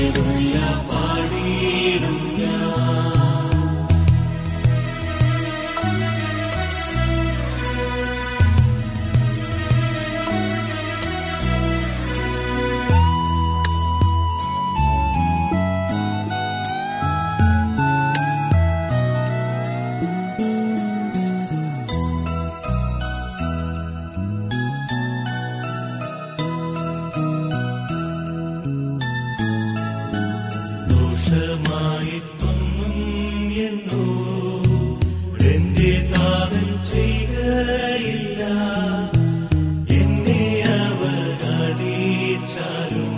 ദോഷമായിട്ടൊന്നും എന്നോ എന്റെ താതൻ ചെയ്യുകയില്ല എന്നെ അവഗണിച്ചാലും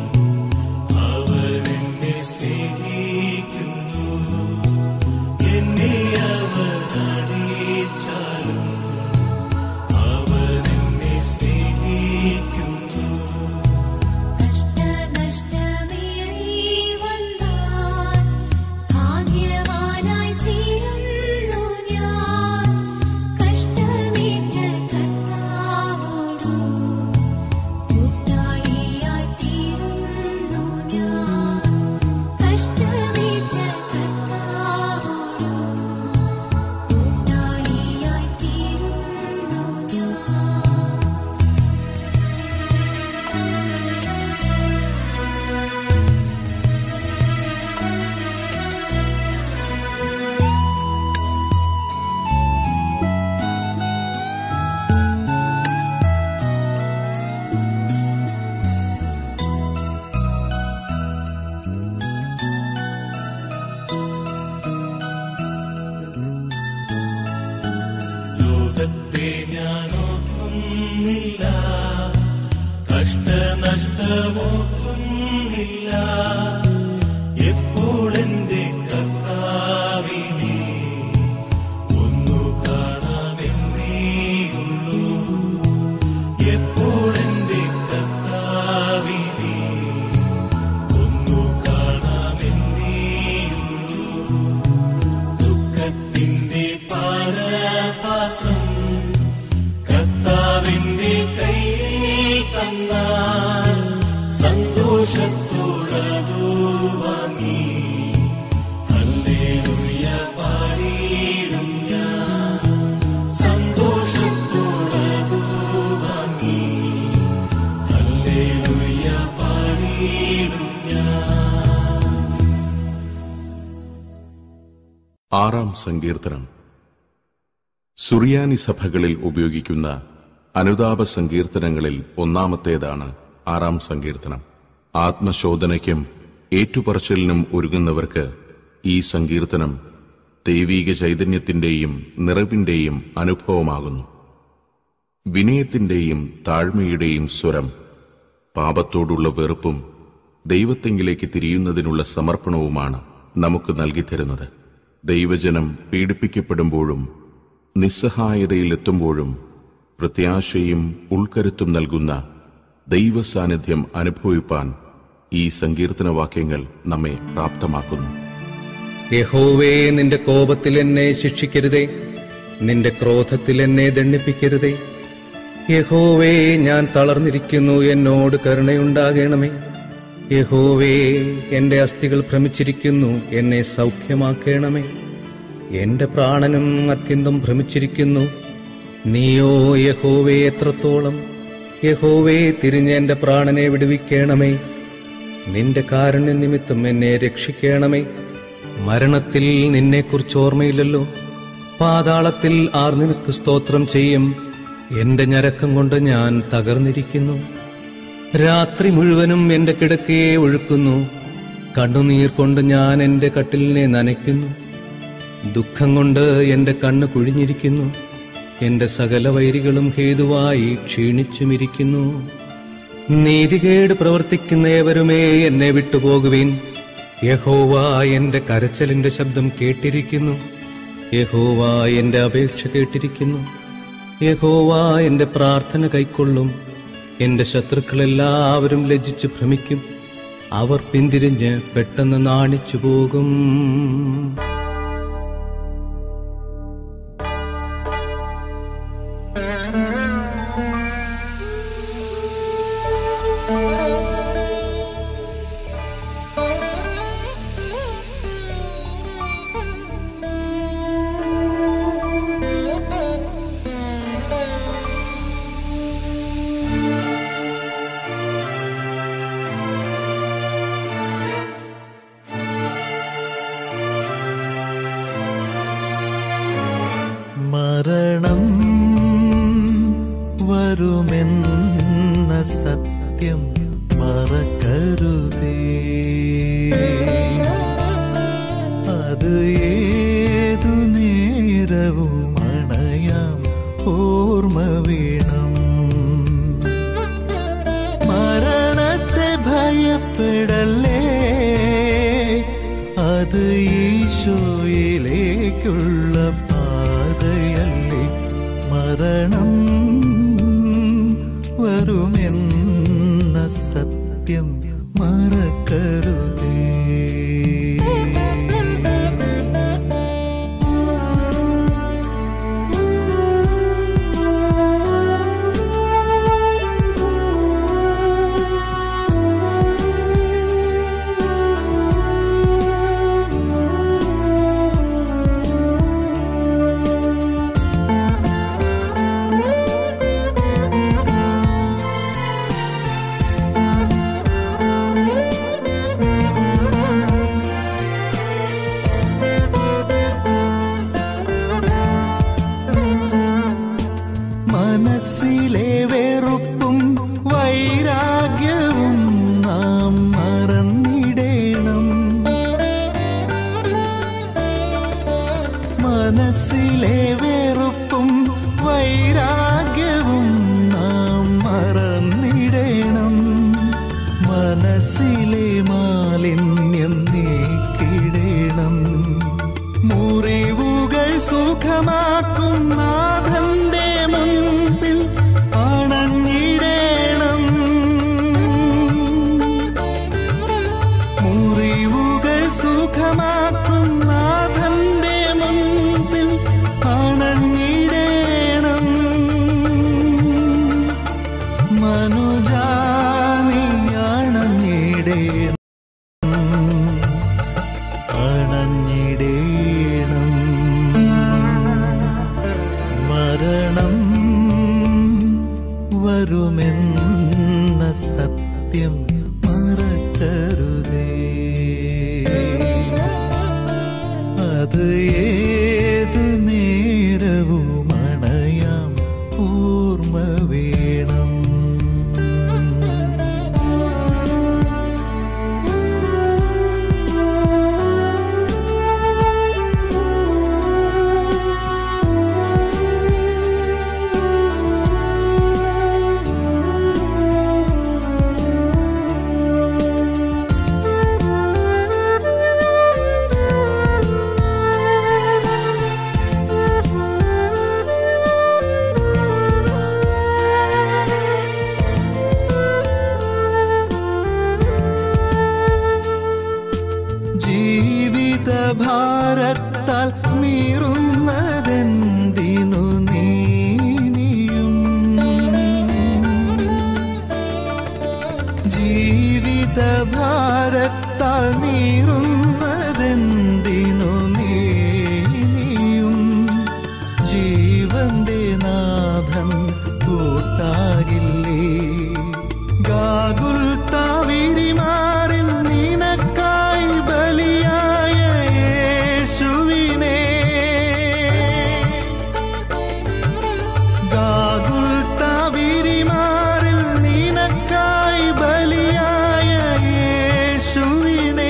അവൻ എന്നെ സ്നേഹിക്കുന്നു എന്നെ അവഗണിച്ചാലും അവൻ എന്നെ സ്നേഹിക്കുന്നു കഷ്ടനഷ്ടമേറി വന്നാൽ ഭാഗ്യവാനായി തീരുന്നു ഞാൻ കഷ്ടമേറ്റ കർത്താവോടു കൂട്ടാളിയായി തീരുന്നു ഞാൻ കഷ്ടമേറ്റ കർത്താവോടു കൂട്ടാളിയായി തീരുന്നു ഞാൻ ലോകത്തെ ഞാൻ ഓർക്കുന്നില്ല കഷ്ടനഷ്ടമോർക്കുന്നില്ല എപ്പോൾ എന്റെ കർത്താവിനെ ഒന്നു കാണാമെന്നേയുള്ളൂ എപ്പോൾ എന്റെ കർത്താവിനെ ഒന്നു കാണാമെന്നേയുള്ളൂ ദുഃഖത്തിന്റെ പാനപാത്രം കർത്താവിന്റെ കയ്യിൽ തന്നാൽ സന്തോഷത്തോടതു വാങ്ങി ഹല്ലേലൂയ പാടിയിടും ഞാൻ സന്തോഷത്തോടതു വാങ്ങി ഹല്ലേലൂയ പാടിയിടും ഞാൻ ആറാം സങ്കീർത്തനം സുറിയാനി സഭകളിൽ ഉപയോഗിക്കുന്ന അനുതാപ സങ്കീർത്തനങ്ങളിൽ ഒന്നാമത്തേതാണ് ആറാം സങ്കീർത്തനം ആത്മശോധനയ്ക്കും ഏറ്റുപറച്ചിലിനും ഒരുങ്ങുന്നവർക്ക് ഈ സങ്കീർത്തനം ദൈവീക ചൈതന്യത്തിന്റെയും നിറവിന്റെയും അനുഭവമാകുന്നു വിനയത്തിന്റെയും താഴ്മയുടെയും സ്വരം പാപത്തോടുള്ള വെറുപ്പും ദൈവത്തെങ്കിലേക്ക് തിരിയുന്നതിനുള്ള സമർപ്പണവുമാണ് നമുക്ക് നൽകിത്തരുന്നത് ദൈവജനം പീഡിപ്പിക്കപ്പെടുമ്പോഴും നിസ്സഹായതയിലെത്തുമ്പോഴും പ്രത്യാശയും ഉൾക്കരുത്തും നൽകുന്ന ദൈവ സാന്നിധ്യം അനുഭവിപ്പാൻ ഈ സങ്കീർത്തന വാക്യങ്ങൾ നമ്മെ പ്രാപ്തമാക്കുന്നു യഹോവേ നിന്റെ കോപത്തിൽ എന്നെ ശിക്ഷിക്കരുതേ നിന്റെ ക്രോധത്തിൽ എന്നെ ദണ്ഡിപ്പിക്കരുതേ യഹോവേ ഞാൻ തളർന്നിരിക്കുന്നു എന്നോട് കരുണയുണ്ടാകണമേ യഹോവേ എന്റെ അസ്ഥികൾ ഭ്രമിച്ചിരിക്കുന്നു എന്നെ സൗഖ്യമാക്കണമേ എന്റെ പ്രാണനും അത്യന്തം ഭ്രമിച്ചിരിക്കുന്നു നീയോ യഹോവേ എത്രത്തോളം യഹോവേ തിരിഞ്ഞ് എന്റെ പ്രാണനെ വിടുവിക്കണമേ നിന്റെ കാരുണ്യ നിമിത്തം എന്നെ രക്ഷിക്കണമേ മരണത്തിൽ നിന്നെക്കുറിച്ച് ഓർമ്മയില്ലല്ലോ പാതാളത്തിൽ ആർ നിനക്ക് സ്തോത്രം ചെയ്യും എന്റെ ഞരക്കം കൊണ്ട് ഞാൻ തകർന്നിരിക്കുന്നു രാത്രി മുഴുവനും എന്റെ കിടക്കയെ ഒഴുക്കുന്നു കണ്ണുനീർ കൊണ്ട് ഞാൻ എന്റെ കട്ടിലിനെ നനയ്ക്കുന്നു ദുഃഖം കൊണ്ട് എന്റെ കണ്ണ് കുഴിഞ്ഞിരിക്കുന്നു എന്റെ സകല വൈരികളും ഹേതുവായി ക്ഷീണിച്ചുമിരിക്കുന്നു നീതികേട് പ്രവർത്തിക്കുന്ന ഏവരുമേ എന്നെ വിട്ടുപോകുവിൻ യഹോവ എന്റെ കരച്ചലിന്റെ ശബ്ദം കേട്ടിരിക്കുന്നു യഹോവ എന്റെ അപേക്ഷ കേട്ടിരിക്കുന്നു യഹോവ എന്റെ പ്രാർത്ഥന കൈക്കൊള്ളും എന്റെ ശത്രുക്കളെല്ലാവരും ലജ്ജിച്ചു ഭ്രമിക്കും അവർ പിന്തിരിഞ്ഞ് പെട്ടെന്ന് നാണിച്ചു പോകും Thank you. മറക്കരുതേ അത് ഏതു നേരവും അണയാം ഓർമ്മ വേണം മരണത്തെ ഭയപ്പെടല്ലേ അത് ഈശോയിലേക്കുള്ള പാതയല്ലേ മരണം വരുമെന്ന സത്യം മറക്കരുതേ മനസ്സിലെ വെറുപ്പും വൈരാഗ്യവും നാം മറന്നിടേണം മനസ്സിലെ വെറുപ്പും വൈരാഗ്യവും നാം മറന്നിടേണം മനസ്സിലെ മാലിന്യം നീക്കിടേണം മുറിവുകൾ സുഖമാക്കും നാഥന്റെ മുൻപിൽ അണഞ്ഞിടേണം മുറിവുകൾ സുഖമാക്കും നാഥന്റെ മുൻപിൽ അണഞ്ഞിടേണം മനുജാനി അണഞ്ഞിടേണം അണഞ്ഞിടേണം മരണം വരുമെന്ന സത്യം മറക്കരുതേ അത് ഏത് നേരവും അണയാം ഓർമ്മ വേണം ജീവിത ഭാരത്താൽ മീറുന്നതെന്തിനു നീനിയും ജീവിത ഭാരത്താൽ നീറുന്നതെന്തിനു നീനിയും ജീവന്റെ നാഥൻ കൂട്ടാകില്ലേ ഗാകുൽ താവിരിമാറിൻ നിനക്കായി ബലിയായ യേശുവിനെ ഗാകുൽ താവിരിമാറിൽ നിനക്കായി ബലിയായ യേശുവിനെ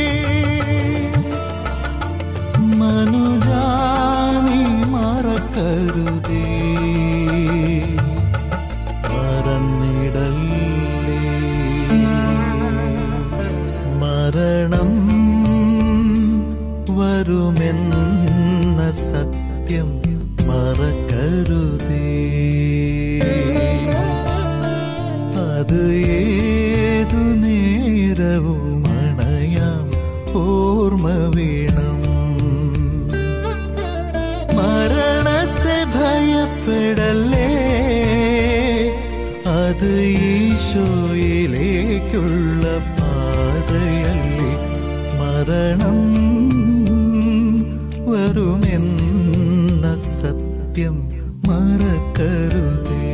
മനുജാനി മറക്കരുതേ മറന്നിടല്ലേ മരണം വരുമെന്ന സത്യം മറക്കരുതേ അത് ഏതു നേരവും അണയാം ഓർമ്മ വേണം മരണത്തെ ഭയപ്പെടല്ലേ അത് ഈശോയിലേക്കുള്ള പാതയല്ലേ മരണം വരുമെന്ന സത്യം മറക്കരുതേ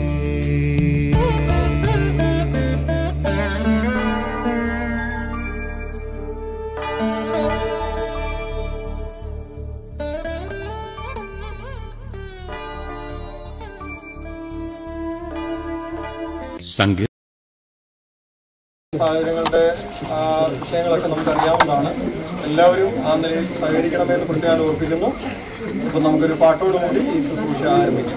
സങ്കീർ സാഹചര്യങ്ങളുടെ ആ, വിഷയങ്ങളൊക്കെ നമുക്കറിയാവുന്നതാണ് എല്ലാവരും ആ നിലയിൽ സഹകരിക്കണമെന്ന് പ്രത്യേകം ഓർപ്പിക്കുന്നു അപ്പോൾ നമുക്കൊരു പാട്ടോടുകൂടി ഈ ശുശ്രൂഷ ആരംഭിക്കാം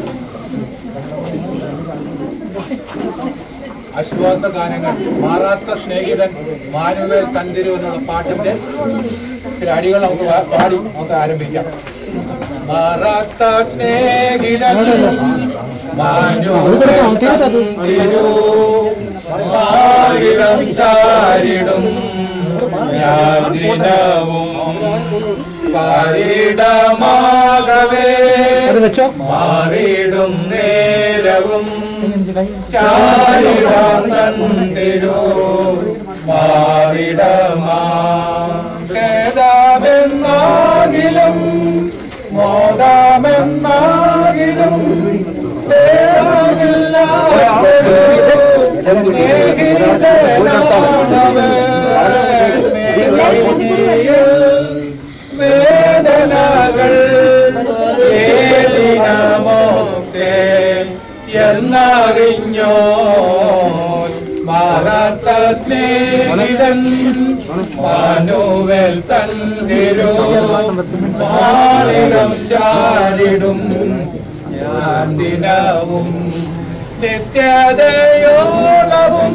ആശ്വാസഗാനങ്ങൾ മാറാത്ത സ്നേഹിതൻ മാനുവേൽ തന്തിരു എന്നുള്ള പാട്ടിന്റെ ചില അടികൾ നമുക്ക് പാ- പാടി നമുക്ക് ആരംഭിക്കാം മാറാത്ത സ്നേഹിതൻ മാനുവേൽ തന്തിരു മാറിടം ചാരിടും ഞാൻ ദിനവും പാരിടമാകവേ മാറിടും നേരവും ചാരിടാം തന്തിരോ മാറിടമാകിലും മോദാമെന്നാകിലും വേദനകൾ ഏലിനമോക്കെ എന്നറിഞ്ഞോ മാറാത്ത സ്നേഹിതൻ മാനുവൽ തന്തിരോ മാറിടം ചാരിടും ഞാൻ ദിനവും നിത്യതയോളവും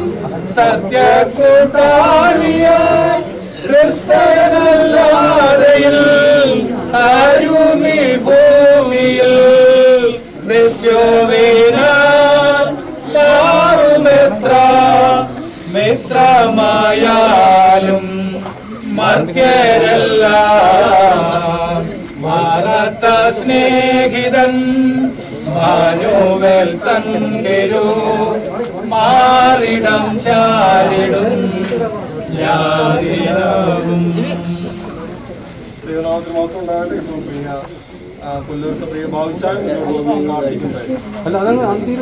സത്യക്കൂട്ടാളിയായി ക്രിസ്തനല്ലാതെയിൽ ആരുമി ഭൂമിയിൽ നിത്യോവേന മാറുമെത്ര മിത്രമായാലും മധ്യരല്ല മാറാത്ത സ്നേഹിതൻ മാനുവൽ തൻകിരു മാറിടം ചാരിടും ഞാനിരവും ദൈവനാമത്തിന് മാത്രം ഉണ്ടാകട്ടെ ഇപ്പോൾ പ്രിയ ആ, കൊല്ലൂരത്തെ പ്രിയ ഭാവിച്ചാൽ പ്രാർത്ഥിക്കുന്നുണ്ടായിരുന്നു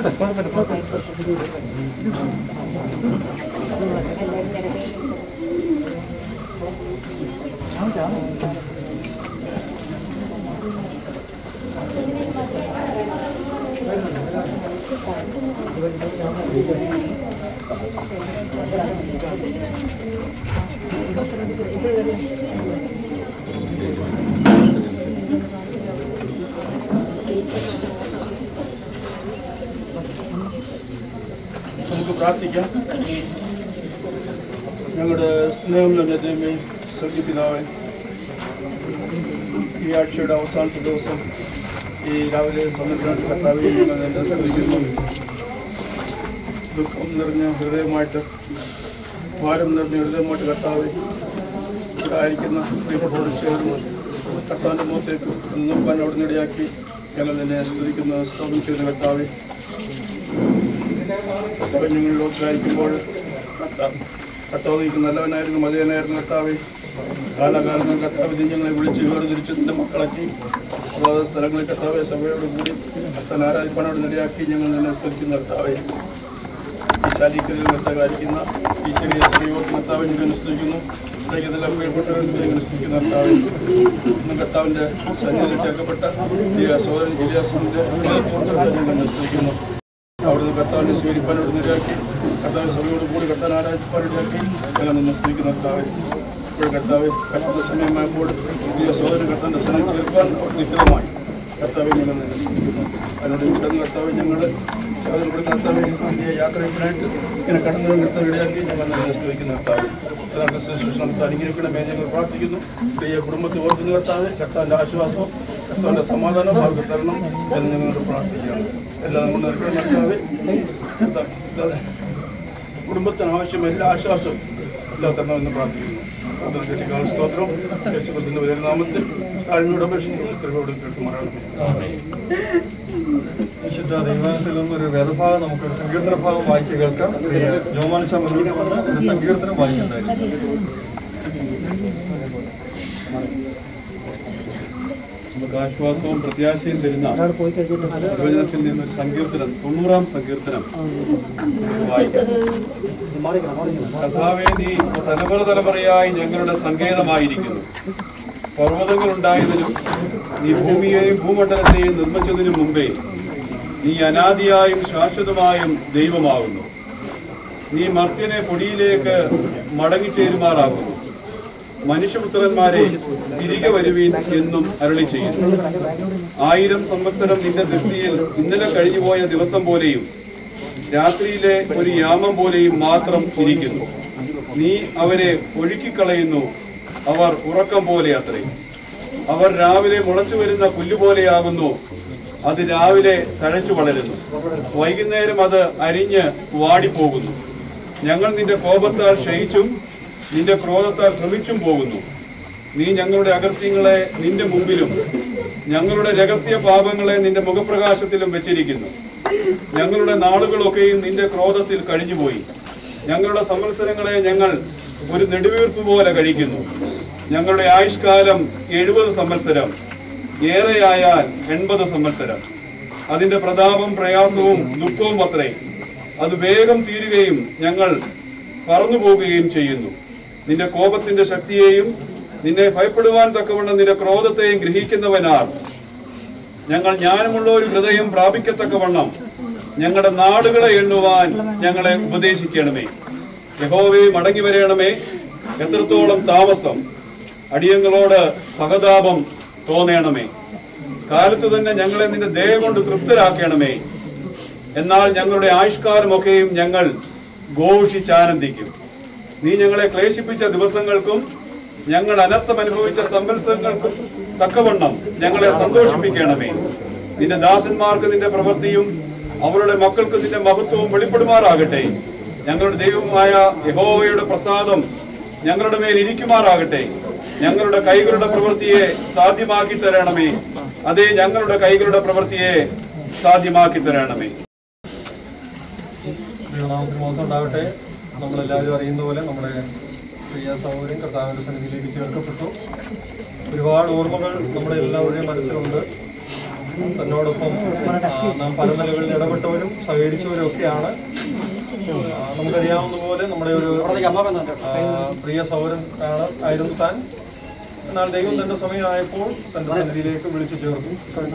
നമുക്ക് പ്രാർത്ഥിക്കാം ഞങ്ങളുടെ സ്നേഹം തന്നെ ദൈവമേ സ്വർഗപിതാവേ ഈ ആഴ്ചയുടെ അവസാനത്തെ ദിവസം ഈ രാവിലെ സമയത്തിനായിട്ട് കർത്താവെ ഞങ്ങൾ എന്നെ സ്മരിക്കുന്നു ദുഃഖം നിറഞ്ഞ ഹൃദയമായിട്ട് ഭാരം നിറഞ്ഞ ഹൃദയമായിട്ട് കർത്താവെ ഇവിടെ ആയിരിക്കുന്ന പ്രിയപ്പെട്ടവരോട് ചേർന്ന് കർത്താവിൻ്റെ മുഖത്തേക്ക് നോക്കാൻ അവിടെ നിടയാക്കി ഞങ്ങൾ നിന്നെ സ്തുതിക്കുന്ന സ്തോത്രം ചെയ്യുന്ന കർത്താവെ കർത്താവ് ഞങ്ങൾ ലോകത്തിലായിരിക്കുമ്പോൾ കർത്താവ് കർത്താവ് നീക്ക് നല്ലവനായിരുന്നു മതിയനായിരുന്നു കർത്താവെ കാലാകാലങ്ങൾ കർത്താവ് നീ ഞങ്ങളെ വിളിച്ച് വേർതിരിച്ച് നിന്റെ മക്കളാക്കി അതാത് സ്ഥലങ്ങളിൽ കർത്താവെ സഭയോട് കൂടി കർത്താൻ ആരാധിപ്പാനോട് നിലയാക്കി ഞങ്ങൾ നിന്നെ സ്തുതിക്കുന്ന കർത്താവെ ഈ ചാലിക്കലിൽ കർത്താവായിരിക്കുന്ന ഈ ചെറിയ ചെറിയ കർത്താവ് ഞങ്ങൾ സ്തുതിക്കുന്നു ഇതെല്ലാം പ്രിയപ്പെട്ടവരും ഞങ്ങൾ സ്തുതിക്കുന്ന കർത്താവെ ഇന്ന് കർത്താവിൻ്റെ സന്നിധിയിൽ ചേർക്കപ്പെട്ട ഈ സഹോദരൻ ഇലിയാസിൻ്റെ ഞങ്ങൾ സ്തുതിക്കുന്നു അവിടുന്ന് കർത്താവിനെ സ്വീകരിപ്പാനോട് നിരയാക്കി കർത്താവ് സഭയോട് കൂടി കർത്താൻ ആരാധിപ്പാനിടയാക്കി ഞങ്ങൾ നിന്നെ സ്തുതിക്കുന്ന കർത്താവെ ഇപ്പോൾ കർത്താവ് കർത്താവ് സമയമായപ്പോൾ ഈ സഹോദരൻ കർത്താവിൻ്റെ സ്ഥലം ചേർക്കാൻ അവർ നിഹിതമായി കർത്താവെ ഞങ്ങൾ നിന്നെ സ്തുതിക്കുന്നു അതിനോട് ചേർന്ന് കർത്താവ് ഞങ്ങൾ സഹോദരൻ കൂടി കർത്താവെ വലിയ യാത്രയ്ക്കായിട്ട് ഇങ്ങനെ കടന്നു കർത്താവ് ഇടയാക്കി ഞങ്ങൾ നിന്നെ സ്തുതിക്കുന്ന കർത്താവ് യഥാർത്ഥ ശുശ്രൂഷ നടത്താൻ ഇങ്ങനെയൊക്കെ ഞങ്ങൾ പ്രാർത്ഥിക്കുന്നു പ്രിയ കുടുംബത്തെ ഓർക്കുന്ന കർത്താവ് കർത്താവിൻ്റെ ആശ്വാസവും കർത്താവിൻ്റെ സമാധാനം അവർക്ക് തരണം എന്ന് ഞങ്ങളോട് പ്രാർത്ഥിക്കുകയാണ് എല്ലാം കൊണ്ട് നിൽക്കണം കർത്താവ് കർത്താവ് കുടുംബത്തിന് ആവശ്യം എല്ലാ ആശ്വാസവും എല്ലാ തരണമെന്ന് പ്രാർത്ഥിക്കുന്നു അതിന് കെട്ടിക്കാൾ സ്തോത്രം യേശുക്രിസ്തുവിന്റെ വലിയ നാമത്തിൽ താഴ്മയുടെ അപേക്ഷിക്കുന്നു കൃപയോട് കേട്ടുമാറാണ് വിശുദ്ധ ദൈവത്തിൽ നിന്നൊരു വേദഭാഗം നമുക്ക് ഒരു സങ്കീർത്തന ഭാഗം വായിച്ച് കേൾക്കാം പ്രിയ ജോമാൻ മുന്നോട്ട് വന്ന് ഒരു സങ്കീർത്തനം വായിക്കണ്ടായിരുന്നു നമുക്ക് ആശ്വാസവും പ്രത്യാശയും തരുന്ന പ്രവചനത്തിൽ നിന്നൊരു സങ്കീർത്തനം തൊണ്ണൂറാം സങ്കീർത്തനം വായിക്കാം കഥാവേ നീ തലമുറ തലമുറയായി ഞങ്ങളുടെ സങ്കേതമായിരിക്കുന്നു പർവ്വതങ്ങൾ ഉണ്ടായതിനും നീ ഭൂമിയെയും ഭൂമണ്ഡലത്തെയും നിർമ്മിച്ചതിനു മുമ്പേ നീ അനാദിയായും ശാശ്വതമായും ദൈവമാകുന്നു നീ മർത്യനെ പൊടിയിലേക്ക് മടങ്ങിച്ചേരുമാറാകുന്നു മനുഷ്യപുത്രന്മാരെ തിരികെ വരുവീൻ എന്നും അരളി ചെയ്യുന്നു ആയിരം സംവത്സരം നിന്റെ ദൃഷ്ടിയിൽ ഇന്നലെ കഴിഞ്ഞുപോയ ദിവസം പോലെയും രാത്രിയിലെ ഒരു യാമം പോലെയും മാത്രം ഇരിക്കുന്നു നീ അവരെ ഒഴുക്കിക്കളയുന്നു അവർ ഉറക്കം പോലെ അത്രേ അവർ രാവിലെ മുളച്ചു വരുന്ന പുല്ലുപോലെയാകുന്നു അത് രാവിലെ തഴച്ചു വളരുന്നു വൈകുന്നേരം അത് അരിഞ്ഞ് വാടിപ്പോകുന്നു ഞങ്ങൾ നിന്റെ കോപത്താൽ ക്ഷയിച്ചും നിന്റെ ക്രോധത്താൽ ഭ്രമിച്ചും പോകുന്നു നീ ഞങ്ങളുടെ അകൃത്യങ്ങളെ നിന്റെ മുമ്പിലും ഞങ്ങളുടെ രഹസ്യ പാപങ്ങളെ നിന്റെ മുഖപ്രകാശത്തിലും വെച്ചിരിക്കുന്നു ഞങ്ങളുടെ നാളുകളൊക്കെയും നിന്റെ ക്രോധത്തിൽ കഴിഞ്ഞുപോയി ഞങ്ങളുടെ സംവത്സരങ്ങളെ ഞങ്ങൾ ഒരു നെടുവീർപ്പ് പോലെ കഴിക്കുന്നു ഞങ്ങളുടെ ആയുഷ്കാലം എഴുപത് സംവത്സരം ഏറെയായാൽ എൺപത് സംവത്സരം അതിന്റെ പ്രതാപം പ്രയാസവും ദുഃഖവും അത്രേ അത് വേഗം തീരുകയും ഞങ്ങൾ പറന്നു പോകുകയും ചെയ്യുന്നു നിന്റെ കോപത്തിന്റെ ശക്തിയെയും നിന്നെ ഭയപ്പെടുവാൻ തക്കവണ്ണം നിന്റെ ക്രോധത്തെയും ഗ്രഹിക്കുന്നവനാർ ഞങ്ങൾ ജ്ഞാനമുള്ള ഒരു ഹൃദയം പ്രാപിക്കത്തക്കവണ്ണം ഞങ്ങളുടെ നാടുകളെ എണ്ണുവാൻ ഞങ്ങളെ ഉപദേശിക്കണമേ യഹോവേ മടങ്ങി വരയണമേ എത്രത്തോളം താമസം അടിയങ്ങളോട് സഹതാപം തോന്നണമേ കാലത്ത് തന്നെ ഞങ്ങളെ നിന്റെ ദയ കൊണ്ട് തൃപ്തരാക്കണമേ എന്നാൽ ഞങ്ങളുടെ ആയുഷ്കാലമൊക്കെയും ഞങ്ങൾ ഘോഷിച്ചാനന്ദിക്കും നീ ഞങ്ങളെ ക്ലേശിപ്പിച്ച ദിവസങ്ങൾക്കും ഞങ്ങൾ അനർത്ഥം അനുഭവിച്ച സംവത്സരങ്ങൾക്കും തക്കവണ്ണം ഞങ്ങളെ സന്തോഷിപ്പിക്കണമേ നിന്റെ ദാസന്മാർക്ക് നിന്റെ പ്രവൃത്തിയും അവരുടെ മക്കൾക്ക് നിന്റെ മഹത്വവും വെളിപ്പെടുമാറാകട്ടെ ഞങ്ങളുടെ ദൈവമായ യഹോവയുടെ പ്രസാദം ഞങ്ങളുടെ മേൽ ഇരിക്കുമാറാകട്ടെ ഞങ്ങളുടെ കൈകളുടെ പ്രവൃത്തിയെ സാധ്യമാക്കി തരണമേ അതേ ഞങ്ങളുടെ കൈകളുടെ പ്രവൃത്തിയെ സാധ്യമാക്കി തരണമേ ദൈവനാമത്തിന് മോഹം ഉണ്ടാവട്ടെ നമ്മളെല്ലാവരും അറിയുന്ന പോലെ നമ്മുടെ പ്രിയ സഹോദരൻ കർത്താവിൻ്റെ സന്നിധിയിലേക്ക് ചേർക്കപ്പെട്ടു ഒരുപാട് ഓർമ്മകൾ നമ്മുടെ എല്ലാവരുടെയും മനസ്സിലുണ്ട് തന്നോടൊപ്പം ആ, നാം പല നിലകളിൽ ഇടപെട്ടവരും സഹകരിച്ചവരും ഒക്കെയാണ് ആ, നമുക്കറിയാവുന്ന പോലെ നമ്മുടെ ഒരു ആ, പ്രിയ സഹോദരൻ ആണ് ആയിരുന്നു താൻ എന്നാൽ ദൈവം തന്റെ സമയമായപ്പോൾ തന്റെ സന്നിധിയിലേക്ക് വിളിച്ചു ചേർത്തു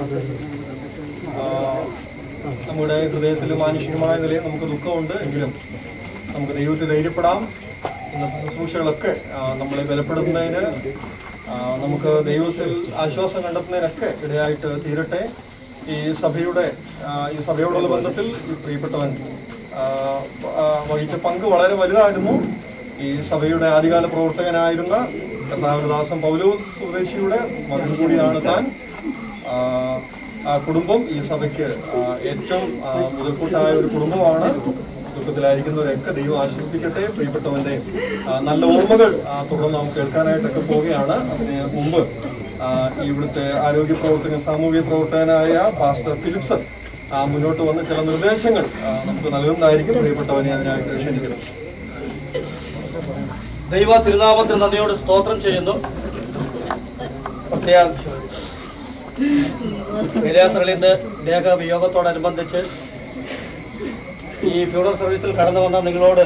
ആ, നമ്മുടെ ഹൃദയത്തിൽ മാനുഷികമായ നിലയിൽ നമുക്ക് ദുഃഖമുണ്ട് എങ്കിലും നമുക്ക് ദൈവത്തെ ധൈര്യപ്പെടാം ഇന്നത്തെ ശുശ്രൂഷകളൊക്കെ ആ, നമ്മളെ ബലപ്പെടുത്തുന്നതിന് ആ, നമുക്ക് ദൈവത്തിൽ ആശ്വാസം കണ്ടെത്തുന്നതിനൊക്കെ ഇടയായിട്ട് തീരട്ടെ ഈ സഭയുടെ ആ, ഈ സഭയോടുള്ള ബന്ധത്തിൽ ഈ പ്രിയപ്പെട്ടവൻ ആ, ആ, വഹിച്ച പങ്ക് വളരെ വലുതായിരുന്നു ഈ സഭയുടെ ആദ്യകാല പ്രവർത്തകനായിരുന്ന കർത്താവനദാസൻ പൗലോ സ്വദേശിയുടെ മകൻ കൂടിയാണ് താൻ ആ, ആ കുടുംബം ഈ സഭയ്ക്ക് ആ, ഏറ്റവും ആ, മുതൽക്കൂട്ടായ ഒരു കുടുംബമാണ് ദുഃഖത്തിലായിരിക്കുന്നവരൊക്കെ ദൈവം ആശ്വസിപ്പിക്കട്ടെ പ്രിയപ്പെട്ടവന്റെ ആ, നല്ല ഓർമ്മകൾ ആ, തുടർന്ന് നാം കേൾക്കാനായിട്ടൊക്കെ പോവുകയാണ് അതിന് മുമ്പ് ആ, ഇവിടുത്തെ ആരോഗ്യ പ്രവർത്തകൻ സാമൂഹ്യ പ്രവർത്തകനായ പാസ്റ്റർ ഫിലിപ്സൺ ആ, മുന്നോട്ട് വന്ന് ചില നിർദ്ദേശങ്ങൾ ആ, നമുക്ക് നൽകുന്നതായിരിക്കും പ്രിയപ്പെട്ടവനെ അതിനായിട്ട് ക്ഷണിക്കണം ദൈവ തിരുനാമത്തിന് നന്ദിയോട് സ്തോത്രം ചെയ്യുന്നു പ്രത്യേക വിലാസറളിന്റെ ദേഹവിയോഗത്തോടനുബന്ധിച്ച് ഈ ഫ്യൂണൽ സർവീസിൽ കടന്നു വന്ന നിങ്ങളോട്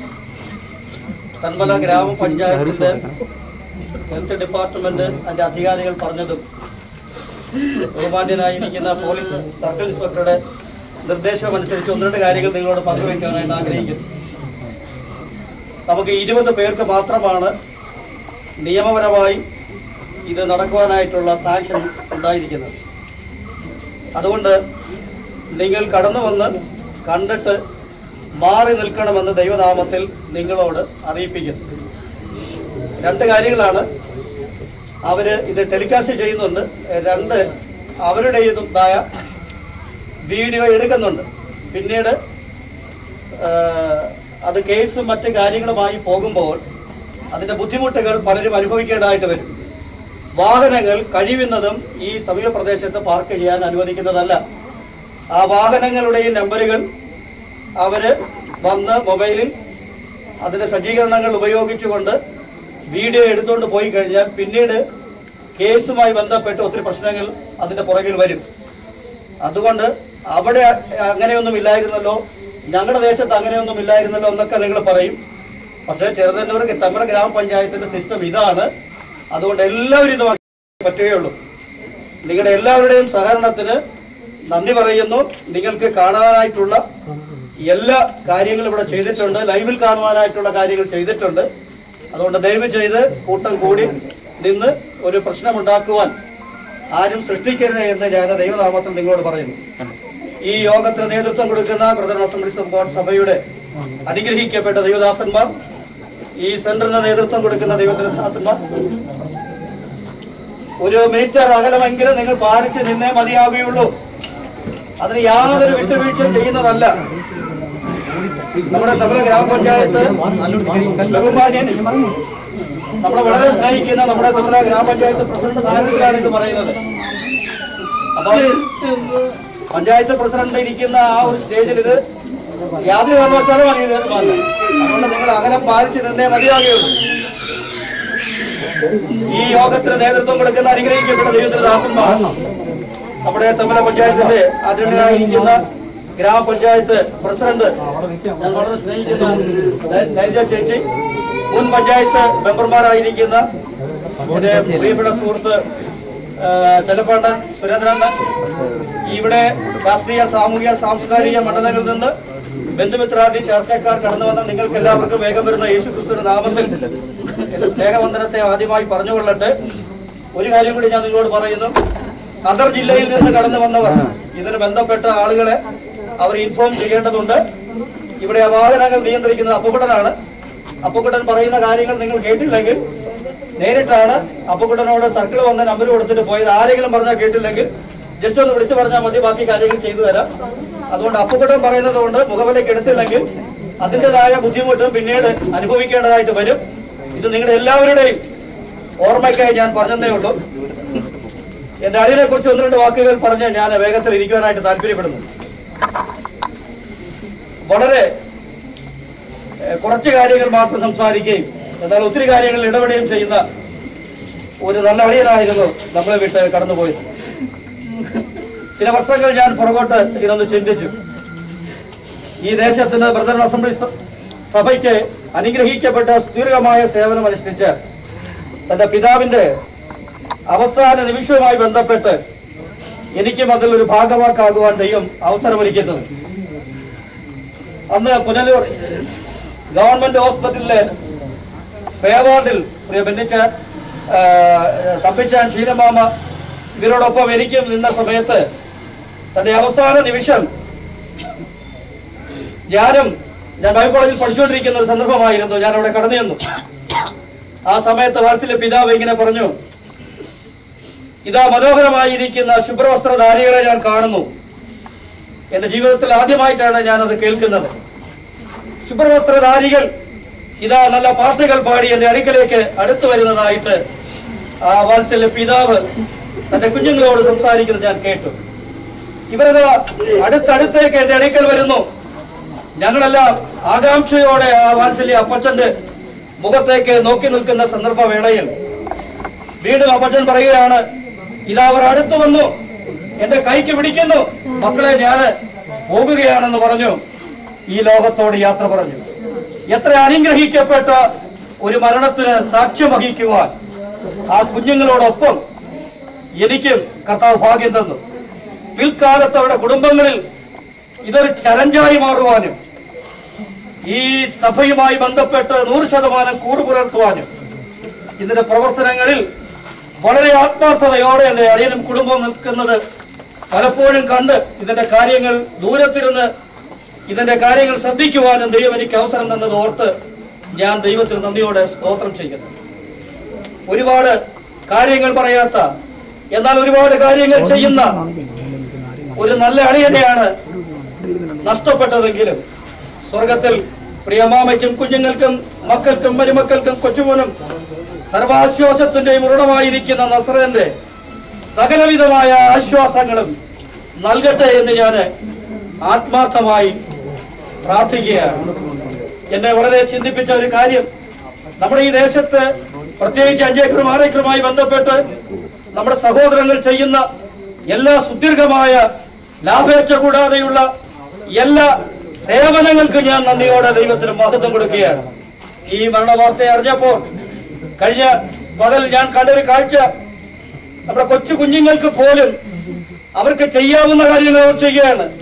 തന്മല ഗ്രാമപഞ്ചായത്തിന്റെ ഹെൽത്ത് ഡിപ്പാർട്ട്മെന്റ് അതിന്റെ അധികാരികൾ പറഞ്ഞതും ബഹുമാന്യനായിരിക്കുന്ന പോലീസ് സർക്കിൾ ഇൻസ്പെക്ടറുടെ നിർദ്ദേശമനുസരിച്ച് ഒന്ന് രണ്ട് കാര്യങ്ങൾ നിങ്ങളോട് പങ്കുവയ്ക്കാനായിട്ട് ആഗ്രഹിക്കുന്നു നമുക്ക് ഇരുപത് പേർക്ക് മാത്രമാണ് നിയമപരമായി ഇത് നടക്കുവാനായിട്ടുള്ള സാങ്ഷൻ ഉണ്ടായിരിക്കുന്നത് അതുകൊണ്ട് നിങ്ങൾ കടന്നു വന്ന് കണ്ടിട്ട് മാറി നിൽക്കണമെന്ന് ദൈവനാമത്തിൽ നിങ്ങളോട് അറിയിപ്പിക്കുന്നു രണ്ട് കാര്യങ്ങളാണ് അവർ ഇത് ടെലികാസ്റ്റ് ചെയ്യുന്നുണ്ട് രണ്ട് അവരുടേതായ വീഡിയോ എടുക്കുന്നുണ്ട് പിന്നീട് ആ, അത് കേസും മറ്റ് കാര്യങ്ങളുമായി പോകുമ്പോൾ അതിന്റെ ബുദ്ധിമുട്ടുകൾ പലരും അനുഭവിക്കേണ്ടതായിട്ട് വരും വാഹനങ്ങൾ കഴിയുന്നതും ഈ സമീപ പ്രദേശത്ത് പാർക്ക് ചെയ്യാൻ അനുവദിക്കുന്നതല്ല ആ വാഹനങ്ങളുടെയും നമ്പറുകൾ അവര് വന്ന് മൊബൈലിൽ അതിന്റെ സജ്ജീകരണങ്ങൾ ഉപയോഗിച്ചുകൊണ്ട് വീഡിയോ എടുത്തുകൊണ്ട് പോയി കഴിഞ്ഞാൽ പിന്നീട് കേസുമായി ബന്ധപ്പെട്ട് ഒത്തിരി പ്രശ്നങ്ങൾ അതിന്റെ പുറകിൽ വരും അതുകൊണ്ട് അവിടെ അങ്ങനെയൊന്നും ഇല്ലായിരുന്നല്ലോ ഞങ്ങളുടെ ദേശത്ത് അങ്ങനെയൊന്നും ഇല്ലായിരുന്നല്ലോ എന്നൊക്കെ നിങ്ങൾ പറയും പക്ഷേ ചെറുതന്നൂർ നമ്മുടെ ഗ്രാമപഞ്ചായത്തിന്റെ സിസ്റ്റം ഇതാണ് അതുകൊണ്ട് എല്ലാവരും ഇത് പറ്റുകയുള്ളൂ നിങ്ങളുടെ എല്ലാവരുടെയും സഹകരണത്തിന് നന്ദി പറയുന്നു നിങ്ങൾക്ക് കാണാനായിട്ടുള്ള എല്ലാ കാര്യങ്ങളും ഇവിടെ ചെയ്തിട്ടുണ്ട് ലൈവിൽ കാണുവാനായിട്ടുള്ള കാര്യങ്ങൾ ചെയ്തിട്ടുണ്ട് അതുകൊണ്ട് ദയവ് ചെയ്ത് കൂട്ടം കൂടി നിന്ന് ഒരു പ്രശ്നമുണ്ടാക്കുവാൻ ആരും സൃഷ്ടിക്കരുത് എന്ന് ഞാൻ ദൈവനാമത്തിൽ നിങ്ങളോട് പറയുന്നു ഈ യോഗത്തിന് നേതൃത്വം കൊടുക്കുന്ന ബ്രദർ അസംബ്ലീസ് ഓഫ് ഗോഡ് സഭയുടെ അനുഗ്രഹിക്കപ്പെട്ട ദൈവദാസന്മാർ ഈ സെന്ററിന് നേതൃത്വം കൊടുക്കുന്ന ദൈവത്തിന്റെ ദാസന്മാർ ഒരു മീറ്റർ അകലമെങ്കിലും നിങ്ങൾ പാലിച്ച് നിന്നേ മതിയാകുകയുള്ളൂ അതിന് യാതൊരു വിട്ടുവീഴ്ചയും ചെയ്യുന്നതല്ല നമ്മുടെ തമിഴ് ഗ്രാമപഞ്ചായത്ത് ബഹുമാന്യൻ നമ്മളെ വളരെ സ്നേഹിക്കുന്ന നമ്മുടെ തമിഴ് ഗ്രാമപഞ്ചായത്ത് പ്രസിഡന്റ് സാന്നിധ്യത്തിലാണ് ഇത് പറയുന്നത് അപ്പോൾ പഞ്ചായത്ത് പ്രസിഡന്റ് ഇരിക്കുന്ന ആ ഒരു സ്റ്റേജിൽ ഇത് യാതൊരു കാരണവശാലും അംഗീകരിക്കുന്നില്ല അതുകൊണ്ട് നിങ്ങൾ അകലം പാലിച്ച് നിന്നേ മതിയാകുകയുള്ളൂ ഈ യോഗത്തിന് നേതൃത്വം കൊടുക്കുന്ന അനുഗ്രഹിക്കപ്പെട്ട ദൈവത്തിന്റെ ദാസന്മാർ നമ്മുടെ തമിഴ പഞ്ചായത്തിന്റെ ആദരണീയനായിരിക്കുന്ന ഗ്രാമപഞ്ചായത്ത് പ്രസിഡന്റ് ഞാൻ വളരെ സ്നേഹിക്കുന്ന ലൈ- ലൈജ ചേച്ചി മുൻ പഞ്ചായത്ത് മെമ്പർമാരായിരിക്കുന്ന എന്റെ പ്രിയപ്പെട്ട സുഹൃത്ത് ആ, ചെല്ലപ്പാണ്ടൻ സുരേന്ദ്രണ്ണൻ ഇവിടെ രാഷ്ട്രീയ സാമൂഹിക സാംസ്കാരിക മണ്ഡലങ്ങളിൽ നിന്ന് ബന്ധുമിത്രാദി ചർച്ചക്കാർ കടന്നു വന്ന നിങ്ങൾക്ക് എല്ലാവർക്കും വേഗം വരുന്ന യേശു ക്രിസ്തുവിന്റെ നാമത്തിൽ എന്റെ സ്നേഹവന്ദനത്തെ ആദ്യമായി പറഞ്ഞുകൊള്ളട്ടെ ഒരു കാര്യം കൂടി ഞാൻ നിങ്ങളോട് പറയുന്നു അതർ ജില്ലയിൽ നിന്ന് കടന്നു വന്നവർ ഇതിന് ബന്ധപ്പെട്ട ആളുകളെ അവർ ഇൻഫോം ചെയ്യേണ്ടതുണ്ട് ഇവിടെ ആ വാഹനങ്ങൾ നിയന്ത്രിക്കുന്നത് അപ്പുകുട്ടനാണ് അപ്പുകുട്ടൻ പറയുന്ന കാര്യങ്ങൾ നിങ്ങൾ കേട്ടില്ലെങ്കിൽ നേരിട്ടാണ് അപ്പുകുട്ടനോട് സർക്കിൾ വന്ന നമ്പർ കൊടുത്തിട്ട് പോയത് ആരെങ്കിലും പറഞ്ഞാൽ കേട്ടില്ലെങ്കിൽ ജസ്റ്റ് ഒന്ന് വിളിച്ചു പറഞ്ഞാൽ മതി ബാക്കി കാര്യങ്ങൾ ചെയ്തു തരാം അതുകൊണ്ട് അപ്പുകുട്ടൻ പറയുന്നത് കൊണ്ട് മുഖവിലേക്ക് എടുത്തില്ലെങ്കിൽ അതിൻ്റെതായ ബുദ്ധിമുട്ടും പിന്നീട് അനുഭവിക്കേണ്ടതായിട്ട് വരും ഇത് നിങ്ങളുടെ എല്ലാവരുടെയും ഓർമ്മയ്ക്കായി ഞാൻ പറഞ്ഞതേ ഉള്ളൂ എന്റെ അളിയനെ കുറിച്ച് ഒന്ന് രണ്ട് വാക്കുകൾ പറഞ്ഞ് ഞാൻ വേഗത്തിൽ ഇരിക്കുവാനായിട്ട് താല്പര്യപ്പെടുന്നു വളരെ ഏഹ്, കുറച്ച് കാര്യങ്ങൾ മാത്രം സംസാരിക്കുകയും എന്നാൽ ഒത്തിരി കാര്യങ്ങളിൽ ഇടപെടുകയും ചെയ്യുന്ന ഒരു നല്ല അളിയനായിരുന്നു നമ്മളെ വിട്ട് കടന്നുപോയത് ചില വർഷങ്ങൾ ഞാൻ പുറകോട്ട് ഇതൊന്ന് ചിന്തിച്ചു ഈ ദേശത്തിന് ബ്രദർ അസംബ്ലി സ- സഭയ്ക്ക് അനുഗ്രഹിക്കപ്പെട്ട സുദീർഘമായ സേവനം അനുഷ്ഠിച്ച തന്റെ പിതാവിന്റെ അവസാന നിമിഷവുമായി ബന്ധപ്പെട്ട് എനിക്കും അതിൽ ഒരു ഭാഗവാക്കാകുവാൻ ദൈവം അവസരമൊരുക്കുന്നത് അന്ന് പുനലൂർ ഗവൺമെന്റ് ഹോസ്പിറ്റലിലെ പേവാർഡിൽ പ്രിയ ബെന്നിച്ച തമ്പിച്ചാൻ ക്ഷീരമാമ ഇവരോടൊപ്പം എനിക്കും നിന്ന സമയത്ത് തന്റെ അവസാന നിമിഷം ഞാനും ഞാൻ ബൈബിൾ കോളേജിൽ പഠിച്ചുകൊണ്ടിരിക്കുന്ന ഒരു സന്ദർഭമായിരുന്നു ഞാൻ അവിടെ കടന്നു ചെന്നു ആ സമയത്ത് വാത്സല്യ പിതാവ് ഇങ്ങനെ പറഞ്ഞു ഇതാ മനോഹരമായിരിക്കുന്ന ശുഭ്രവസ്ത്രധാരികളെ ഞാൻ കാണുന്നു എന്റെ ജീവിതത്തിൽ ആദ്യമായിട്ടാണ് ഞാൻ അത് കേൾക്കുന്നത് ശുഭ്രവസ്ത്രധാരികൾ ഇതാ നല്ല പാട്ടുകൾ പാടി എന്റെ അടുക്കലേക്ക് അടുത്തു വരുന്നതായിട്ട് ആ വാത്സല്യ പിതാവ് തന്റെ കുഞ്ഞുങ്ങളോട് സംസാരിക്കുന്നത് ഞാൻ കേട്ടു ഇവരത് അടുത്തടുത്തേക്ക് എന്റെ അടുക്കൽ വരുന്നു ഞങ്ങളെല്ലാം ആകാംക്ഷയോടെ ആ വാത്സല്യ അപ്പച്ചന്റെ മുഖത്തേക്ക് നോക്കി നിൽക്കുന്ന സന്ദർഭ വേളയിൽ വീണ്ടും അപ്പച്ചൻ പറയുകയാണ് ഇതാ അവർ അടുത്തു വന്നു എന്റെ കൈക്ക് പിടിക്കുന്നു മക്കളെ ഞാന് പോകുകയാണെന്ന് പറഞ്ഞു ഈ ലോകത്തോട് യാത്ര പറഞ്ഞു എത്ര അനുഗ്രഹിക്കപ്പെട്ട ഒരു മരണത്തിന് സാക്ഷ്യം വഹിക്കുവാൻ ആ കുഞ്ഞുങ്ങളോടൊപ്പം എനിക്കും കർത്താവ് ഭാഗ്യം തന്നു പിൽക്കാലത്ത് അവരുടെ കുടുംബങ്ങളിൽ ഇതൊരു ചലഞ്ചായി മാറുവാനും ഈ സഭയുമായി ബന്ധപ്പെട്ട് നൂറ് ശതമാനം കൂറുപുലർത്തുവാനും ഇതിന്റെ പ്രവർത്തനങ്ങളിൽ വളരെ ആത്മാർത്ഥതയോടെ എന്റെ അളിയനും കുടുംബം നിൽക്കുന്നത് പലപ്പോഴും കണ്ട് ഇതിന്റെ കാര്യങ്ങൾ ദൂരത്തിരുന്ന് ഇതിന്റെ കാര്യങ്ങൾ ശ്രദ്ധിക്കുവാനും ദൈവം എനിക്ക് അവസരം തന്നത് ഓർത്ത് ഞാൻ ദൈവത്തിന് നന്ദിയോടെ സ്തോത്രം ചെയ്യുന്നു ഒരുപാട് കാര്യങ്ങൾ പറയാത്ത എന്നാൽ ഒരുപാട് കാര്യങ്ങൾ ചെയ്യുന്ന ഒരു നല്ല അളിയനെയാണ് നഷ്ടപ്പെട്ടതെങ്കിലും സ്വർഗത്തിൽ പ്രിയമാമയ്ക്കും കുഞ്ഞുങ്ങൾക്കും മക്കൾക്കും മരുമക്കൾക്കും കൊച്ചുമോനും സർവാശ്വാസത്തിന്റെയും ഉറടമായിരിക്കുന്ന നസ്രന്റെ സകലവിധമായ ആശ്വാസങ്ങളും നൽകട്ടെ എന്ന് ഞാൻ ആത്മാർത്ഥമായി പ്രാർത്ഥിക്കുകയാണ് എന്നെ വളരെ ചിന്തിപ്പിച്ച ഒരു കാര്യം നമ്മുടെ ഈ ദേശത്ത് പ്രത്യേകിച്ച് അഞ്ചേക്കറും ആറേക്കറുമായി ബന്ധപ്പെട്ട് നമ്മുടെ സഹോദരങ്ങൾ ചെയ്യുന്ന എല്ലാ സുദീർഘമായ ലാഭേച്ഛ കൂടാതെയുള്ള എല്ലാ സേവനങ്ങൾക്കും ഞാൻ നന്ദിയോടെ ദൈവത്തിന് മഹത്വം കൊടുക്കുകയാണ് ഈ മരണവാർത്ത അറിഞ്ഞപ്പോൾ കഴിഞ്ഞ പകൽ ഞാൻ കണ്ടൊരു കാഴ്ച നമ്മുടെ കൊച്ചു കുഞ്ഞുങ്ങൾക്ക് പോലും അവർക്ക് ചെയ്യാവുന്ന കാര്യങ്ങൾ അവർ ചെയ്യുകയാണ്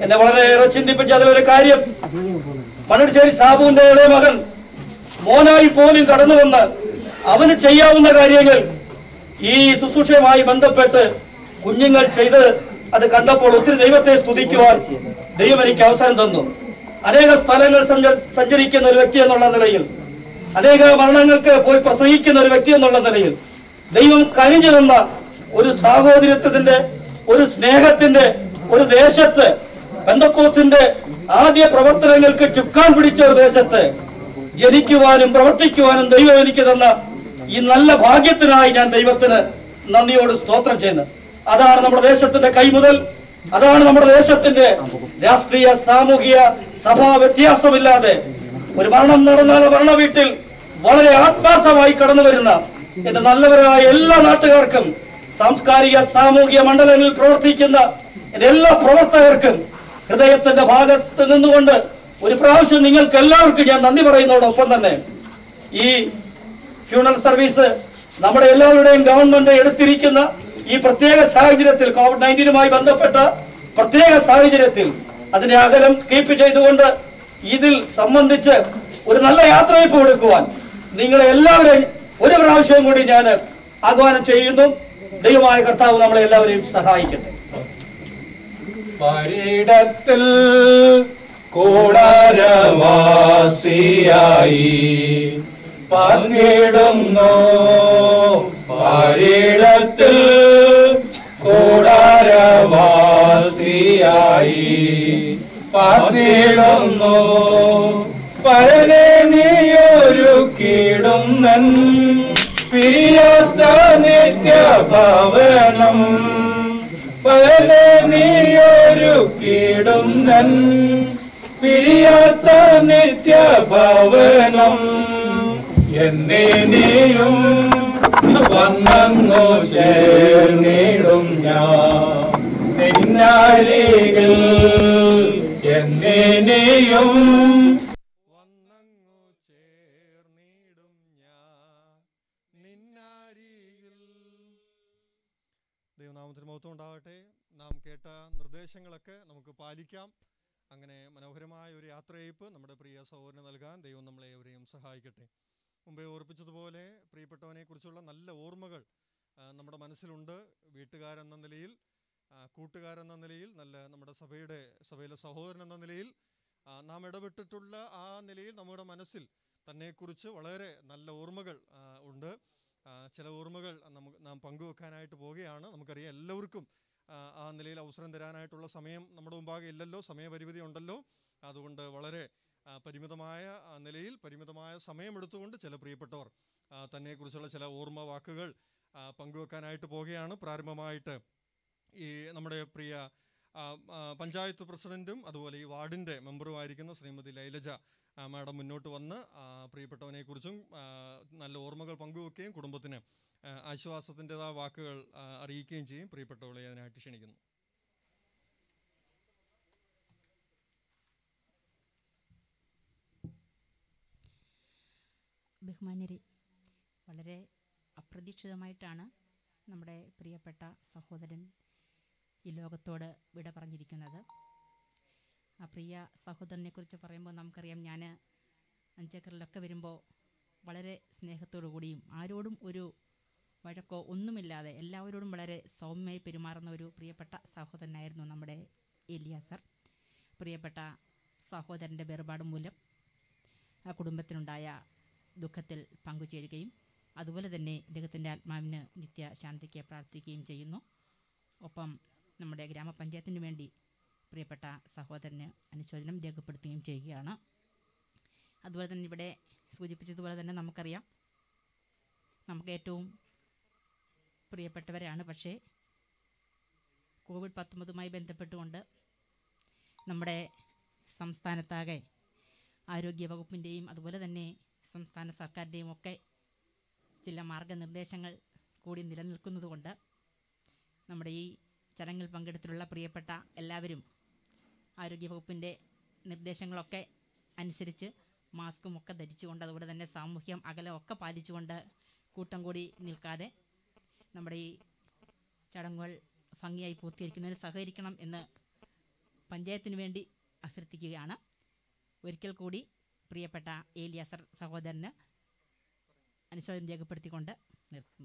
എന്നെ വളരെയേറെ ചിന്തിപ്പിച്ച അതിലൊരു കാര്യം മണ്ണടിശ്ശേരി സാബുവിന്റെ ഇളയ മകൻ മോനായി പോലും കടന്നു വന്ന് അവന് ചെയ്യാവുന്ന കാര്യങ്ങൾ ഈ ശുശ്രൂഷയുമായി ബന്ധപ്പെട്ട് കുഞ്ഞുങ്ങൾ ചെയ്ത് അത് കണ്ടപ്പോൾ ഒത്തിരി ദൈവത്തെ സ്തുതിക്കുവാൻ ദൈവം എനിക്ക് അവസരം തന്നു അനേക സ്ഥലങ്ങൾ സഞ്ച- സഞ്ചരിക്കുന്ന ഒരു വ്യക്തി എന്നുള്ള നിലയിൽ അനേക മരണങ്ങൾക്ക് പോയി പ്രസംഗിക്കുന്ന ഒരു വ്യക്തി എന്നുള്ള നിലയിൽ ദൈവം കനിഞ്ഞു തന്ന ഒരു സാഹോദര്യത്തിന്റെ ഒരു സ്നേഹത്തിന്റെ ഒരു ദേശത്ത് ബന്ധക്കോസിന്റെ ആദ്യ പ്രവർത്തനങ്ങൾക്ക് ചുക്കാൻ പിടിച്ച ഒരു ദേശത്ത് ജനിക്കുവാനും പ്രവർത്തിക്കുവാനും ദൈവം എനിക്ക് തന്ന ഈ നല്ല ഭാഗ്യത്തിനായി ഞാൻ ദൈവത്തിന് നന്ദിയോട് സ്തോത്രം ചെയ്യുന്നത് അതാണ് നമ്മുടെ ദേശത്തിന്റെ കൈമുതൽ അതാണ് നമ്മുടെ ദേശത്തിന്റെ രാഷ്ട്രീയ സാമൂഹിക സഭാ വ്യത്യാസമില്ലാതെ ഒരു മരണം നടന്നാൽ ആ മരണ വീട്ടിൽ വളരെ ആത്മാർത്ഥമായി കടന്നു വരുന്ന എന്റെ നല്ലവരായ എല്ലാ നാട്ടുകാർക്കും സാംസ്കാരിക സാമൂഹിക മണ്ഡലങ്ങളിൽ പ്രവർത്തിക്കുന്ന എന്റെ എല്ലാ പ്രവർത്തകർക്കും ഹൃദയത്തിന്റെ ഭാഗത്ത് നിന്നുകൊണ്ട് ഒരു പ്രാവശ്യം നിങ്ങൾക്ക് എല്ലാവർക്കും ഞാൻ നന്ദി പറയുന്നതോടൊപ്പം തന്നെ ഈ ഫ്യൂണൽ സർവീസ് നമ്മുടെ എല്ലാവരുടെയും ഗവൺമെന്റ് എടുത്തിരിക്കുന്ന ഈ പ്രത്യേക സാഹചര്യത്തിൽ കോവിഡ് നയൻറ്റീനുമായി ബന്ധപ്പെട്ട പ്രത്യേക സാഹചര്യത്തിൽ അതിനെ അകലം കീപ്പ് ചെയ്തുകൊണ്ട് ഇതിൽ സംബന്ധിച്ച് ഒരു നല്ല യാത്രയപ്പ് കൊടുക്കുവാൻ നിങ്ങളെ എല്ലാവരെയും ഒരു പ്രാവശ്യവും കൂടി ഞാൻ ആഹ്വാനം ചെയ്യുന്നു ദൈവമായ കർത്താവ് നമ്മളെ എല്ലാവരെയും സഹായിക്കട്ടെ പരിടത്തിൽ കൂടാരവാസിയായി പങ്കിടുന്നു പരിടത്തിൽ കൂടാരവാസിയായി പത്തിടുന്നു പരനെ നീയൊരുക്കിടുന്നൻ പിരിയാത്ത നിത്യഭവനം പരനെ നീയൊരുക്കിടുന്നൻ പിരിയാത്ത നിത്യഭവനം എന്നേ നീയും വന്നങ്ങു ചേർന്നിടും ഞാൻ നിന്നരികിൽ എന്നേ നീയും വന്നങ്ങു ചേർന്നിടും ഞാൻ നിന്നരികിൽ ദൈവനാമത്തിന് മഹത്വം ഉണ്ടാവട്ടെ നാം കേട്ട നിർദ്ദേശങ്ങളൊക്കെ നമുക്ക് പാലിക്കാം അങ്ങനെ മനോഹരമായ ഒരു യാത്രയയപ്പ് നമ്മുടെ പ്രിയ സഹോദരന് നൽകാൻ ദൈവം നമ്മളെ ഏവരെയും സഹായിക്കട്ടെ മുമ്പേ ഓർപ്പിച്ചതുപോലെ പ്രിയപ്പെട്ടവനെ കുറിച്ചുള്ള നല്ല ഓർമ്മകൾ ആ, നമ്മുടെ മനസ്സിലുണ്ട് വീട്ടുകാരെന്ന നിലയിൽ ആ, കൂട്ടുകാരെന്ന നിലയിൽ നല്ല നമ്മുടെ സഭയുടെ സഭയിലെ സഹോദരൻ എന്ന നിലയിൽ ആ, നാം ഇടപെട്ടിട്ടുള്ള ആ നിലയിൽ നമ്മുടെ മനസ്സിൽ തന്നെക്കുറിച്ച് വളരെ നല്ല ഓർമ്മകൾ ആ, ഉണ്ട് ആ, ചില ഓർമ്മകൾ നമുക്ക് നാം പങ്കുവെക്കാനായിട്ട് പോവുകയാണ് നമുക്കറിയാം എല്ലാവർക്കും ആ, ആ നിലയിൽ അവസരം തരാനായിട്ടുള്ള സമയം നമ്മുടെ മുമ്പാകെ ഇല്ലല്ലോ സമയപരിമിതി ഉണ്ടല്ലോ അതുകൊണ്ട് വളരെ ആ, പരിമിതമായ ആ, നിലയിൽ പരിമിതമായ സമയമെടുത്തുകൊണ്ട് ചില പ്രിയപ്പെട്ടവർ ആ, തന്നെക്കുറിച്ചുള്ള ചില ഓർമ്മ വാക്കുകൾ ആ, പങ്കുവെക്കാനായിട്ട് പോവുകയാണ് പ്രാരംഭമായിട്ട് ഈ നമ്മുടെ പ്രിയ ആ, ആ, പഞ്ചായത്ത് പ്രസിഡന്റും അതുപോലെ ഈ വാർഡിൻ്റെ മെമ്പറുമായിരിക്കുന്ന ശ്രീമതി ലൈലജ ആ, മാഡം മുന്നോട്ട് വന്ന് ആ, പ്രിയപ്പെട്ടവനെക്കുറിച്ചും ആ, നല്ല ഓർമ്മകൾ പങ്കുവെക്കുകയും കുടുംബത്തിന് ആ, ആശ്വാസത്തിൻ്റെതായ വാക്കുകൾ ആ, അറിയിക്കുകയും ചെയ്യും പ്രിയപ്പെട്ടവളെ അതിനായിട്ട് ക്ഷണിക്കുന്നു ബഹുമാന്യരെ വളരെ അപ്രതീക്ഷിതമായിട്ടാണ് നമ്മുടെ പ്രിയപ്പെട്ട സഹോദരൻ ഈ ലോകത്തോട് വിട പറഞ്ഞിരിക്കുന്നത് ആ പ്രിയ സഹോദരനെക്കുറിച്ച് പറയുമ്പോൾ നമുക്കറിയാം ഞാൻ അഞ്ചേക്കറിലൊക്കെ വരുമ്പോൾ വളരെ സ്നേഹത്തോടു കൂടിയും ആരോടും ഒരു വഴക്കോ ഒന്നുമില്ലാതെ എല്ലാവരോടും വളരെ സൗമ്യമായി പെരുമാറുന്ന ഒരു പ്രിയപ്പെട്ട സഹോദരനായിരുന്നു നമ്മുടെ എലിയ സർ പ്രിയപ്പെട്ട സഹോദരൻ്റെ വേർപാട് മൂലം ആ കുടുംബത്തിനുണ്ടായ ദുഃഖത്തിൽ പങ്കുചേരുകയും അതുപോലെ തന്നെ ഇദ്ദേഹത്തിൻ്റെ ആത്മാവിന് നിത്യശാന്തിക്ക് പ്രാർത്ഥിക്കുകയും ചെയ്യുന്നു ഒപ്പം നമ്മുടെ ഗ്രാമപഞ്ചായത്തിന് വേണ്ടി പ്രിയപ്പെട്ട സഹോദരന് അനുശോചനം രേഖപ്പെടുത്തുകയും ചെയ്യുകയാണ് അതുപോലെ തന്നെ ഇവിടെ സൂചിപ്പിച്ചതുപോലെ തന്നെ നമുക്കറിയാം നമുക്ക് ഏറ്റവും പ്രിയപ്പെട്ടവരാണ് പക്ഷേ കോവിഡ് പത്തൊമ്പതുമായി ബന്ധപ്പെട്ടുകൊണ്ട് നമ്മുടെ സംസ്ഥാനത്താകെ ആരോഗ്യ വകുപ്പിൻ്റെയും അതുപോലെ തന്നെ സംസ്ഥാന സർക്കാരിൻ്റെയും ഒക്കെ ചില മാർഗനിർദ്ദേശങ്ങൾ കൂടി നിലനിൽക്കുന്നതുകൊണ്ട് നമ്മുടെ ഈ ചടങ്ങിൽ പങ്കെടുത്തിട്ടുള്ള പ്രിയപ്പെട്ട എല്ലാവരും ആരോഗ്യവകുപ്പിൻ്റെ നിർദ്ദേശങ്ങളൊക്കെ അനുസരിച്ച് മാസ്കും ഒക്കെ ധരിച്ചുകൊണ്ട് അതുപോലെ തന്നെ സാമൂഹ്യം അകലം ഒക്കെ പാലിച്ചുകൊണ്ട് കൂട്ടം കൂടി നിൽക്കാതെ നമ്മുടെ ഈ ചടങ്ങുകൾ ഭംഗിയായി പൂർത്തീകരിക്കുന്നതിന് സഹകരിക്കണം എന്ന് പഞ്ചായത്തിന് വേണ്ടി അഭ്യർത്ഥിക്കുകയാണ് ഒരിക്കൽ കൂടി പ്രിയപ്പെട്ട ഏലിയാസർ സഹോദരന് അനുശോചനം രേഖപ്പെടുത്തിക്കൊണ്ട് നിർത്തുന്നു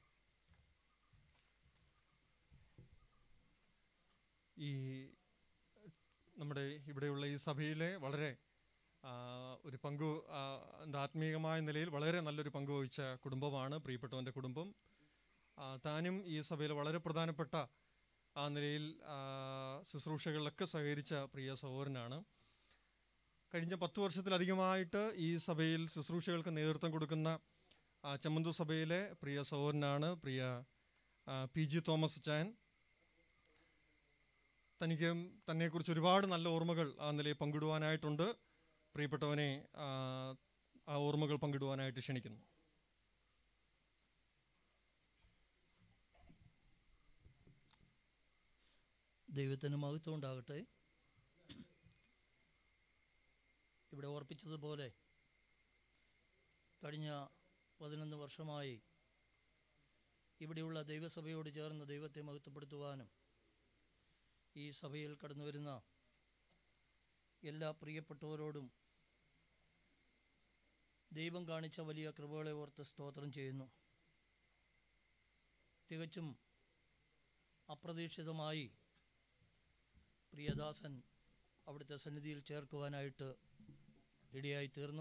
ഈ നമ്മുടെ ഇവിടെയുള്ള ഈ സഭയിലെ വളരെ ആ, ഒരു പങ്കു ആ, എന്താ ആത്മീയമായ നിലയിൽ വളരെ നല്ലൊരു പങ്ക് വഹിച്ച കുടുംബമാണ് പ്രിയപ്പെട്ടവൻ്റെ കുടുംബം ആ, താനും ഈ സഭയിൽ വളരെ പ്രധാനപ്പെട്ട ആ നിലയിൽ ആ, ശുശ്രൂഷകളിലൊക്കെ സഹകരിച്ച പ്രിയ സഹോദരനാണ് കഴിഞ്ഞ പത്ത് വർഷത്തിലധികമായിട്ട് ഈ സഭയിൽ ശുശ്രൂഷകൾക്ക് നേതൃത്വം കൊടുക്കുന്ന ആ, ചെമ്മന്തു സഭയിലെ പ്രിയ സഹോദരനാണ് പ്രിയ ആ, പി ജി തോമസ് ചാൻ തനിക്ക് തന്നെക്കുറിച്ച് ഒരുപാട് നല്ല ഓർമ്മകൾ ആ നിലയിൽ പങ്കിടുവാനായിട്ടുണ്ട് പ്രിയപ്പെട്ടവനെ ആ, ആ ഓർമ്മകൾ പങ്കിടുവാനായിട്ട് ക്ഷണിക്കുന്നു ദൈവത്തിന് മഹത്വം ഉണ്ടാകട്ടെ ഇവിടെ ഓർപ്പിച്ചതുപോലെ കഴിഞ്ഞ പതിനൊന്ന് വർഷമായി ഇവിടെയുള്ള ദൈവസഭയോട് ചേർന്ന് ദൈവത്തെ മഹത്വപ്പെടുത്തുവാനും ഈ സഭയിൽ കടന്നു വരുന്ന എല്ലാ പ്രിയപ്പെട്ടവരോടും ദൈവം കാണിച്ച വലിയ കൃപകളെ ഓർത്ത് സ്തോത്രം ചെയ്യുന്നു തികച്ചും അപ്രതീക്ഷിതമായി പ്രിയദാസൻ അവിടുത്തെ സന്നിധിയിൽ ചേർക്കുവാനായിട്ട് ഇടയായി തീർന്നു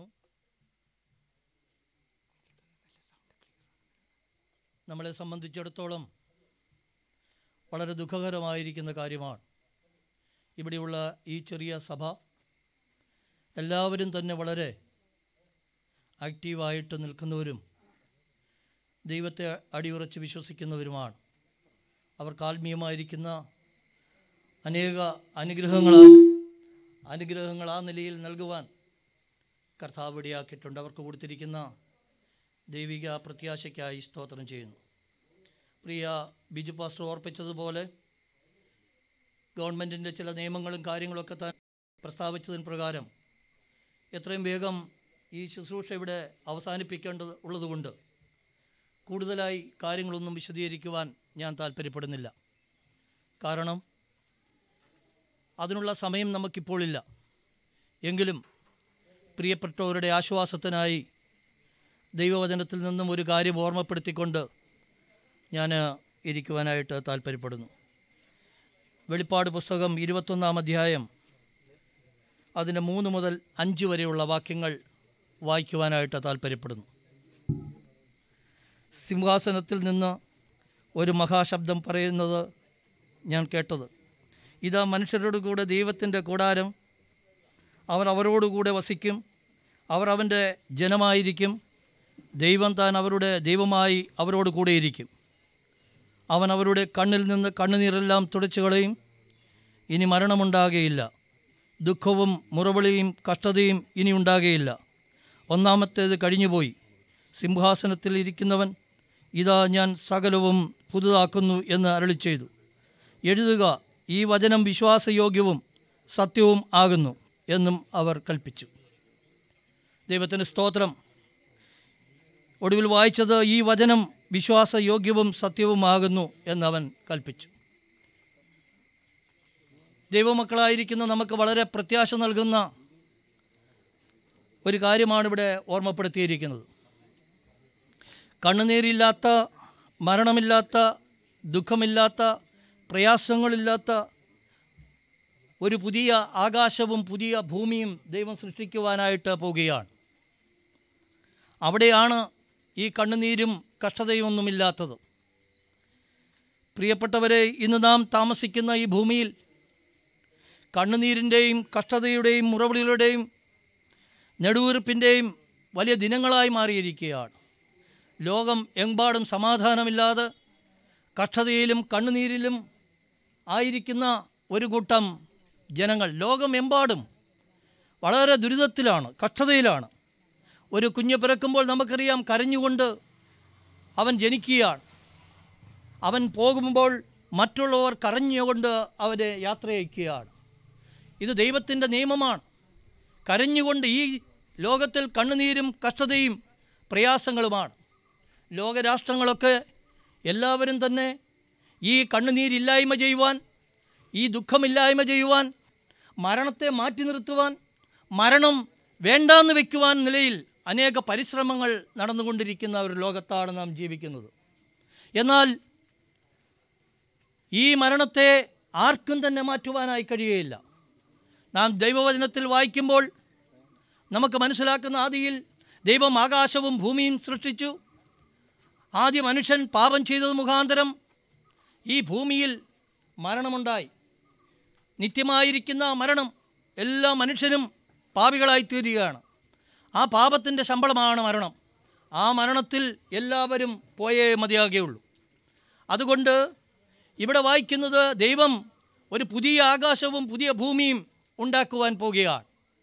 നമ്മളെ സംബന്ധിച്ചിടത്തോളം വളരെ ദുഃഖകരമായിരിക്കുന്ന കാര്യമാണ് ഇവിടെയുള്ള ഈ ചെറിയ സഭ എല്ലാവരും തന്നെ വളരെ ആക്റ്റീവായിട്ട് നിൽക്കുന്നവരും ദൈവത്തെ അടിയുറച്ച് വിശ്വസിക്കുന്നവരുമാണ് അവർക്ക് ആത്മീയമായിരിക്കുന്ന അനേക അനുഗ്രഹങ്ങൾ അനുഗ്രഹങ്ങൾ ആ നിലയിൽ നൽകുവാൻ കർത്താവ് ഇടയാക്കിയിട്ടുണ്ട് അവർക്ക് കൊടുത്തിരിക്കുന്ന ദൈവിക പ്രത്യാശയ്ക്കായി സ്തോത്രം ചെയ്യുന്നു പ്രിയ ബിജു പാസ്റ്റർ ഓർപ്പിച്ചതുപോലെ ഗവൺമെൻറ്റിൻ്റെ ചില നിയമങ്ങളും കാര്യങ്ങളൊക്കെ താൻ പ്രസ്താവിച്ചതിന് പ്രകാരം എത്രയും വേഗം ഈ ശുശ്രൂഷ ഇവിടെ അവസാനിപ്പിക്കേണ്ടത് ഉള്ളതുകൊണ്ട് കൂടുതലായി കാര്യങ്ങളൊന്നും വിശദീകരിക്കുവാൻ ഞാൻ താല്പര്യപ്പെടുന്നില്ല കാരണം അതിനുള്ള സമയം നമുക്കിപ്പോഴില്ല എങ്കിലും പ്രിയപ്പെട്ടവരുടെ ആശ്വാസത്തിനായി ദൈവവചനത്തിൽ നിന്നും ഒരു കാര്യം ഓർമ്മപ്പെടുത്തിക്കൊണ്ട് ഞാൻ ഇരിക്കുവാനായിട്ട് താല്പര്യപ്പെടുന്നു വെളിപ്പാട് പുസ്തകം ഇരുപത്തൊന്നാം അധ്യായം അതിൻ്റെ മൂന്ന് മുതൽ അഞ്ച് വരെയുള്ള വാക്യങ്ങൾ വായിക്കുവാനായിട്ട് താല്പര്യപ്പെടുന്നു സിംഹാസനത്തിൽ നിന്ന് ഒരു മഹാശബ്ദം പറയുന്നത് ഞാൻ കേട്ടത് ഇതാ മനുഷ്യരോട് കൂടെ ദൈവത്തിൻ്റെ കൂടാരം അവർ അവരോടുകൂടെ വസിക്കും അവർ അവൻ്റെ ജനമായിരിക്കും ദൈവം താൻ അവരുടെ ദൈവമായി അവരോട് കൂടെയിരിക്കും അവൻ അവരുടെ കണ്ണിൽ നിന്ന് കണ്ണുനീരെല്ലാം തുടച്ചു കളയും ഇനി മരണമുണ്ടാകുകയില്ല ദുഃഖവും മുറവിളിയും കഷ്ടതയും ഇനി ഉണ്ടാകുകയില്ല ഒന്നാമത്തേത് കഴിഞ്ഞുപോയി സിംഹാസനത്തിൽ ഇരിക്കുന്നവൻ ഇതാ ഞാൻ സകലവും പുതുതാക്കുന്നു എന്ന് അരളി ചെയ്തു എഴുതുക ഈ വചനം വിശ്വാസയോഗ്യവും സത്യവും ആകുന്നു എന്നും അവർ കൽപ്പിച്ചു ദൈവത്തിന് സ്തോത്രം ഒടുവിൽ വായിച്ചത് ഈ വചനം വിശ്വാസയോഗ്യവും സത്യവുമാകുന്നു എന്നവൻ കൽപ്പിച്ചു ദൈവമക്കളായിരിക്കുന്ന നമുക്ക് വളരെ പ്രത്യാശ നൽകുന്ന ഒരു കാര്യമാണ് ഇവിടെ ഓർമ്മപ്പെടുത്തിയിരിക്കുന്നത് കണ്ണുനീരില്ലാത്ത മരണമില്ലാത്ത ദുഃഖമില്ലാത്ത പ്രയാസങ്ങളില്ലാത്ത ഒരു പുതിയ ആകാശവും പുതിയ ഭൂമിയും ദൈവം സൃഷ്ടിക്കുവാനായിട്ട് പോവുകയാണ് അവിടെയാണ് ഈ കണ്ണുനീരും കഷ്ടതയും ഒന്നുമില്ലാത്തത് പ്രിയപ്പെട്ടവരെ ഇന്ന് നാം താമസിക്കുന്ന ഈ ഭൂമിയിൽ കണ്ണുനീരിൻ്റെയും കഷ്ടതയുടെയും മുറവിളികളുടെയും നെടുവീർപ്പിൻ്റെയും വലിയ ദിനങ്ങളായി മാറിയിരിക്കുകയാണ് ലോകം എമ്പാടും സമാധാനമില്ലാതെ കഷ്ടതയിലും കണ്ണുനീരിലും ആയിരിക്കുന്ന ഒരു കൂട്ടം ജനങ്ങൾ ലോകമെമ്പാടും വളരെ ദുരിതത്തിലാണ് കഷ്ടതയിലാണ് ഒരു കുഞ്ഞ് പിറക്കുമ്പോൾ നമുക്കറിയാം കരഞ്ഞുകൊണ്ട് അവൻ ജനിക്കുകയാണ് അവൻ പോകുമ്പോൾ മറ്റുള്ളവർ കരഞ്ഞുകൊണ്ട് അവരെ യാത്രയക്കുകയാണ് ഇത് ദൈവത്തിൻ്റെ നിയമമാണ് കരഞ്ഞുകൊണ്ട് ഈ ലോകത്തിൽ കണ്ണുനീരും കഷ്ടതയും പ്രയാസങ്ങളുമാണ് ലോകരാഷ്ട്രങ്ങളൊക്കെ എല്ലാവരും തന്നെ ഈ കണ്ണുനീരില്ലായ്മ ചെയ്യുവാൻ ഈ ദുഃഖമില്ലായ്മ ചെയ്യുവാൻ മരണത്തെ മാറ്റി നിർത്തുവാൻ മരണം വേണ്ടാന്ന് വയ്ക്കുവാൻ നിലയിൽ അനേക പരിശ്രമങ്ങൾ നടന്നുകൊണ്ടിരിക്കുന്ന ഒരു ലോകത്താണ് നാം ജീവിക്കുന്നത് എന്നാൽ ഈ മരണത്തെ ആർക്കും തന്നെ മാറ്റുവാനായി കഴിയുകയില്ല നാം ദൈവവചനത്തിൽ വായിക്കുമ്പോൾ നമുക്ക് മനസ്സിലാക്കുന്ന ആദിയിൽ ദൈവം ആകാശവും ഭൂമിയും സൃഷ്ടിച്ചു ആദ്യ മനുഷ്യൻ പാപം ചെയ്തത് മുഖാന്തരം ഈ ഭൂമിയിൽ മരണമുണ്ടായി നിത്യമായിരിക്കുന്ന മരണം എല്ലാ മനുഷ്യരും പാപികളായി തീരുകയാണ് ആ പാപത്തിൻ്റെ ശമ്പളമാണ് മരണം ആ മരണത്തിൽ എല്ലാവരും പോയേ മതിയാകുകയുള്ളൂ അതുകൊണ്ട് ഇവിടെ വായിക്കുന്നത് ദൈവം ഒരു പുതിയ ആകാശവും പുതിയ ഭൂമിയും ഉണ്ടാക്കുവാൻ പോകുകയാണ്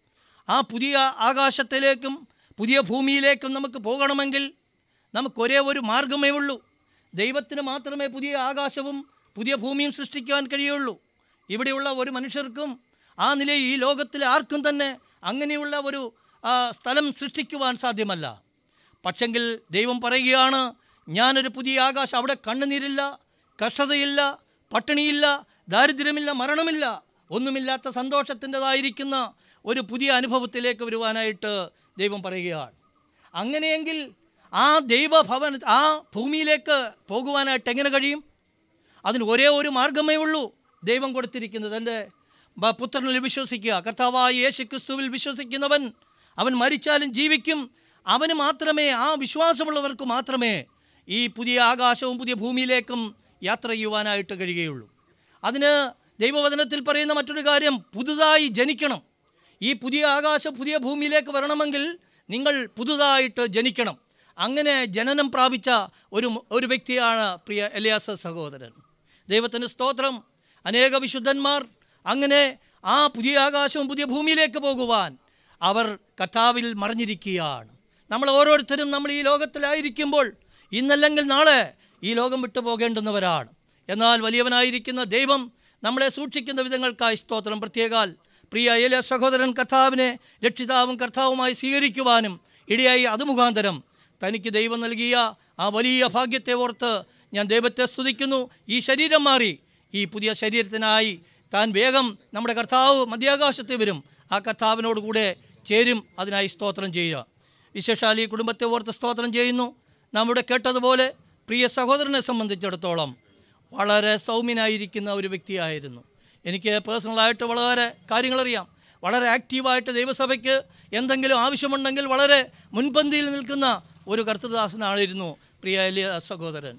ആ പുതിയ ആകാശത്തിലേക്കും പുതിയ ഭൂമിയിലേക്കും നമുക്ക് പോകണമെങ്കിൽ നമുക്ക് ഒരേ ഒരു മാർഗമേ ഉള്ളൂ ദൈവത്തിന് മാത്രമേ പുതിയ ആകാശവും പുതിയ ഭൂമിയും സൃഷ്ടിക്കുവാൻ കഴിയുള്ളൂ ഇവിടെയുള്ള ഒരു മനുഷ്യർക്കും ആ നിലയിൽ ഈ ലോകത്തിലെ ആർക്കും തന്നെ അങ്ങനെയുള്ള ഒരു ആ, സ്ഥലം സൃഷ്ടിക്കുവാൻ സാധ്യമല്ല പക്ഷെങ്കിൽ ദൈവം പറയുകയാണ് ഞാനൊരു പുതിയ ആകാശം അവിടെ കണ്ണുനീരില്ല കഷ്ടതയില്ല പട്ടിണിയില്ല ദാരിദ്ര്യമില്ല മരണമില്ല ഒന്നുമില്ലാത്ത സന്തോഷത്തിൻ്റെതായിരിക്കുന്ന ഒരു പുതിയ അനുഭവത്തിലേക്ക് വരുവാനായിട്ട് ദൈവം പറയുകയാണ് അങ്ങനെയെങ്കിൽ ആ ദൈവഭവൻ ആ ഭൂമിയിലേക്ക് പോകുവാനായിട്ട് എങ്ങനെ കഴിയും അതിന് ഒരേ ഒരു മാർഗമേ ഉള്ളൂ ദൈവം കൊടുത്തിരിക്കുന്നത് എൻ്റെ ബ- പുത്രനിൽ വിശ്വസിക്കുക കർത്താവായ യേശു ക്രിസ്തുവിൽ വിശ്വസിക്കുന്നവൻ അവൻ മരിച്ചാലും ജീവിക്കും അവന് മാത്രമേ ആ വിശ്വാസമുള്ളവർക്ക് മാത്രമേ ഈ പുതിയ ആകാശവും പുതിയ ഭൂമിയിലേക്കും യാത്ര ചെയ്യുവാനായിട്ട് കഴിയുകയുള്ളൂ അതിന് ദൈവവചനത്തിൽ പറയുന്ന മറ്റൊരു കാര്യം പുതുതായി ജനിക്കണം ഈ പുതിയ ആകാശം പുതിയ ഭൂമിയിലേക്ക് വരണമെങ്കിൽ നിങ്ങൾ പുതുതായിട്ട് ജനിക്കണം അങ്ങനെ ജനനം പ്രാപിച്ച ഒരു ഒരു വ്യക്തിയാണ് പ്രിയ എലിയാസ സഹോദരൻ ദൈവത്തിന് സ്തോത്രം അനേക വിശുദ്ധന്മാർ അങ്ങനെ ആ പുതിയ ആകാശവും പുതിയ ഭൂമിയിലേക്ക് പോകുവാൻ അവർ കർത്താവിൽ മറിഞ്ഞിരിക്കുകയാണ് നമ്മൾ ഓരോരുത്തരും നമ്മൾ ഈ ലോകത്തിലായിരിക്കുമ്പോൾ ഇന്നല്ലെങ്കിൽ നാളെ ഈ ലോകം വിട്ടു പോകേണ്ടുന്നവരാണ് എന്നാൽ വലിയവനായിരിക്കുന്ന ദൈവം നമ്മളെ സൂക്ഷിക്കുന്ന വിധങ്ങൾക്കായി സ്തോത്രം പ്രത്യേകാൽ പ്രിയ ഏലിയ സഹോദരൻ കർത്താവിനെ രക്ഷിതാവും കർത്താവുമായി സ്വീകരിക്കുവാനും ഇടയായി അത് മുഖാന്തരം തനിക്ക് ദൈവം നൽകിയ ആ വലിയ ഭാഗ്യത്തെ ഓർത്ത് ഞാൻ ദൈവത്തെ സ്തുതിക്കുന്നു ഈ ശരീരം മാറി ഈ പുതിയ ശരീരത്തിനായി താൻ വേഗം നമ്മുടെ കർത്താവ് മധ്യാകാശത്ത് വരും ആ കർത്താവിനോട് കൂടെ ചേരും അതിനായി സ്തോത്രം ചെയ്യുക വിശേഷാൽ ഈ കുടുംബത്തെ ഓർത്ത് സ്തോത്രം ചെയ്യുന്നു നമ്മുടെ കേട്ടതുപോലെ പ്രിയ സഹോദരനെ സംബന്ധിച്ചിടത്തോളം വളരെ സൗമ്യനായിരിക്കുന്ന ഒരു വ്യക്തിയായിരുന്നു എനിക്ക് പേഴ്സണലായിട്ട് വളരെ കാര്യങ്ങളറിയാം വളരെ ആക്റ്റീവായിട്ട് ദൈവസഭയ്ക്ക് എന്തെങ്കിലും ആവശ്യമുണ്ടെങ്കിൽ വളരെ മുൻപന്തിയിൽ നിൽക്കുന്ന ഒരു കർത്തദാസനായിരുന്നു പ്രിയ എലിയ സഹോദരൻ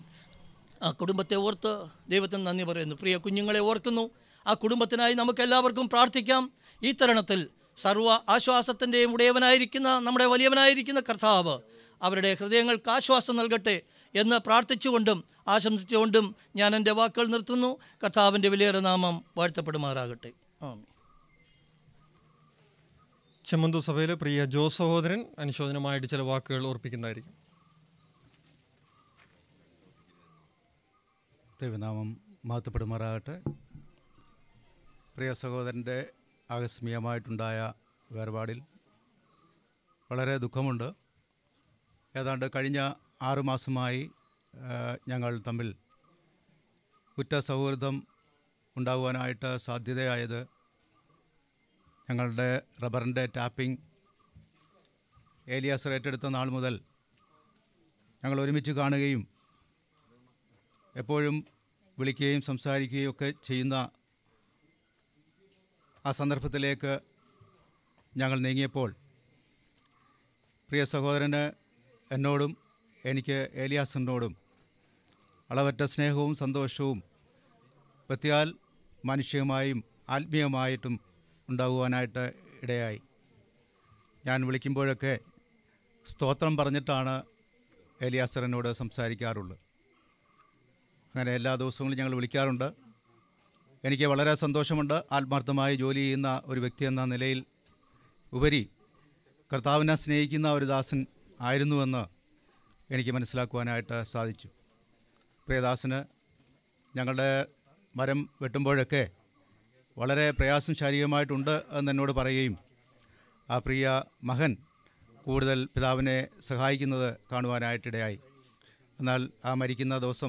ആ കുടുംബത്തെ ഓർത്ത് ദൈവത്തിന് നന്ദി പറയുന്നു പ്രിയ കുഞ്ഞുങ്ങളെ ഓർക്കുന്നു ആ കുടുംബത്തിനായി നമുക്ക് എല്ലാവർക്കും പ്രാർത്ഥിക്കാം ഈ തരുണത്തിൽ സർവ്വ ആശ്വാസത്തിൻ്റെയും ഉടയവനായിരിക്കുന്ന നമ്മുടെ വലിയവനായിരിക്കുന്ന കർത്താവ് അവരുടെ ഹൃദയങ്ങൾക്ക് ആശ്വാസം നൽകട്ടെ എന്ന് പ്രാർത്ഥിച്ചുകൊണ്ടും ആശംസിച്ചുകൊണ്ടും ഞാൻ എൻ്റെ വാക്കുകൾ നിർത്തുന്നു കർത്താവിൻ്റെ വിലയേറെ നാമം വാഴ്ത്തപ്പെടുമാറാകട്ടെ ആമീൻ ചെമ്മന്തു സഭയിലെ പ്രിയ ജോ സഹോദരൻ അനുശോചനമായിട്ട് ചില വാക്കുകൾ ഓർപ്പിക്കുന്നതായിരിക്കും ദൈവനാമം മഹത്വപ്പെടുമാറാകട്ടെ പ്രിയ സഹോദരൻ്റെ ആകസ്മികമായിട്ടുണ്ടായ വേർപാടിൽ വളരെ ദുഃഖമുണ്ട് ഏതാണ്ട് കഴിഞ്ഞ ആറു മാസമായി ആ, ഞങ്ങൾ തമ്മിൽ ഉറ്റ സൗഹൃദം ഉണ്ടാകുവാനായിട്ട് സാധ്യതയായത് ഞങ്ങളുടെ റബ്ബറിൻ്റെ ടാപ്പിംഗ് ഏലിയാസ് ഏറ്റെടുത്ത നാൾ മുതൽ ഞങ്ങൾ ഒരുമിച്ച് കാണുകയും എപ്പോഴും വിളിക്കുകയും സംസാരിക്കുകയും ഒക്കെ ചെയ്യുന്ന ആ സന്ദർഭത്തിലേക്ക് ഞങ്ങൾ നീങ്ങിയപ്പോൾ പ്രിയ സഹോദരന് എന്നോടും എനിക്ക് ഏലിയാസിനോടും അളവറ്റ സ്നേഹവും സന്തോഷവും പ്രത്യാൽ മാനുഷികമായും ആത്മീയമായിട്ടും ഉണ്ടാകുവാനായിട്ട് ഇടയായി ഞാൻ വിളിക്കുമ്പോഴൊക്കെ സ്തോത്രം പറഞ്ഞിട്ടാണ് ഏലിയാസറിനോട് സംസാരിക്കാറുള്ളത് അങ്ങനെ എല്ലാ ദിവസങ്ങളും ഞങ്ങൾ വിളിക്കാറുണ്ട് എനിക്ക് വളരെ സന്തോഷമുണ്ട് ആത്മാർത്ഥമായി ജോലി ചെയ്യുന്ന ഒരു വ്യക്തി എന്ന നിലയിൽ ഉപരി കർത്താവിനെ സ്നേഹിക്കുന്ന ഒരു ദാസൻ ആയിരുന്നുവെന്ന് എനിക്ക് മനസ്സിലാക്കുവാനായിട്ട് സാധിച്ചു പ്രിയദാസന് ഞങ്ങളുടെ മരം വെട്ടുമ്പോഴൊക്കെ വളരെ പ്രയാസം ശാരീരികമായിട്ടുണ്ട് എന്ന് എന്നോട് പറയുകയും ആ പ്രിയ മകൻ കൂടുതൽ പിതാവിനെ സഹായിക്കുന്നത് കാണുവാനായിട്ടിടയായി എന്നാൽ ആ മരിക്കുന്ന ദിവസം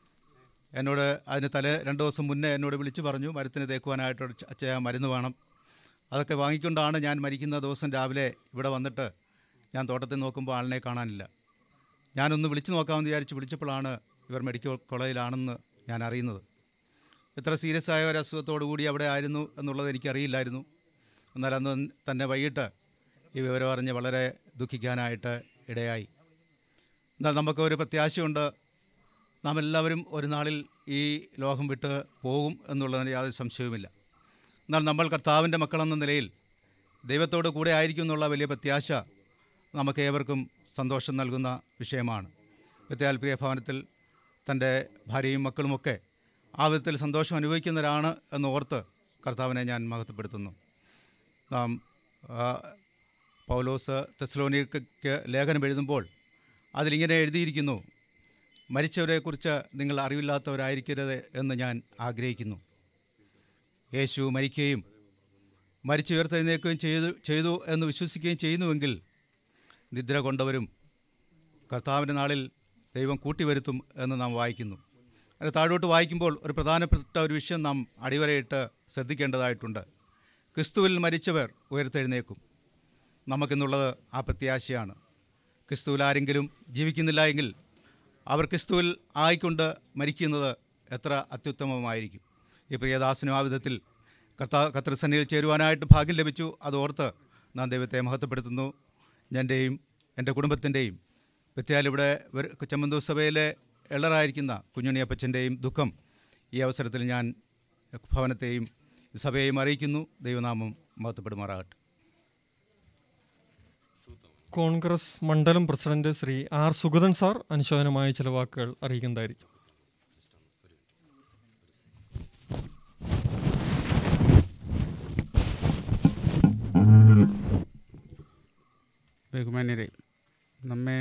എന്നോട് അതിന് തലേ രണ്ട് ദിവസം മുന്നേ എന്നോട് വിളിച്ചു പറഞ്ഞു മരത്തിന് തേക്കുവാനായിട്ട് അച്ഛയ മരുന്ന് വേണം അതൊക്കെ വാങ്ങിക്കൊണ്ടാണ് ഞാൻ മരിക്കുന്ന ദിവസം രാവിലെ ഇവിടെ വന്നിട്ട് ഞാൻ തോട്ടത്തിൽ നോക്കുമ്പോൾ ആളിനെ കാണാനില്ല ഞാനൊന്ന് വിളിച്ചു നോക്കാമെന്ന് വിചാരിച്ച് വിളിച്ചപ്പോഴാണ് ഇവർ മെഡിക്കൽ കോളേജിലാണെന്ന് ഞാൻ അറിയുന്നത് ഇത്ര സീരിയസ് ആയ ഒരു അസുഖത്തോടു കൂടി അവിടെ ആയിരുന്നു എന്നുള്ളത് എനിക്കറിയില്ലായിരുന്നു എന്നാൽ അന്ന് തന്നെ വൈകിട്ട് ഈ വിവരം അറിഞ്ഞ് വളരെ ദുഃഖിക്കാനായിട്ട് ഇടയായി എന്നാൽ നമുക്ക് ഒരു പ്രത്യാശയുണ്ട് നാം എല്ലാവരും ഒരു നാളിൽ ഈ ലോകം വിട്ട് പോകും എന്നുള്ളതിന് യാതൊരു സംശയവുമില്ല എന്നാൽ നമ്മൾ കർത്താവിൻ്റെ മക്കളെന്ന നിലയിൽ ദൈവത്തോട് കൂടെ ആയിരിക്കും എന്നുള്ള വലിയ പ്രത്യാശ നമുക്ക് ഏവർക്കും സന്തോഷം നൽകുന്ന വിഷയമാണ് വിദ്യാൽ പ്രിയ ഭവനത്തിൽ തൻ്റെ ഭാര്യയും മക്കളുമൊക്കെ ആ വിധത്തിൽ സന്തോഷം അനുഭവിക്കുന്നവരാണ് എന്ന് ഓർത്ത് കർത്താവിനെ ഞാൻ മഹത്വപ്പെടുത്തുന്നു നാം ആ, പൗലോസ് തെസ്ലോനിക്ക് ലേഖനം എഴുതുമ്പോൾ അതിലിങ്ങനെ എഴുതിയിരിക്കുന്നു മരിച്ചവരെക്കുറിച്ച് നിങ്ങൾ അറിവില്ലാത്തവരായിരിക്കരുത് എന്ന് ഞാൻ ആഗ്രഹിക്കുന്നു യേശു മരിക്കുകയും മരിച്ചുയർത്തെഴുന്നേൽക്കുകയും ചെയ്തു ചെയ്തു എന്ന് വിശ്വസിക്കുകയും ചെയ്യുന്നുവെങ്കിൽ നിദ്ര കൊണ്ടവരും കർത്താവിൻ്റെ നാളിൽ ദൈവം കൂട്ടിവരുത്തും എന്ന് നാം വായിക്കുന്നു അത് താഴോട്ട് വായിക്കുമ്പോൾ ഒരു പ്രധാനപ്പെട്ട ഒരു വിഷയം നാം അടിവരയിട്ട് ശ്രദ്ധിക്കേണ്ടതായിട്ടുണ്ട് ക്രിസ്തുവിൽ മരിച്ചവർ ഉയർത്തെഴുന്നേക്കും നമുക്കെന്നുള്ളത് ആ പ്രത്യാശയാണ് ക്രിസ്തുവിൽ ആരെങ്കിലും ജീവിക്കുന്നില്ല എങ്കിൽ അവർ ക്രിസ്തുവിൽ ആയിക്കൊണ്ട് മരിക്കുന്നത് എത്ര അത്യുത്തമമായിരിക്കും ഈ പ്രിയദാസനും ആ വിധത്തിൽ കർത്താ കത്രസന്നിയിൽ ചേരുവാനായിട്ട് ഭാഗ്യം ലഭിച്ചു അതോർത്ത് നാം ദൈവത്തെ മഹത്വപ്പെടുത്തുന്നു എൻ്റെയും എൻ്റെ കുടുംബത്തിൻ്റെയും വ്യത്യാൽ ഇവിടെ ചെമ്മന്തൂർ സഭയിലെ എളറായിരിക്കുന്ന കുഞ്ഞുണിയപ്പച്ചൻ്റെയും ദുഃഖം ഈ അവസരത്തിൽ ഞാൻ ഭവനത്തെയും സഭയെയും അറിയിക്കുന്നു ദൈവനാമം മഹത്വപ്പെടുമാറാകട്ടെ കോൺഗ്രസ് മണ്ഡലം president Shri R Sugathan sir അനുശോചനമായ ചില വാക്കുകൾ അറിയിക്കുന്നതായിരിക്കും ബഹുമാന്യരെ നമ്മെ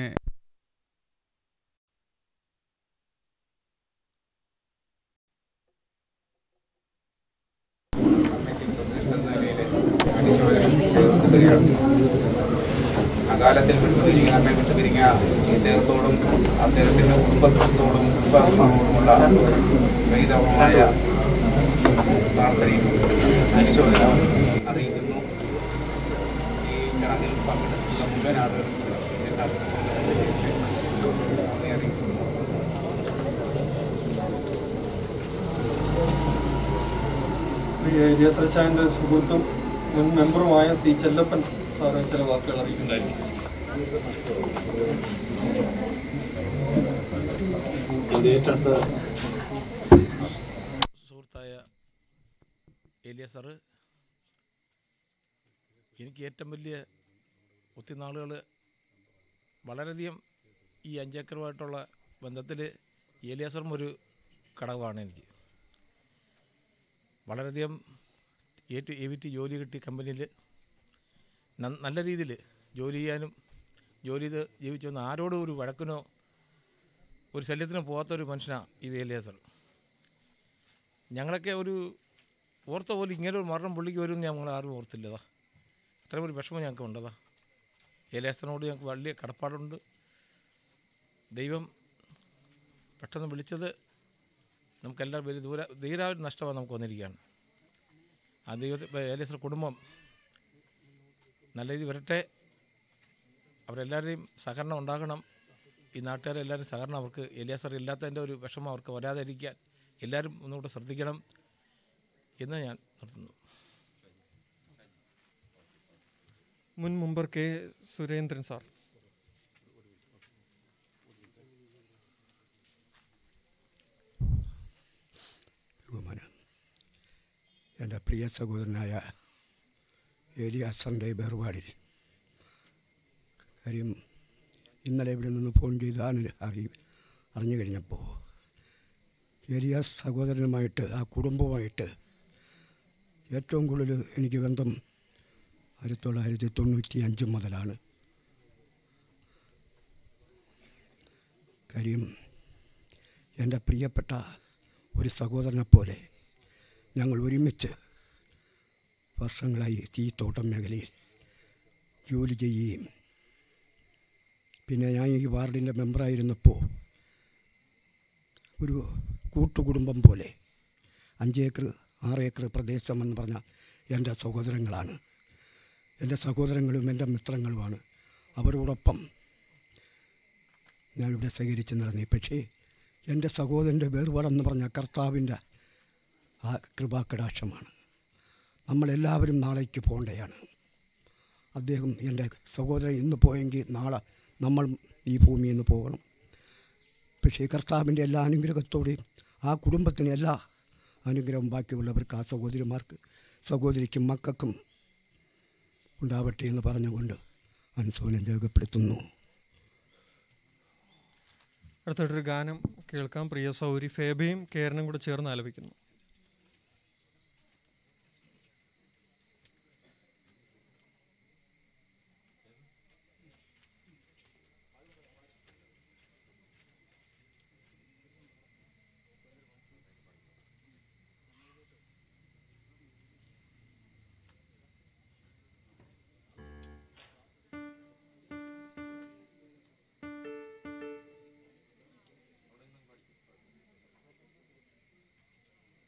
അകാലത്തിൽ വിട്ടുപിരിഞ്ഞ നമ്മെ വിട്ടുപിരിഞ്ഞ ഇദ്ദേഹത്തോടും അദ്ദേഹത്തിൻ്റെ കുടുംബത്തോടും കുടുംബാത്മാവോടുമുള്ള വൈദവമായ പ്രാർത്ഥനയും അനുശോചനവും അറിയിക്കുന്നു ഈ ചടങ്ങിൽ പങ്കെടുക്കുന്ന മുഴുവൻ ആളുകൾക്കും നന്ദി അറിയിക്കുന്നു പ്രിയ എലിയാസ് അച്ചായൻ്റെ സുഹൃത്തും മുൻ മെമ്പറുമായ സി ചെല്ലപ്പൻ സാറ് ചില വാക്കുകൾ അറിയിക്കുന്നതായിരിക്കും എൻ്റെ ഏറ്റെടുത്ത സുഹൃത്തായ ഏലിയ സാറ് എനിക്ക് ഏറ്റവും വലിയ ഒത്തിരി നാളുകൾ വളരെയധികം ഈ അഞ്ചേക്കറുമായിട്ടുള്ള ബന്ധത്തിൽ ഏലിയാസറും ഒരു ഘടകമാണ് എനിക്ക് വളരെയധികം ഏറ്റു എ വി ടി ജോലി കിട്ടി കമ്പനിയിൽ നല്ല രീതിയിൽ ജോലി ചെയ്യാനും ജോലി ചെയ്ത് ജീവിച്ചു വന്ന ആരോടും ഒരു വഴക്കിനോ ഒരു ശല്യത്തിന് പോകാത്ത ഒരു മനുഷ്യനാണ് ഈ വേലിയാസർ ഞങ്ങളൊക്കെ ഒരു ഓർത്ത പോലെ ഇങ്ങനെ ഒരു മരണം പുള്ളിക്ക് വരും ഞങ്ങൾ ആരും ഓർത്തില്ലതാ അത്രയും ഒരു വിഷമം ഞങ്ങൾക്ക് ഉണ്ടതാ ഏലിയാസറിനോട് ഞങ്ങൾക്ക് വലിയ കടപ്പാടുണ്ട് ദൈവം പെട്ടെന്ന് വിളിച്ചത് നമുക്കെല്ലാം വലിയ ദൂര ധീരാ ഒരു നഷ്ടമാണ് നമുക്ക് വന്നിരിക്കുകയാണ് ആ ദൈവത്തെ ഏലിയാസർ കുടുംബം നല്ല രീതിയിൽ വരട്ടെ അവരെല്ലാവരുടെയും സഹകരണം ഉണ്ടാകണം ഈ നാട്ടുകാരെല്ലാവരും സഹകരണം അവർക്ക് എലിയാസർ ഇല്ലാത്തതിൻ്റെ ഒരു വിഷമം അവർക്ക് വരാതിരിക്കാൻ എല്ലാവരും ഒന്നുകൂടെ ശ്രദ്ധിക്കണം എന്ന് ഞാൻ നിർത്തുന്നു മുൻ മെമ്പർ കെ സുരേന്ദ്രൻ സാർ ബഹുമാനം എൻ്റെ പ്രിയ സഹോദരനായ ഏലിയാസറിൻ്റെ വേർപാടിൽ കാര്യം ഇന്നലെ ഇവിടെ നിന്ന് ഫോൺ ചെയ്താണ് അറി അറിഞ്ഞു കഴിഞ്ഞപ്പോൾ ഏലിയാസ് സഹോദരനുമായിട്ട് ആ കുടുംബവുമായിട്ട് ഏറ്റവും കൂടുതൽ എനിക്ക് ബന്ധം ആയിരത്തി തൊള്ളായിരത്തി തൊണ്ണൂറ്റി അഞ്ച് മുതലാണ് കാര്യം എൻ്റെ പ്രിയപ്പെട്ട ഒരു സഹോദരനെ പോലെ ഞങ്ങൾ ഒരുമിച്ച് വർഷങ്ങളായി തീത്തോട്ടം മേഖലയിൽ ജോലി ചെയ്യുകയും പിന്നെ ഞാൻ ഈ വാർഡിൻ്റെ മെമ്പറായിരുന്നപ്പോൾ ഒരു കൂട്ടുകുടുംബം പോലെ അഞ്ചേക്കർ ആറ് ഏക്കർ പ്രദേശം എന്ന് പറഞ്ഞാൽ എൻ്റെ സഹോദരങ്ങളാണ് എൻ്റെ സഹോദരങ്ങളും എൻ്റെ മിത്രങ്ങളുമാണ് അവരോടൊപ്പം ഞാനിവിടെ സ്വീകരിച്ച് നടന്നു പക്ഷേ എൻ്റെ സഹോദരൻ്റെ വേർപാടെന്ന് പറഞ്ഞ കർത്താവിൻ്റെ ആ കൃപാകടാക്ഷമാണ് നമ്മളെല്ലാവരും നാളേക്ക് പോകേണ്ടതാണ് അദ്ദേഹം എൻ്റെ സഹോദരൻ ഇന്ന് പോയെങ്കിൽ നാളെ നമ്മൾ ഈ ഭൂമിയിൽ നിന്ന് പോകണം പക്ഷേ കർത്താവിൻ്റെ എല്ലാ അനുഗ്രഹത്തോടെയും ആ കുടുംബത്തിന് എല്ലാ അനുഗ്രഹം ബാക്കിയുള്ളവർക്ക് ആ സഹോദരിമാർക്ക് സഹോദരിക്കും മക്കൾക്കും ഉണ്ടാവട്ടെ എന്ന് പറഞ്ഞുകൊണ്ട് അനുശോചനം രേഖപ്പെടുത്തുന്നു അടുത്തായിട്ടൊരു ഗാനം കേൾക്കാം പ്രിയ സൗരി ഫേബയും കേരനും കൂടെ ചേർന്ന് ആലപിക്കുന്നു ആ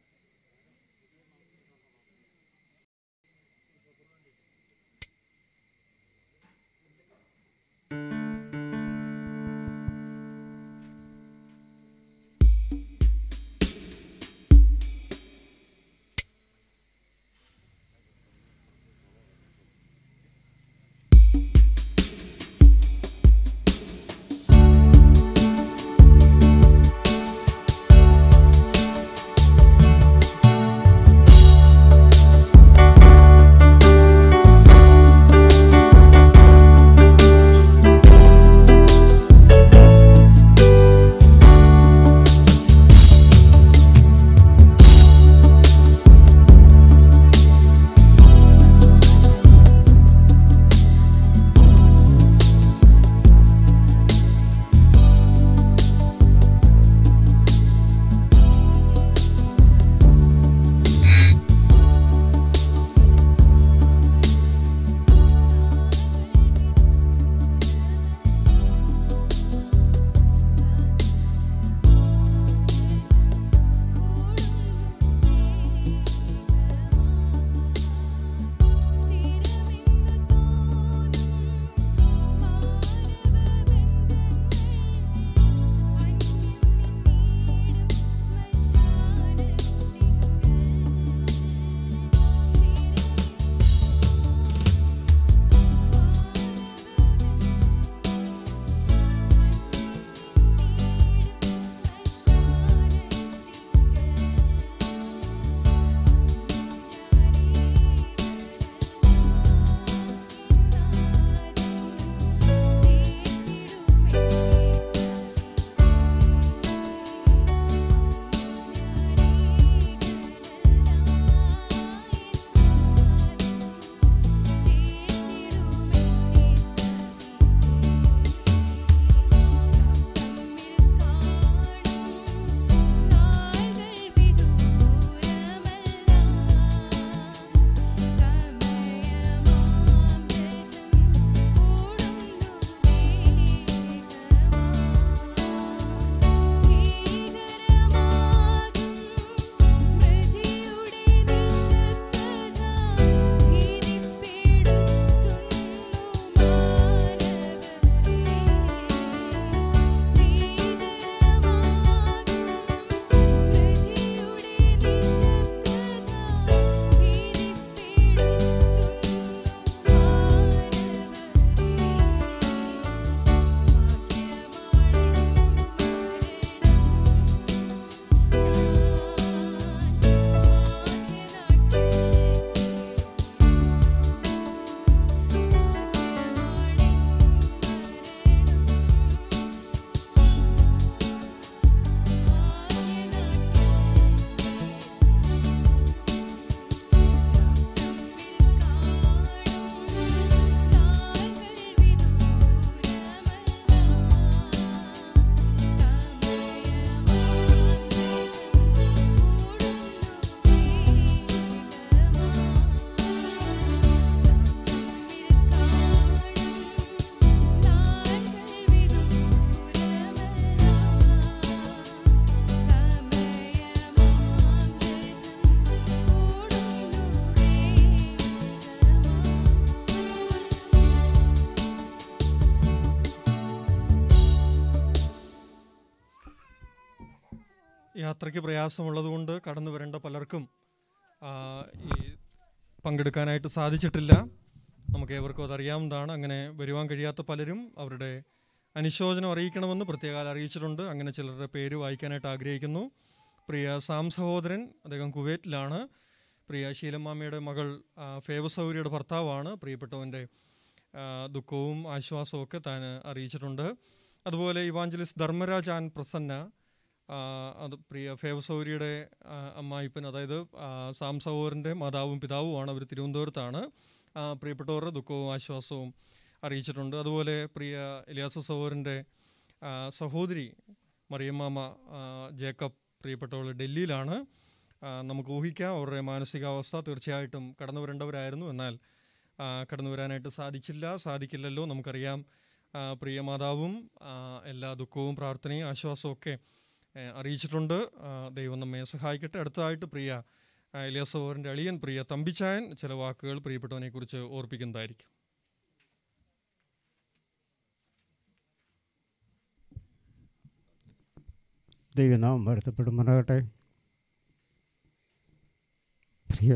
യാത്രയ്ക്ക് പ്രയാസമുള്ളതുകൊണ്ട് കടന്നു വരേണ്ട പലർക്കും ആ, ഈ പങ്കെടുക്കാനായിട്ട് സാധിച്ചിട്ടില്ല നമുക്ക് ഏവർക്കും അതറിയാവുന്നതാണ് അങ്ങനെ വരുവാൻ കഴിയാത്ത പലരും അവരുടെ അനുശോചനം അറിയിക്കണമെന്ന് പ്രത്യേകം അറിയിച്ചിട്ടുണ്ട് അങ്ങനെ ചിലരുടെ പേര് വായിക്കാനായിട്ട് ആഗ്രഹിക്കുന്നു പ്രിയ സാം സഹോദരൻ അദ്ദേഹം കുവൈറ്റിലാണ് പ്രിയ ശീലമാമ്മയുടെ മകൾ ആ, ഫേവസൗരിയുടെ ഭർത്താവാണ് പ്രിയപ്പെട്ടവൻ്റെ ആ, ദുഃഖവും ആശ്വാസവും ഒക്കെ താൻ അറിയിച്ചിട്ടുണ്ട് അതുപോലെ ഇവാഞ്ചലിസ്റ്റ് ധർമ്മരാജ് ആൻ പ്രസന്ന ആ, അത് പ്രിയ ഫേവസൗരിയുടെ ആ, അമ്മായിപ്പൻ അതായത് ആ, സാം സഹോദരൻ്റെ മാതാവും പിതാവുമാണ് അവർ തിരുവനന്തപുരത്താണ് ആ, പ്രിയപ്പെട്ടവരുടെ ദുഃഖവും ആശ്വാസവും അറിയിച്ചിട്ടുണ്ട് അതുപോലെ പ്രിയ ഇലിയാസ് സഹോദരൻ്റെ ആ, സഹോദരി മറിയമ്മാമ ആ, ജേക്കബ് പ്രിയപ്പെട്ടവൾ ഡൽഹിയിലാണ് ആ, നമുക്ക് ഊഹിക്കാം അവരുടെ മാനസികാവസ്ഥ തീർച്ചയായിട്ടും കടന്നു വരേണ്ടവരായിരുന്നു എന്നാൽ ആ, കടന്നു വരാനായിട്ട് സാധിച്ചില്ല സാധിക്കില്ലല്ലോ നമുക്കറിയാം ആ, പ്രിയ മാതാവും ആ, എല്ലാ ദുഃഖവും പ്രാർത്ഥനയും ആശ്വാസവും ഒക്കെ ഏ, അറിയിച്ചിട്ടുണ്ട് ആ, ദൈവം നമ്മെ സഹായിക്കട്ടെ അടുത്തതായിട്ട് പ്രിയ ആ, ഇലിയാസ് സഹോദരൻ്റെ അളിയൻ പ്രിയ തമ്പിച്ചായൻ ചില വാക്കുകൾ പ്രിയപ്പെട്ടവനെക്കുറിച്ച് ഓർപ്പിക്കുന്നതായിരിക്കും ദൈവനാമം വാഴ്ത്തപ്പെടുമാറാകട്ടെ പ്രിയ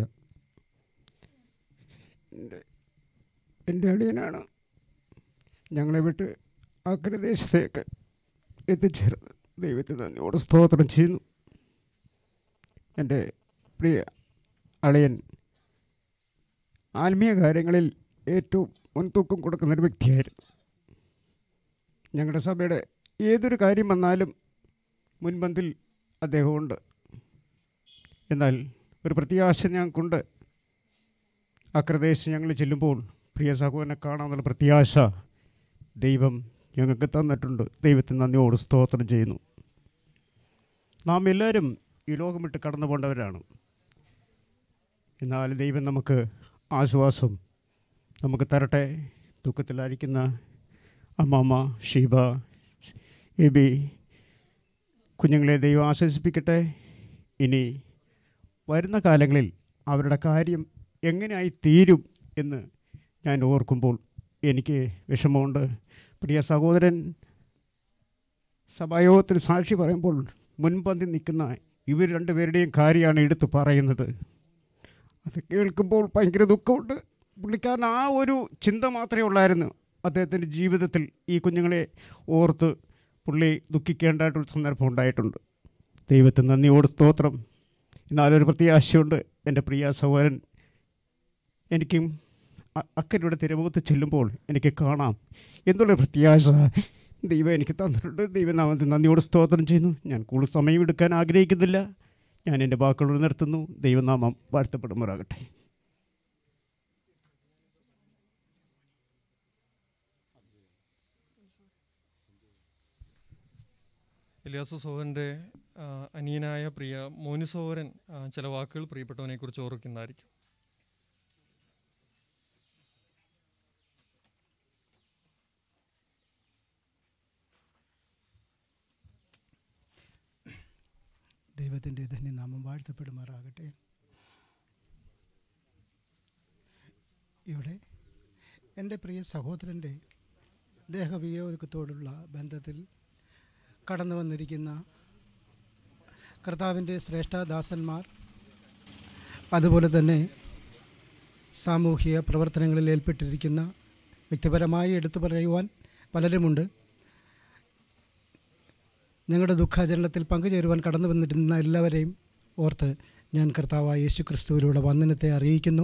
എൻ്റെ എൻ്റെ അളിയനാണ് ഞങ്ങളെ വിട്ട് അഗ്രദേശത്തേക്ക് എത്തിച്ചേർന്നത് ദൈവത്തിന് നന്ദിയോട് സ്തോത്രം ചെയ്യുന്നു എൻ്റെ പ്രിയ അളിയൻ ആത്മീയ കാര്യങ്ങളിൽ ഏറ്റവും മുൻതൂക്കം കൊടുക്കുന്ന ഒരു വ്യക്തിയായിരുന്നു ഞങ്ങളുടെ സഭയുടെ ഏതൊരു കാര്യം വന്നാലും മുൻപന്തിൽ അദ്ദേഹമുണ്ട് എന്നാൽ ഒരു പ്രത്യാശ ഞങ്ങൾക്കുണ്ട് അക്രദേശ് ഞങ്ങൾ ചെല്ലുമ്പോൾ പ്രിയ സഹോദരനെ കാണാമെന്നുള്ള പ്രത്യാശ ദൈവം ഞങ്ങൾക്ക് തന്നിട്ടുണ്ട് ദൈവത്തിന് നന്ദിയോട് സ്തോത്രം ചെയ്യുന്നു നാം എല്ലാവരും ഈ ലോകം വിട്ട് കടന്നു പോകേണ്ടവരാണ് എന്നാൽ ദൈവം നമുക്ക് ആശ്വാസം നമുക്ക് തരട്ടെ ദുഃഖത്തിലായിരിക്കുന്ന അമ്മാമ്മ ഷീബ എബി കുഞ്ഞുങ്ങളെ ദൈവം ആശ്വസിപ്പിക്കട്ടെ ഇനി വരുന്ന കാലങ്ങളിൽ അവരുടെ കാര്യം എങ്ങനെയായി തീരും എന്ന് ഞാൻ ഓർക്കുമ്പോൾ എനിക്ക് വിഷമമുണ്ട് പ്രിയ സഹോദരൻ സഭായോഗത്തിൽ സാക്ഷി പറയുമ്പോൾ മുൻപന്തി നിൽക്കുന്ന ഇവർ രണ്ടുപേരുടെയും കാര്യമാണ് എടുത്തു പറയുന്നത് അത് കേൾക്കുമ്പോൾ ഭയങ്കര ദുഃഖമുണ്ട് പുള്ളിക്കാരൻ ആ ഒരു ചിന്ത മാത്രമേ ഉള്ളായിരുന്നു അദ്ദേഹത്തിൻ്റെ ജീവിതത്തിൽ ഈ കുഞ്ഞുങ്ങളെ ഓർത്ത് പുള്ളി ദുഃഖിക്കേണ്ടതായിട്ടൊരു സന്ദർഭം ഉണ്ടായിട്ടുണ്ട് ദൈവത്തിന് നന്ദിയോട് സ്തോത്രം എന്നാലൊരു പ്രത്യാശയുണ്ട് എൻ്റെ പ്രിയ സഹോദരൻ എനിക്കും അ- അക്കരയുടെ തിരമുഖത്ത് ചെല്ലുമ്പോൾ എനിക്ക് കാണാം എന്നുള്ള പ്രത്യാശ ദൈവം എനിക്ക് തന്നിട്ടുണ്ട് ദൈവനാമത്തിൽ നന്ദിയോട് സ്തോത്രം ചെയ്യുന്നു ഞാൻ കൂടുതൽ സമയം എടുക്കാൻ ആഗ്രഹിക്കുന്നില്ല ഞാൻ എൻ്റെ വാക്കുകൾ നിർത്തുന്നു ദൈവനാമം വാഴ്ത്തപ്പെടുമാറാകട്ടെ ഇലിയാസ് സോഹൻ്റെ അനിയനായ പ്രിയ മോനി സോഹരൻ ആ, ചില വാക്കുകൾ പ്രിയപ്പെട്ടവനെക്കുറിച്ച് ഓർക്കുന്നതായിരിക്കും ദൈവത്തിൻ്റെ ധന്യനാമം വാഴ്ത്തപ്പെടുമാറാകട്ടെ ഇവിടെ എൻ്റെ പ്രിയ സഹോദരൻ്റെ ദേഹവിയോഗത്തോടുള്ള ബന്ധത്തിൽ കടന്നു വന്നിരിക്കുന്ന കർത്താവിൻ്റെ ശ്രേഷ്ഠദാസന്മാർ അതുപോലെ തന്നെ സാമൂഹിക പ്രവർത്തനങ്ങളിൽ ഏർപ്പെട്ടിരിക്കുന്ന വ്യക്തിപരമായി എടുത്തു പറയുവാൻ പലരുമുണ്ട് ഞങ്ങളുടെ ദുഃഖാചരണത്തിൽ പങ്കുചേരുവാൻ കടന്നു വന്നിരുന്ന എല്ലാവരെയും ഓർത്ത് ഞാൻ കർത്താവായ യേശു ക്രിസ്തുവിലൂടെ വന്ദനത്തെ അറിയിക്കുന്നു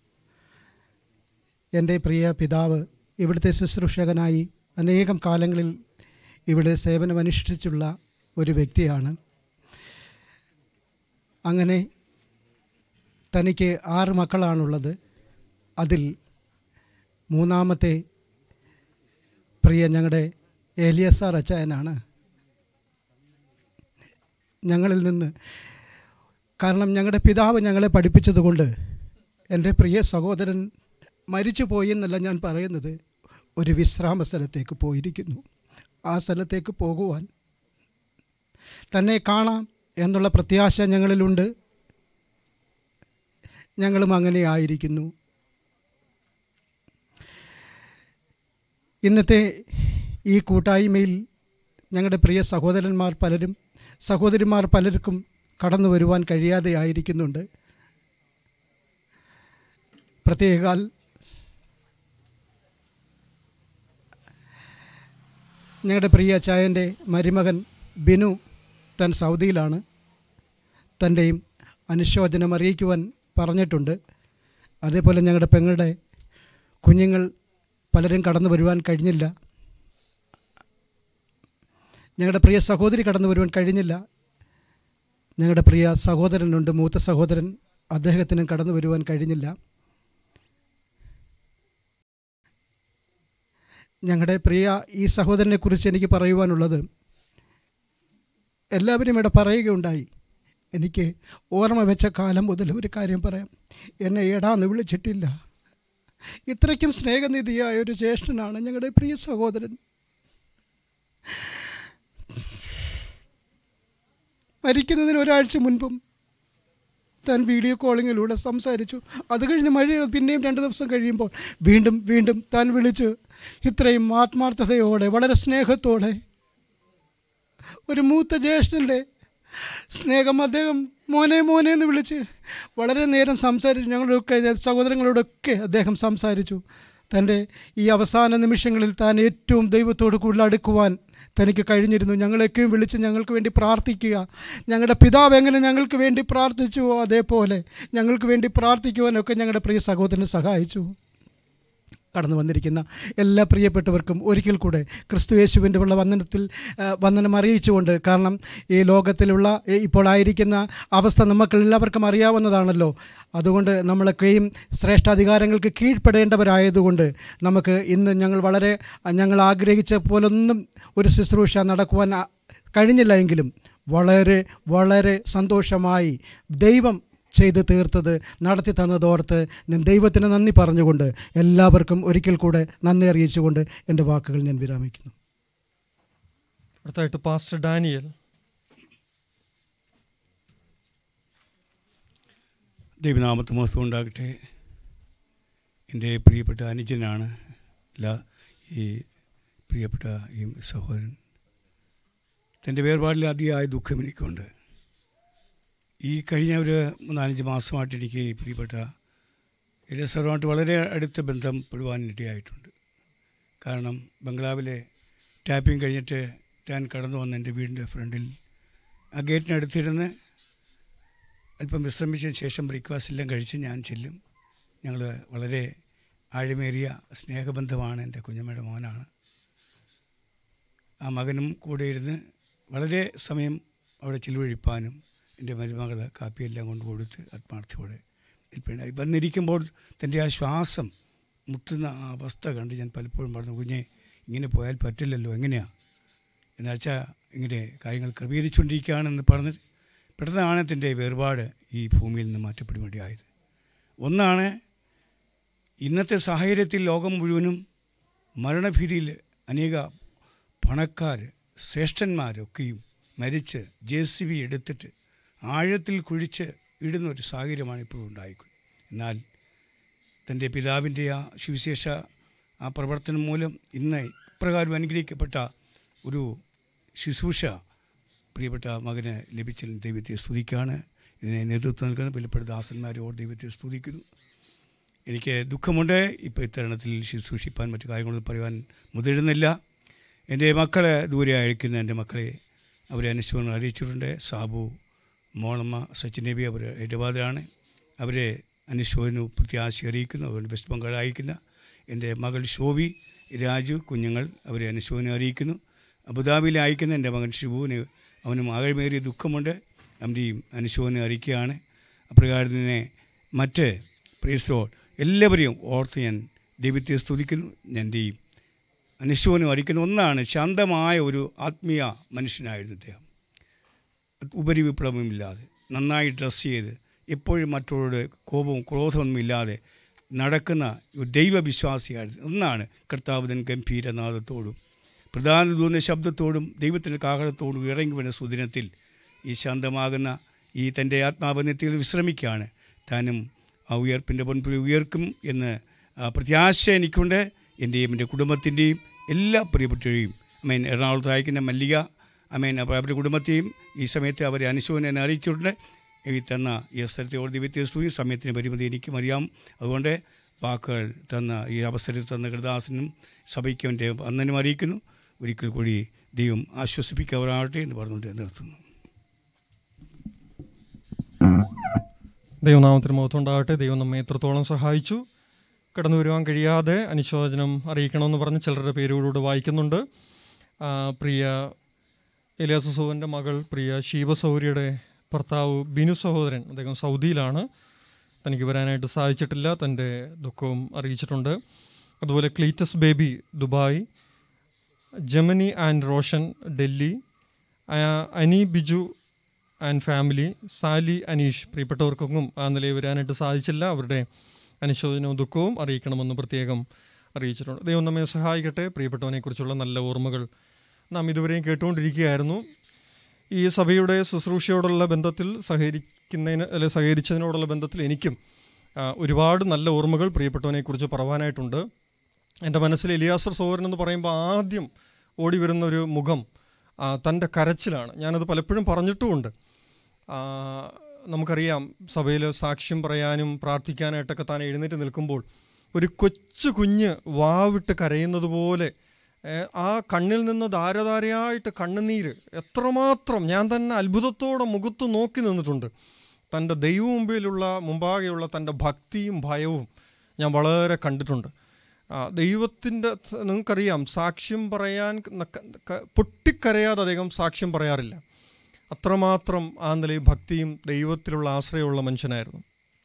എൻ്റെ പ്രിയ പിതാവ് ഇവിടുത്തെ ശുശ്രൂഷകനായി അനേകം കാലങ്ങളിൽ ഇവിടെ സേവനമനുഷ്ഠിച്ചുള്ള ഒരു വ്യക്തിയാണ് അങ്ങനെ തനിക്ക് ആറ് മക്കളാണുള്ളത് അതിൽ മൂന്നാമത്തെ പ്രിയ ഞങ്ങളുടെ ഏലിയസാർ അച്ചായനാണ് ഞങ്ങളിൽ നിന്ന് കാരണം ഞങ്ങളുടെ പിതാവ് ഞങ്ങളെ പഠിപ്പിച്ചതുകൊണ്ട് എൻ്റെ പ്രിയ സഹോദരൻ മരിച്ചു പോയി എന്നല്ല ഞാൻ പറയുന്നത് ഒരു വിശ്രാമ സ്ഥലത്തേക്ക് പോയിരിക്കുന്നു ആ സ്ഥലത്തേക്ക് പോകുവാൻ തന്നെ കാണാം എന്നുള്ള പ്രത്യാശ ഞങ്ങളിലുണ്ട് ഞങ്ങളും അങ്ങനെ ആയിരിക്കുന്നു ഇന്നത്തെ ഈ കൂട്ടായ്മയിൽ ഞങ്ങളുടെ പ്രിയ സഹോദരന്മാർ പലരും സഹോദരിമാർ പലർക്കും കടന്നു വരുവാൻ കഴിയാതെ ആയിരിക്കുന്നുണ്ട് പ്രത്യേകാൽ ഞങ്ങളുടെ പ്രിയ ചായൻ്റെ മരുമകൻ ബിനു താൻ സൗദിയിലാണ് തൻ്റെയും അനുശോചനം അറിയിക്കുവാൻ പറഞ്ഞിട്ടുണ്ട് അതേപോലെ ഞങ്ങളുടെ പെങ്ങളുടെ കുഞ്ഞുങ്ങൾ പലരും കടന്നു വരുവാൻ കഴിഞ്ഞില്ല ഞങ്ങളുടെ പ്രിയ സഹോദരി കടന്നു വരുവാൻ കഴിഞ്ഞില്ല ഞങ്ങളുടെ പ്രിയ സഹോദരനുണ്ട് മൂത്ത സഹോദരൻ അദ്ദേഹത്തിനും കടന്നു വരുവാൻ കഴിഞ്ഞില്ല ഞങ്ങളുടെ പ്രിയ ഈ സഹോദരനെ കുറിച്ച് എനിക്ക് പറയുവാനുള്ളത് എല്ലാവരും ഇവിടെ പറയുകയുണ്ടായി എനിക്ക് ഓർമ്മ വെച്ച കാലം മുതൽ ഒരു കാര്യം പറയാം എന്നെ എടാന്ന് വിളിച്ചിട്ടില്ല ഇത്രയ്ക്കും സ്നേഹനിധിയായ ഒരു ജ്യേഷ്ഠനാണ് ഞങ്ങളുടെ പ്രിയ സഹോദരൻ മരിക്കുന്നതിന് ഒരാഴ്ച മുൻപും താൻ വീഡിയോ കോളിങ്ങിലൂടെ സംസാരിച്ചു അത് കഴിഞ്ഞ് മഴ പിന്നെയും രണ്ട് ദിവസം കഴിയുമ്പോൾ വീണ്ടും വീണ്ടും താൻ വിളിച്ച് ഇത്രയും ആത്മാർത്ഥതയോടെ വളരെ സ്നേഹത്തോടെ ഒരു മൂത്ത ജ്യേഷ്ഠൻ്റെ സ്നേഹം അദ്ദേഹം മോനെ മോനെ എന്ന് വിളിച്ച് വളരെ നേരം സംസാരിച്ചു ഞങ്ങളൊക്കെ സഹോദരങ്ങളോടൊക്കെ അദ്ദേഹം സംസാരിച്ചു തൻ്റെ ഈ അവസാന നിമിഷങ്ങളിൽ താൻ ഏറ്റവും ദൈവത്തോട് കൂടുതൽ അടുക്കുവാൻ തനിക്ക് കഴിഞ്ഞിരുന്നു ഞങ്ങളെയൊക്കെയും വിളിച്ച് ഞങ്ങൾക്ക് വേണ്ടി പ്രാർത്ഥിക്കുക ഞങ്ങളുടെ പിതാവ് എങ്ങനെ ഞങ്ങൾക്ക് വേണ്ടി പ്രാർത്ഥിച്ചുവോ അതേപോലെ ഞങ്ങൾക്ക് വേണ്ടി പ്രാർത്ഥിക്കുവാനൊക്കെ ഞങ്ങളുടെ പ്രിയ സഹോദരനെ സഹായിച്ചു കടന്നു വന്നിരിക്കുന്ന എല്ലാ പ്രിയപ്പെട്ടവർക്കും ഒരിക്കൽ കൂടെ ക്രിസ്തു യേശുവിൻ്റെ ഉള്ള വന്ദനത്തിൽ ആ, വന്ദനം അറിയിച്ചുകൊണ്ട് കാരണം ഈ ലോകത്തിലുള്ള ഈ ഇപ്പോൾ ആയിരിക്കുന്ന അവസ്ഥ നമുക്ക് എല്ലാവർക്കും അറിയാവുന്നതാണല്ലോ അതുകൊണ്ട് നമ്മളൊക്കെയും ശ്രേഷ്ഠാധികാരങ്ങൾക്ക് കീഴ്പ്പെടേണ്ടവരായതുകൊണ്ട് നമുക്ക് ഇന്ന് ഞങ്ങൾ വളരെ ഞങ്ങൾ ആഗ്രഹിച്ച പോലൊന്നും ഒരു ശുശ്രൂഷ നടക്കുവാൻ ആ- കഴിഞ്ഞില്ല എങ്കിലും വളരെ വളരെ സന്തോഷമായി ദൈവം ചെയ്ത് തീർത്തത് നടത്തി തന്നതോർത്ത് ഞാൻ ദൈവത്തിന് നന്ദി പറഞ്ഞുകൊണ്ട് എല്ലാവർക്കും ഒരിക്കൽ കൂടെ നന്ദി അറിയിച്ചുകൊണ്ട് എൻ്റെ വാക്കുകൾ ഞാൻ വിരാമിക്കുന്നു അടുത്തായിട്ട് പാസ്റ്റർ ഡാനിയൽ ദൈവനാമത്ത് മഹത്വം ഉണ്ടാകട്ടെ എൻ്റെ പ്രിയപ്പെട്ട അനുജനാണ് ലാ ഈ പ്രിയപ്പെട്ട ഈ സഹോദരൻ തൻ്റെ വേർപാടിൽ അതിയായ ദുഃഖം എനിക്കുണ്ട് ഈ കഴിഞ്ഞ ഒരു നാലഞ്ച് മാസമായിട്ട് എനിക്ക് ഈ പ്രിയപ്പെട്ട എലിസറുമായിട്ട് വളരെ അടുത്ത ബന്ധം പെടുവാൻ ഇടയായിട്ടുണ്ട് കാരണം ബംഗ്ലാവിലെ ടാപ്പിംഗ് കഴിഞ്ഞിട്ട് ഞാൻ കടന്നു വന്ന എൻ്റെ വീടിൻ്റെ ഫ്രണ്ടിൽ ആ ഗേറ്റിനടുത്തിരുന്ന് അല്പം വിശ്രമിച്ചതിന് ശേഷം ബ്രേക്ക്ഫാസ്റ്റ് എല്ലാം കഴിച്ച് ഞാൻ ചെല്ലും ഞങ്ങൾ വളരെ ആഴമേറിയ സ്നേഹബന്ധമാണ് എൻ്റെ കുഞ്ഞമ്മയുടെ മോനാണ് ആ മകനും കൂടെ ഇരുന്ന് വളരെ സമയം അവിടെ ചിലവഴിപ്പാനും എൻ്റെ മരുമകൾ കാപ്പിയെല്ലാം കൊണ്ട് കൊടുത്ത് ആത്മാർത്ഥയോടെ നിൽപ്പുണ്ടായി വന്നിരിക്കുമ്പോൾ തൻ്റെ ആ ശ്വാസം മുട്ടുന്ന ആ അവസ്ഥ കണ്ട് ഞാൻ പലപ്പോഴും പറഞ്ഞു കുഞ്ഞെ ഇങ്ങനെ പോയാൽ പറ്റില്ലല്ലോ എങ്ങനെയാണ് എന്നുവെച്ചാൽ ഇങ്ങനെ കാര്യങ്ങൾ ക്രമീകരിച്ചുകൊണ്ടിരിക്കുകയാണെന്ന് പറഞ്ഞ് പെട്ടെന്നാണ് തൻ്റെ വേർപാട് ഈ ഭൂമിയിൽ നിന്ന് മാറ്റപ്പെടുവേണ്ടിയായത് ഒന്നാണ് ഇന്നത്തെ സാഹചര്യത്തിൽ ലോകം മുഴുവനും മരണഭീതിയിൽ അനേക പണക്കാർ ശ്രേഷ്ഠന്മാരൊക്കെയും മരിച്ച് ജെ സി ബി എടുത്തിട്ട് ആഴത്തിൽ കുഴിച്ച് ഇടുന്ന ഒരു സാഹചര്യമാണ് ഇപ്പോഴും ഉണ്ടായിക്കൊണ്ട് എന്നാൽ തൻ്റെ പിതാവിൻ്റെ ആ സുവിശേഷ ആ പ്രവർത്തനം മൂലം ഇന്ന് ഇപ്രകാരം അനുഗ്രഹിക്കപ്പെട്ട ഒരു ശുശ്രൂഷ പ്രിയപ്പെട്ട മകന് ലഭിച്ചതിൽ ദൈവത്തെ സ്തുതിക്കുകയാണ് ഇതിനെ നേതൃത്വം നൽകുന്ന വിലപ്പെട്ട ദാസന്മാരോട് ദൈവത്തെ സ്തുതിക്കുന്നു എനിക്ക് ദുഃഖമുണ്ട് ഇപ്പോൾ ഇത്തരണത്തിൽ ശുശ്രൂഷിപ്പാൻ മറ്റു കാര്യങ്ങളൊന്നും പറയുവാൻ മുതിരുന്നില്ല എൻ്റെ മക്കളെ ദൂരെ അയക്കുന്ന എൻ്റെ മക്കളെ അവരെ അനുശോചനം അറിയിച്ചിട്ടുണ്ട് സാബു മോളമ്മ സച്ചിൻ നബി അവർ ഹൈദരാബാദിലാണ് അവരെ അനുശോചനവും പ്രത്യാശ അറിയിക്കുന്നു അവർ വെസ്റ്റ് ബംഗാൾ അയക്കുന്ന എൻ്റെ മകൾ ശോഭി രാജു കുഞ്ഞുങ്ങൾ അവരെ അനുശോചനം അറിയിക്കുന്നു അബുദാബിയിൽ അയക്കുന്ന എൻ്റെ മകൻ ഷിബുവിന് അവനും ആഴമേറിയ ദുഃഖമുണ്ട് അവൻ്റെയും അനുശോചനം അറിയിക്കുകയാണ് അപ്രകാരം തന്നെ മറ്റ് പ്രീസ്റ്റോ എല്ലാവരെയും ഓർത്ത് ഞാൻ ദൈവത്തെ സ്തുതിക്കുന്നു എൻ്റെയും അനുശോചനം അറിയിക്കുന്ന ഒന്നാണ് ശാന്തമായ ഒരു ആത്മീയ മനുഷ്യനായിരുന്നു അദ്ദേഹം ഉപരിവിപ്ലവമില്ലാതെ നന്നായി ഡ്രസ്സ് ചെയ്ത് എപ്പോഴും മറ്റുള്ളവരുടെ കോപവും ക്രോധമൊന്നും ഇല്ലാതെ നടക്കുന്ന ഒരു ദൈവവിശ്വാസിയായിരുന്നു ഒന്നാണ് കർത്താവുതൻ ഗംഭീരനാഥത്തോടും പ്രധാന തോന്നുന്ന ശബ്ദത്തോടും ദൈവത്തിൻ്റെ കാഹളത്തോടും ഇറങ്ങി വരുന്ന സുദിനത്തിൽ ഈ ശാന്തമാകുന്ന ഈ തൻ്റെ ആത്മാവനത്തിൽ വിശ്രമിക്കുകയാണ് താനും ആ ഉയർപ്പിൻ്റെ മുൻപിൽ ഉയർക്കും എന്ന് ആ പ്രത്യാശ എനിക്കുണ്ട് എൻ്റെയും എൻ്റെ കുടുംബത്തിൻ്റെയും എല്ലാ പ്രിയപ്പെട്ടവരെയും മീൻ എറണാകുളത്ത് അയക്കുന്ന മല്ലിക അമേൻ അപ്പോൾ അവരുടെ കുടുംബത്തെയും ഈ സമയത്ത് അവരെ അനുശോചനം അറിയിച്ചിട്ടുണ്ട് ഈ തന്ന ഈ അവസരത്തെ ഓർത്തി വ്യത്യസ്തവും സമയത്തിന് പരിമിതി എനിക്കും അറിയാം അതുകൊണ്ട് വാക്കുകൾ തന്ന ഈ അവസരത്തിൽ തന്ന കൃതാസനും സഭയ്ക്കും എൻ്റെ അന്നനും അറിയിക്കുന്നു ഒരിക്കൽ കൂടി ദൈവം ആശ്വസിപ്പിക്കാവരാകട്ടെ എന്ന് പറഞ്ഞുകൊണ്ട് നിർത്തുന്നു ദൈവനാമത്തിന് മഹത്വം ഉണ്ടാകട്ടെ ദൈവം നമ്മെ എത്രത്തോളം സഹായിച്ചു കടന്നു വരുവാൻ കഴിയാതെ അനുശോചനം അറിയിക്കണമെന്ന് പറഞ്ഞ് ചിലരുടെ പേരുകളൂടെ വായിക്കുന്നുണ്ട് ആ, പ്രിയ എലിയാസ് സോവൻ്റെ മകൾ പ്രിയ ശീവസൗര്യയുടെ ഭർത്താവ് ബിനു സഹോദരൻ അദ്ദേഹം സൗദിയിലാണ് തനിക്ക് വരാനായിട്ട് സാധിച്ചിട്ടില്ല തൻ്റെ ദുഃഖവും അറിയിച്ചിട്ടുണ്ട് അതുപോലെ Cletus Baby Dubai Germany and Roshan Delhi ആ- അനി ബിജു ആൻഡ് ഫാമിലി സാലി അനീഷ് പ്രിയപ്പെട്ടവർക്കൊന്നും ആ നിലയിൽ വരാനായിട്ട് സാധിച്ചില്ല അവരുടെ അനുശോചനവും ദുഃഖവും അറിയിക്കണമെന്ന് പ്രത്യേകം അറിയിച്ചിട്ടുണ്ട് ദൈവം നമ്മെ സഹായിക്കട്ടെ പ്രിയപ്പെട്ടവനെക്കുറിച്ചുള്ള നല്ല ഓർമ്മകൾ നാം ഇതുവരെയും കേട്ടുകൊണ്ടിരിക്കുകയായിരുന്നു ഈ സഭയുടെ ശുശ്രൂഷയോടുള്ള ബന്ധത്തിൽ സഹകരിക്കുന്നതിന് അല്ലെ സഹകരിച്ചതിനോടുള്ള ബന്ധത്തിൽ എനിക്കും ആ, ഒരുപാട് നല്ല ഓർമ്മകൾ പ്രിയപ്പെട്ടവനെക്കുറിച്ച് പറവാനായിട്ടുണ്ട് എൻ്റെ മനസ്സിൽ എലിയാസർ സോഹരൻ എന്ന് പറയുമ്പോൾ ആദ്യം ഓടി വരുന്ന ഒരു മുഖം ആ, തൻ്റെ കരച്ചിലാണ് ഞാനത് പലപ്പോഴും പറഞ്ഞിട്ടുമുണ്ട് ആ, നമുക്കറിയാം സഭയിൽ സാക്ഷ്യം പറയാനും പ്രാർത്ഥിക്കാനായിട്ടൊക്കെ താൻ എഴുന്നേറ്റ് നിൽക്കുമ്പോൾ ഒരു കൊച്ചു കുഞ്ഞ് വാവിട്ട് കരയുന്നത് പോലെ ഏ, ആ കണ്ണിൽ നിന്ന് ധാരധാരയായിട്ട് കണ്ണുനീര് എത്രമാത്രം ഞാൻ തന്നെ അത്ഭുതത്തോടെ മുഖത്ത് നോക്കി നിന്നിട്ടുണ്ട് തൻ്റെ ദൈവ മുമ്പിലുള്ള മുമ്പാകെയുള്ള തൻ്റെ ഭക്തിയും ഭയവും ഞാൻ വളരെ കണ്ടിട്ടുണ്ട് ആ, ദൈവത്തിൻ്റെ സ- നിങ്ങൾക്കറിയാം സാക്ഷ്യം പറയാൻ നക്ക- ക- പൊട്ടിക്കരയാതെ അദ്ദേഹം സാക്ഷ്യം പറയാറില്ല അത്രമാത്രം ആ നിലയിൽ ഭക്തിയും ദൈവത്തിലുള്ള ആശ്രയമുള്ള മനുഷ്യനായിരുന്നു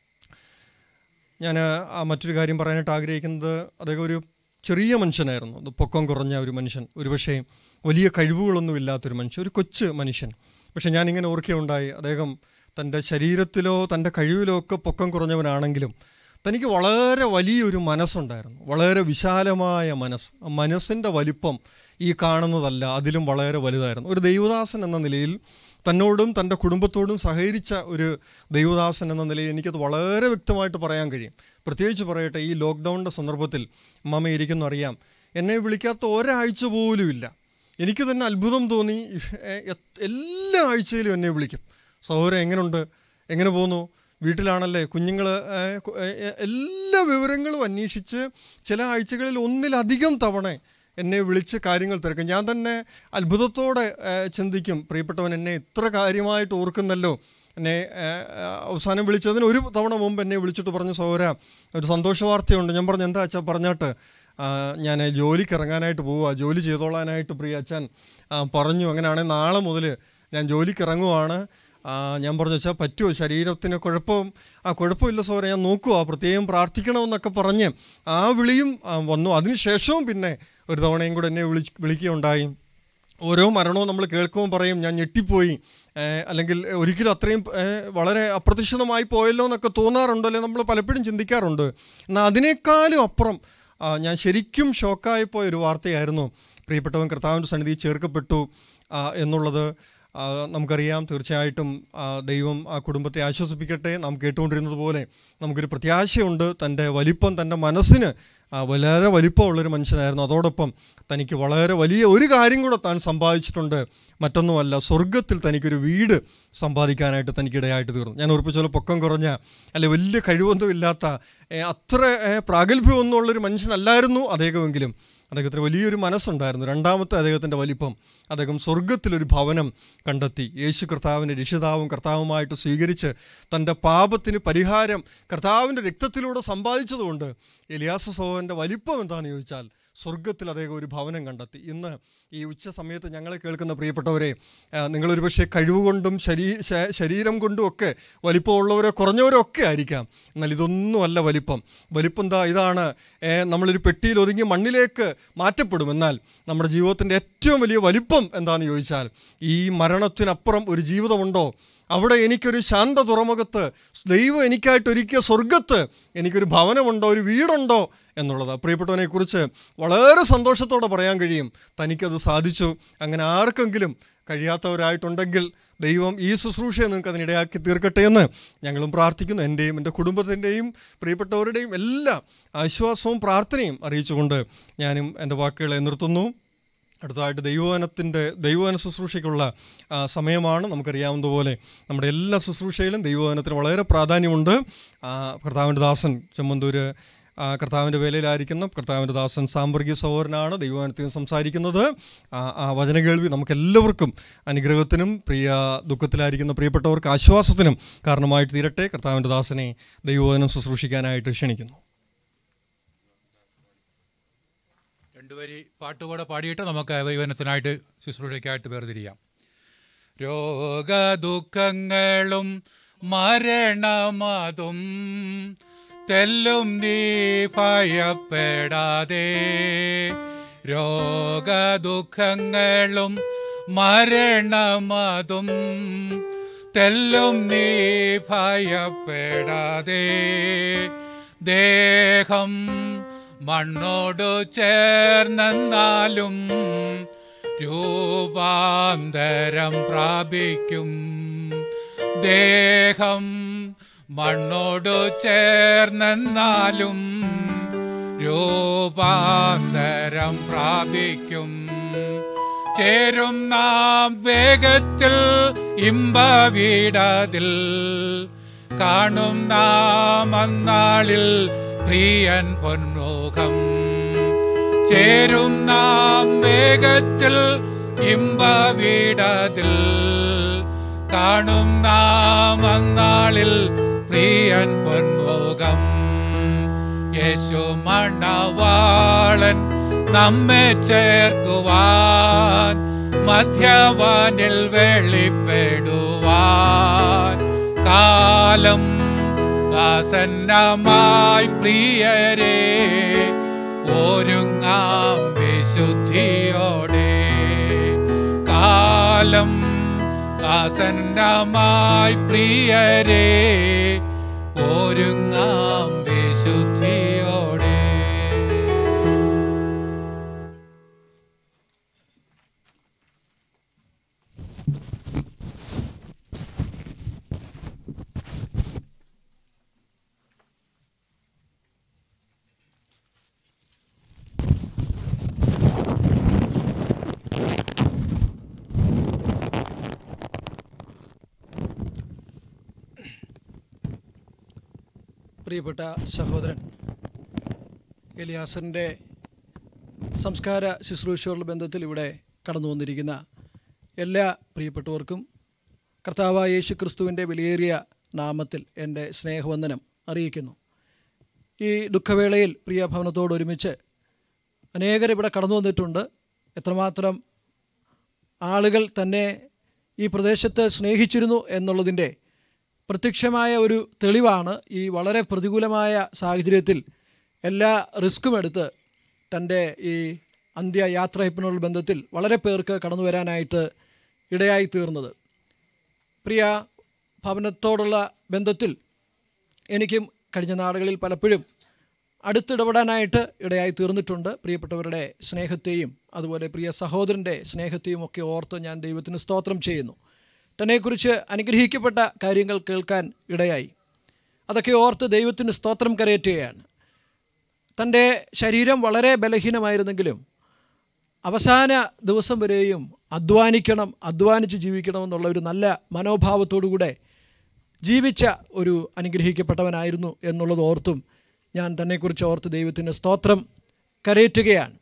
ഞാൻ ആ മറ്റൊരു കാര്യം പറയാനായിട്ട് ആഗ്രഹിക്കുന്നത് അദ്ദേഹം ഒരു ചെറിയ മനുഷ്യനായിരുന്നു അത് പൊക്കം കുറഞ്ഞ ഒരു മനുഷ്യൻ ഒരുപക്ഷേ വലിയ കഴിവുകളൊന്നും ഇല്ലാത്തൊരു മനുഷ്യൻ ഒരു കൊച്ചു മനുഷ്യൻ പക്ഷെ ഞാനിങ്ങനെ ഓർക്കുകയുണ്ടായി അദ്ദേഹം തൻ്റെ ശരീരത്തിലോ തൻ്റെ കഴിവിലോ ഒക്കെ പൊക്കം കുറഞ്ഞവനാണെങ്കിലും തനിക്ക് വളരെ വലിയൊരു മനസ്സുണ്ടായിരുന്നു വളരെ വിശാലമായ മനസ്സ് ആ മനസ്സിൻ്റെ വലിപ്പം ഈ കാണുന്നതല്ല അതിലും വളരെ വലുതായിരുന്നു ഒരു ദൈവദാസൻ എന്ന നിലയിൽ തന്നോടും തൻ്റെ കുടുംബത്തോടും സഹകരിച്ച ഒരു ദൈവദാസൻ എന്ന നിലയിൽ എനിക്കത് വളരെ വ്യക്തമായിട്ട് പറയാൻ കഴിയും പ്രത്യേകിച്ച് പറയട്ടെ ഈ ലോക്ക്ഡൗണിൻ്റെ സന്ദർഭത്തിൽ മമ്മ ഇരിക്കുന്നു അറിയാം എന്നെ വിളിക്കാത്ത ഒരാഴ്ച പോലും ഇല്ല എനിക്ക് തന്നെ അത്ഭുതം തോന്നി ഏ, എത്- എല്ലാ ആഴ്ചയിലും എന്നെ വിളിക്കും സഹോദരൻ എങ്ങനെയുണ്ട് എങ്ങനെ പോകുന്നു വീട്ടിലാണല്ലേ കുഞ്ഞുങ്ങൾ എല്ലാ വിവരങ്ങളും അന്വേഷിച്ച് ചില ആഴ്ചകളിൽ ഒന്നിലധികം തവണ എന്നെ വിളിച്ച് കാര്യങ്ങൾ തിരക്കും ഞാൻ തന്നെ അത്ഭുതത്തോടെ ഏ, ചിന്തിക്കും പ്രിയപ്പെട്ടവൻ എന്നെ ഇത്ര കാര്യമായിട്ട് ഓർക്കുന്നല്ലോ എന്നെ ഏ, ആ, അവസാനം വിളിച്ചതിന് ഒരു തവണ മുമ്പ് എന്നെ വിളിച്ചിട്ട് പറഞ്ഞു സഹോദര ഒരു സന്തോഷ വാർത്തയുണ്ട് ഞാൻ പറഞ്ഞു എന്താ അച്ഛാ പറഞ്ഞാട്ട് ആ, ഞാൻ ജോലിക്ക് ഇറങ്ങാനായിട്ട് പോവുക ജോലി ചെയ്തോളാനായിട്ട് പ്രിയ അച്ഛൻ ആ, പറഞ്ഞു അങ്ങനെയാണെങ്കിൽ നാളെ മുതൽ ഞാൻ ജോലിക്ക് ഇറങ്ങുവാണ് ആ, ഞാൻ പറഞ്ഞു വെച്ചാൽ പറ്റുമോ ശരീരത്തിന് കുഴപ്പം ആ കുഴപ്പമില്ല സോറെ ഞാൻ നോക്കുക പ്രത്യേകം പ്രാർത്ഥിക്കണമെന്നൊക്കെ പറഞ്ഞ് ആ വിളിയും ആ, വന്നു അതിനുശേഷവും പിന്നെ ഒരു തവണയും കൂടെ എന്നെ വിളി വിളിക്കുകയുണ്ടായി ഓരോ മരണവും നമ്മൾ കേൾക്കുമ്പോൾ പറയും ഞാൻ ഞെട്ടിപ്പോയി ഏഹ് അല്ലെങ്കിൽ ഒരിക്കലും അത്രയും ഏഹ് വളരെ അപ്രതീക്ഷിതമായി പോയല്ലോ എന്നൊക്കെ തോന്നാറുണ്ടല്ലേ നമ്മൾ പലപ്പോഴും ചിന്തിക്കാറുണ്ട് എന്നാൽ അതിനേക്കാളും അപ്പുറം ആ, ഞാൻ ശരിക്കും ഷോക്കായി പോയ ഒരു വാർത്തയായിരുന്നു പ്രിയപ്പെട്ടവൻ കർത്താവിൻ്റെ സന്നിധി ചേർക്കപ്പെട്ടു ആ, എന്നുള്ളത് ആ, നമുക്കറിയാം തീർച്ചയായിട്ടും ആ, ദൈവം ആ കുടുംബത്തെ ആശ്വസിപ്പിക്കട്ടെ നാം കേട്ടുകൊണ്ടിരുന്നത് പോലെ നമുക്കൊരു പ്രത്യാശയുണ്ട് തൻ്റെ വലിപ്പം തൻ്റെ മനസ്സിന് ആ, വളരെ വലിപ്പമുള്ളൊരു മനുഷ്യനായിരുന്നു അതോടൊപ്പം തനിക്ക് വളരെ വലിയ ഒരു കാര്യം കൂടെ താൻ സമ്പാദിച്ചിട്ടുണ്ട് മറ്റൊന്നുമല്ല സ്വർഗത്തിൽ തനിക്കൊരു വീട് സമ്പാദിക്കാനായിട്ട് തനിക്കിടയായിട്ട് തീർന്നു ഞാൻ ഉറപ്പിച്ചോലെ പൊക്കം കുറഞ്ഞ അല്ലെ വലിയ കഴിവൊന്നും ഇല്ലാത്ത ഏ, അത്ര ഏ, പ്രാഗൽഭ്യമൊന്നും ഉള്ളൊരു മനുഷ്യനല്ലായിരുന്നു അദ്ദേഹമെങ്കിലും അദ്ദേഹത്തിന് വലിയൊരു മനസ്സുണ്ടായിരുന്നു രണ്ടാമത്തെ അദ്ദേഹത്തിൻ്റെ വലിപ്പം അദ്ദേഹം സ്വർഗത്തിലൊരു ഭവനം കണ്ടെത്തി യേശു കർത്താവിൻ്റെ രക്ഷിതാവും കർത്താവുമായിട്ട് സ്വീകരിച്ച് തൻ്റെ പാപത്തിന് പരിഹാരം കർത്താവിൻ്റെ രക്തത്തിലൂടെ സമ്പാദിച്ചതുകൊണ്ട് എലിയാസ് സോഹൻ്റെ വലിപ്പം എന്താണെന്ന് ചോദിച്ചാൽ സ്വർഗത്തിൽ അദ്ദേഹം ഒരു ഭവനം കണ്ടെത്തി ഇന്ന് ഈ ഉച്ച സമയത്ത് ഞങ്ങളെ കേൾക്കുന്ന പ്രിയപ്പെട്ടവരെ ആ, നിങ്ങളൊരു പക്ഷേ കഴിവുകൊണ്ടും ശരീ ശ- ശരീരം കൊണ്ടും ഒക്കെ വലിപ്പമുള്ളവരോ കുറഞ്ഞവരോ ഒക്കെ ആയിരിക്കാം എന്നാൽ ഇതൊന്നുമല്ല വലിപ്പം വലിപ്പം എന്താ ഇതാണ് ഏ, നമ്മളൊരു പെട്ടിയിൽ ഒതുങ്ങി മണ്ണിലേക്ക് മാറ്റപ്പെടും എന്നാൽ നമ്മുടെ ജീവിതത്തിൻ്റെ ഏറ്റവും വലിയ വലിപ്പം എന്താണെന്ന് ചോദിച്ചാൽ ഈ മരണത്തിനപ്പുറം ഒരു ജീവിതമുണ്ടോ അവിടെ എനിക്കൊരു ശാന്ത തുറമുഖത്ത് ദൈവം എനിക്കായിട്ട് ഒരുക്കിയ സ്വർഗത്ത് എനിക്കൊരു ഭവനമുണ്ടോ ഒരു വീടുണ്ടോ എന്നുള്ളത് പ്രിയപ്പെട്ടവനെ കുറിച്ച് വളരെ സന്തോഷത്തോടെ പറയാൻ കഴിയും തനിക്കത് സാധിച്ചു അങ്ങനെ ആർക്കെങ്കിലും കഴിയാത്തവരായിട്ടുണ്ടെങ്കിൽ ദൈവം ഈ ശുശ്രൂഷയെ നിങ്ങൾക്ക് അതിനിടയാക്കി തീർക്കട്ടെ എന്ന് ഞങ്ങളും പ്രാർത്ഥിക്കുന്നു എൻ്റെയും എൻ്റെ കുടുംബത്തിൻ്റെയും പ്രിയപ്പെട്ടവരുടെയും എല്ലാ ആശ്വാസവും പ്രാർത്ഥനയും അറിയിച്ചുകൊണ്ട് ഞാനും എൻ്റെ വാക്കുകളെ നിർത്തുന്നു അടുത്തതായിട്ട് ദൈവവനത്തിൻ്റെ ദൈവവന ശുശ്രൂഷയ്ക്കുള്ള ആ, സമയമാണ് നമുക്കറിയാവുന്നതുപോലെ നമ്മുടെ എല്ലാ ശുശ്രൂഷയിലും ദൈവവനത്തിന് വളരെ പ്രാധാന്യമുണ്ട് ആ, കർത്താവിൻ്റെ ദാസൻ ചെമ്മന്തൂര് ആ, കർത്താവിൻ്റെ വേലയിലായിരിക്കുന്ന കർത്താവിൻ്റെ ദാസൻ സാമ്പർഗീയ സഹോദരനാണ് ദൈവവനത്തിൽ നിന്ന് സംസാരിക്കുന്നത് ആ, ആ വചന കേൾവി നമുക്കെല്ലാവർക്കും അനുഗ്രഹത്തിനും പ്രിയ ദുഃഖത്തിലായിരിക്കുന്ന പ്രിയപ്പെട്ടവർക്ക് ആശ്വാസത്തിനും കാരണമായിട്ട് തീരട്ടെ കർത്താവിൻ്റെ ദാസനെ ദൈവവനം ശുശ്രൂഷിക്കാനായിട്ട് ക്ഷണിക്കുന്നു രണ്ടുപേരി പാട്ടുകൂടെ പാടിയിട്ട് നമുക്ക് ദൈവനത്തിനായിട്ട് ശുശ്രൂഷയ്ക്കായിട്ട് വേർതിരിയാം രോഗദുഃഖങ്ങളും മരണമതും തെല്ലും നീ ഭയപ്പെടാതെ രോഗദുഃഖങ്ങളും മരണമതും തെല്ലും നീ ഭയപ്പെടാതെ ദേഹം മണ്ണോടു ചേർന്നെന്നാലും രൂപാന്തരം പ്രാപിക്കും ദേഹം മണ്ണോടു ചേർന്നെന്നാലും രൂപാന്തരം പ്രാപിക്കും ചേരും നാം വേഗത്തിൽ ഇമ്പവീടതിൽ കാണും നാം അന്നാളിൽ പ്രിയൻ പൊന്മുഖം ചേരും നാം വേഗത്തിൽ ഇമ്പവീടതിൽ കാണും നാം അന്നാളിൽ പ്രിയൻ പൊന്മുഖം യേശു മണവാളൻ നമ്മെ ചേർക്കുവാൻ മധ്യവാനിൽ വെളിപ്പെടുവാൻ കാലം ആസന്നമായി പ്രിയരെ ഒരുങ്ങാം വിശുദ്ധിയോടെ കാലം ആസന്നമായി പ്രിയരെ ഒരുങ്ങാം വിശുദ്ധിയോടെ പ്രിയപ്പെട്ട സഹോദരൻ എലിയാസറിൻ്റെ സംസ്കാര ശുശ്രൂഷകളുടെ ബന്ധത്തിൽ ഇവിടെ കടന്നു വന്നിരിക്കുന്ന എല്ലാ പ്രിയപ്പെട്ടവർക്കും കർത്താവായ യേശു ക്രിസ്തുവിൻ്റെ വിലയേറിയ നാമത്തിൽ എൻ്റെ സ്നേഹവന്ദനം അറിയിക്കുന്നു ഈ ദുഃഖവേളയിൽ പ്രിയ ഭവനത്തോടൊരുമിച്ച് അനേകർ ഇവിടെ കടന്നു വന്നിട്ടുണ്ട് എത്രമാത്രം ആളുകൾ തന്നെ ഈ പ്രദേശത്ത് സ്നേഹിച്ചിരുന്നു എന്നുള്ളതിൻ്റെ പ്രത്യക്ഷമായ ഒരു തെളിവാണ് ഈ വളരെ പ്രതികൂലമായ സാഹചര്യത്തിൽ എല്ലാ റിസ്ക്കും എടുത്ത് തൻ്റെ ഈ അന്ത്യയാത്രയപ്പിനുള്ള ബന്ധത്തിൽ വളരെ പേർക്ക് കടന്നു വരാനായിട്ട് ഇടയായി തീർന്നത് പ്രിയ ഭവനത്തോടുള്ള ബന്ധത്തിൽ എനിക്കും കഴിഞ്ഞ നാടുകളിൽ പലപ്പോഴും അടുത്തിടപെടാനായിട്ട് ഇടയായി തീർന്നിട്ടുണ്ട് പ്രിയപ്പെട്ടവരുടെ സ്നേഹത്തെയും അതുപോലെ പ്രിയ സഹോദരൻ്റെ സ്നേഹത്തെയും ഒക്കെ ഓർത്ത് ഞാൻ ദൈവത്തിന് സ്തോത്രം ചെയ്യുന്നു തന്നെക്കുറിച്ച് അനുഗ്രഹിക്കപ്പെട്ട കാര്യങ്ങൾ കേൾക്കാൻ ഇടയായി അതൊക്കെ ഓർത്ത് ദൈവത്തിന് സ്തോത്രം കരയറ്റുകയാണ് തൻ്റെ ശരീരം വളരെ ബലഹീനമായിരുന്നെങ്കിലും അവസാന ദിവസം വരെയും അധ്വാനിക്കണം അധ്വാനിച്ച് ജീവിക്കണം എന്നുള്ള ഒരു നല്ല മനോഭാവത്തോടുകൂടെ ജീവിച്ച ഒരു അനുഗ്രഹിക്കപ്പെട്ടവനായിരുന്നു എന്നുള്ളത് ഓർത്തും ഞാൻ തന്നെക്കുറിച്ച് ഓർത്ത് ദൈവത്തിന് സ്തോത്രം കരയറ്റുകയാണ്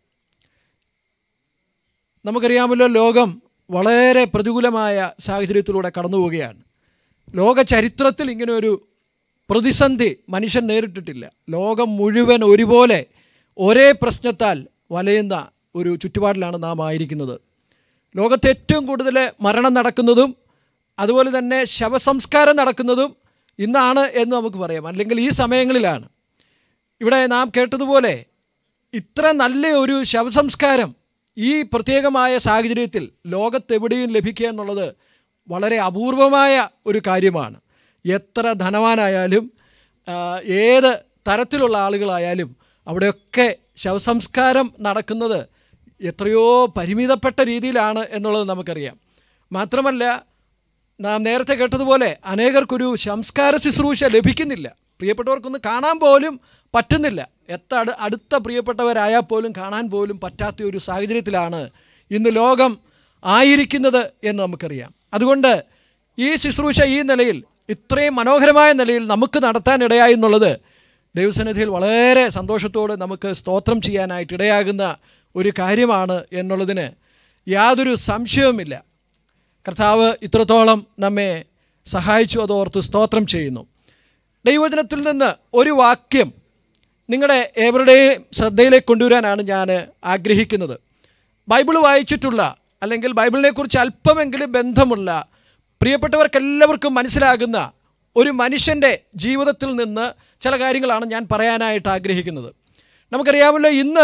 നമുക്കറിയാമല്ലോ ലോകം വളരെ പ്രതികൂലമായ സാഹചര്യത്തിലൂടെ കടന്നു പോവുകയാണ് ലോക ചരിത്രത്തിൽ ഇങ്ങനെ ഒരു പ്രതിസന്ധി മനുഷ്യൻ നേരിട്ടിട്ടില്ല ലോകം മുഴുവൻ ഒരുപോലെ ഒരേ പ്രശ്നത്താൽ വലയുന്ന ഒരു ചുറ്റുപാടിലാണ് നാം ആയിരിക്കുന്നത് ലോകത്ത് ഏറ്റവും കൂടുതൽ മരണം നടക്കുന്നതും അതുപോലെ തന്നെ ശവസംസ്കാരം നടക്കുന്നതും ഇന്നാണ് എന്ന് നമുക്ക് പറയാം അല്ലെങ്കിൽ ഈ സമയങ്ങളിലാണ് ഇവിടെ നാം കേട്ടതുപോലെ ഇത്ര നല്ല ഒരു ശവസംസ്കാരം ഈ പ്രത്യേകമായ സാഹചര്യത്തിൽ ലോകത്തെവിടെയും ലഭിക്കുക എന്നുള്ളത് വളരെ അപൂർവമായ ഒരു കാര്യമാണ് എത്ര ധനവാനായാലും ആ, ഏത് തരത്തിലുള്ള ആളുകളായാലും അവിടെയൊക്കെ ശവസംസ്കാരം നടക്കുന്നത് എത്രയോ പരിമിതപ്പെട്ട രീതിയിലാണ് എന്നുള്ളത് നമുക്കറിയാം മാത്രമല്ല നാം നേരത്തെ കേട്ടതുപോലെ അനേകർക്കൊരു സംസ്കാര ശുശ്രൂഷ ലഭിക്കുന്നില്ല പ്രിയപ്പെട്ടവർക്കൊന്ന് കാണാൻ പോലും പറ്റുന്നില്ല എത്ര അടു- അടുത്ത പ്രിയപ്പെട്ടവരായാൽ പോലും കാണാൻ പോലും പറ്റാത്ത ഒരു സാഹചര്യത്തിലാണ് ഇന്ന് ലോകം ആയിരിക്കുന്നത് എന്ന് നമുക്കറിയാം അതുകൊണ്ട് ഈ ശുശ്രൂഷ ഈ നിലയിൽ ഇത്രയും മനോഹരമായ നിലയിൽ നമുക്ക് നടത്താനിടയായി എന്നുള്ളത് ദൈവസന്നിധിയിൽ വളരെ സന്തോഷത്തോടെ നമുക്ക് സ്തോത്രം ചെയ്യാനായിട്ട് ഇടയാകുന്ന ഒരു കാര്യമാണ് എന്നുള്ളതിന് യാതൊരു സംശയവുമില്ല കർത്താവ് ഇത്രത്തോളം നമ്മെ സഹായിച്ചു അതോർത്ത് സ്തോത്രം ചെയ്യുന്നു ദൈവവചനത്തിൽ നിന്ന് ഒരു വാക്യം നിങ്ങളുടെ ഏവരുടെയും ശ്രദ്ധയിലേക്ക് കൊണ്ടുവരാനാണ് ഞാൻ ആഗ്രഹിക്കുന്നത് ബൈബിൾ വായിച്ചിട്ടുള്ള അല്ലെങ്കിൽ ബൈബിളിനെക്കുറിച്ച് അല്പമെങ്കിലും ബന്ധമുള്ള പ്രിയപ്പെട്ടവർക്കെല്ലാവർക്കും മനസ്സിലാകുന്ന ഒരു മനുഷ്യൻ്റെ ജീവിതത്തിൽ നിന്ന് ചില കാര്യങ്ങളാണ് ഞാൻ പറയാനായിട്ട് ആഗ്രഹിക്കുന്നത് നമുക്കറിയാമല്ലോ ഇന്ന്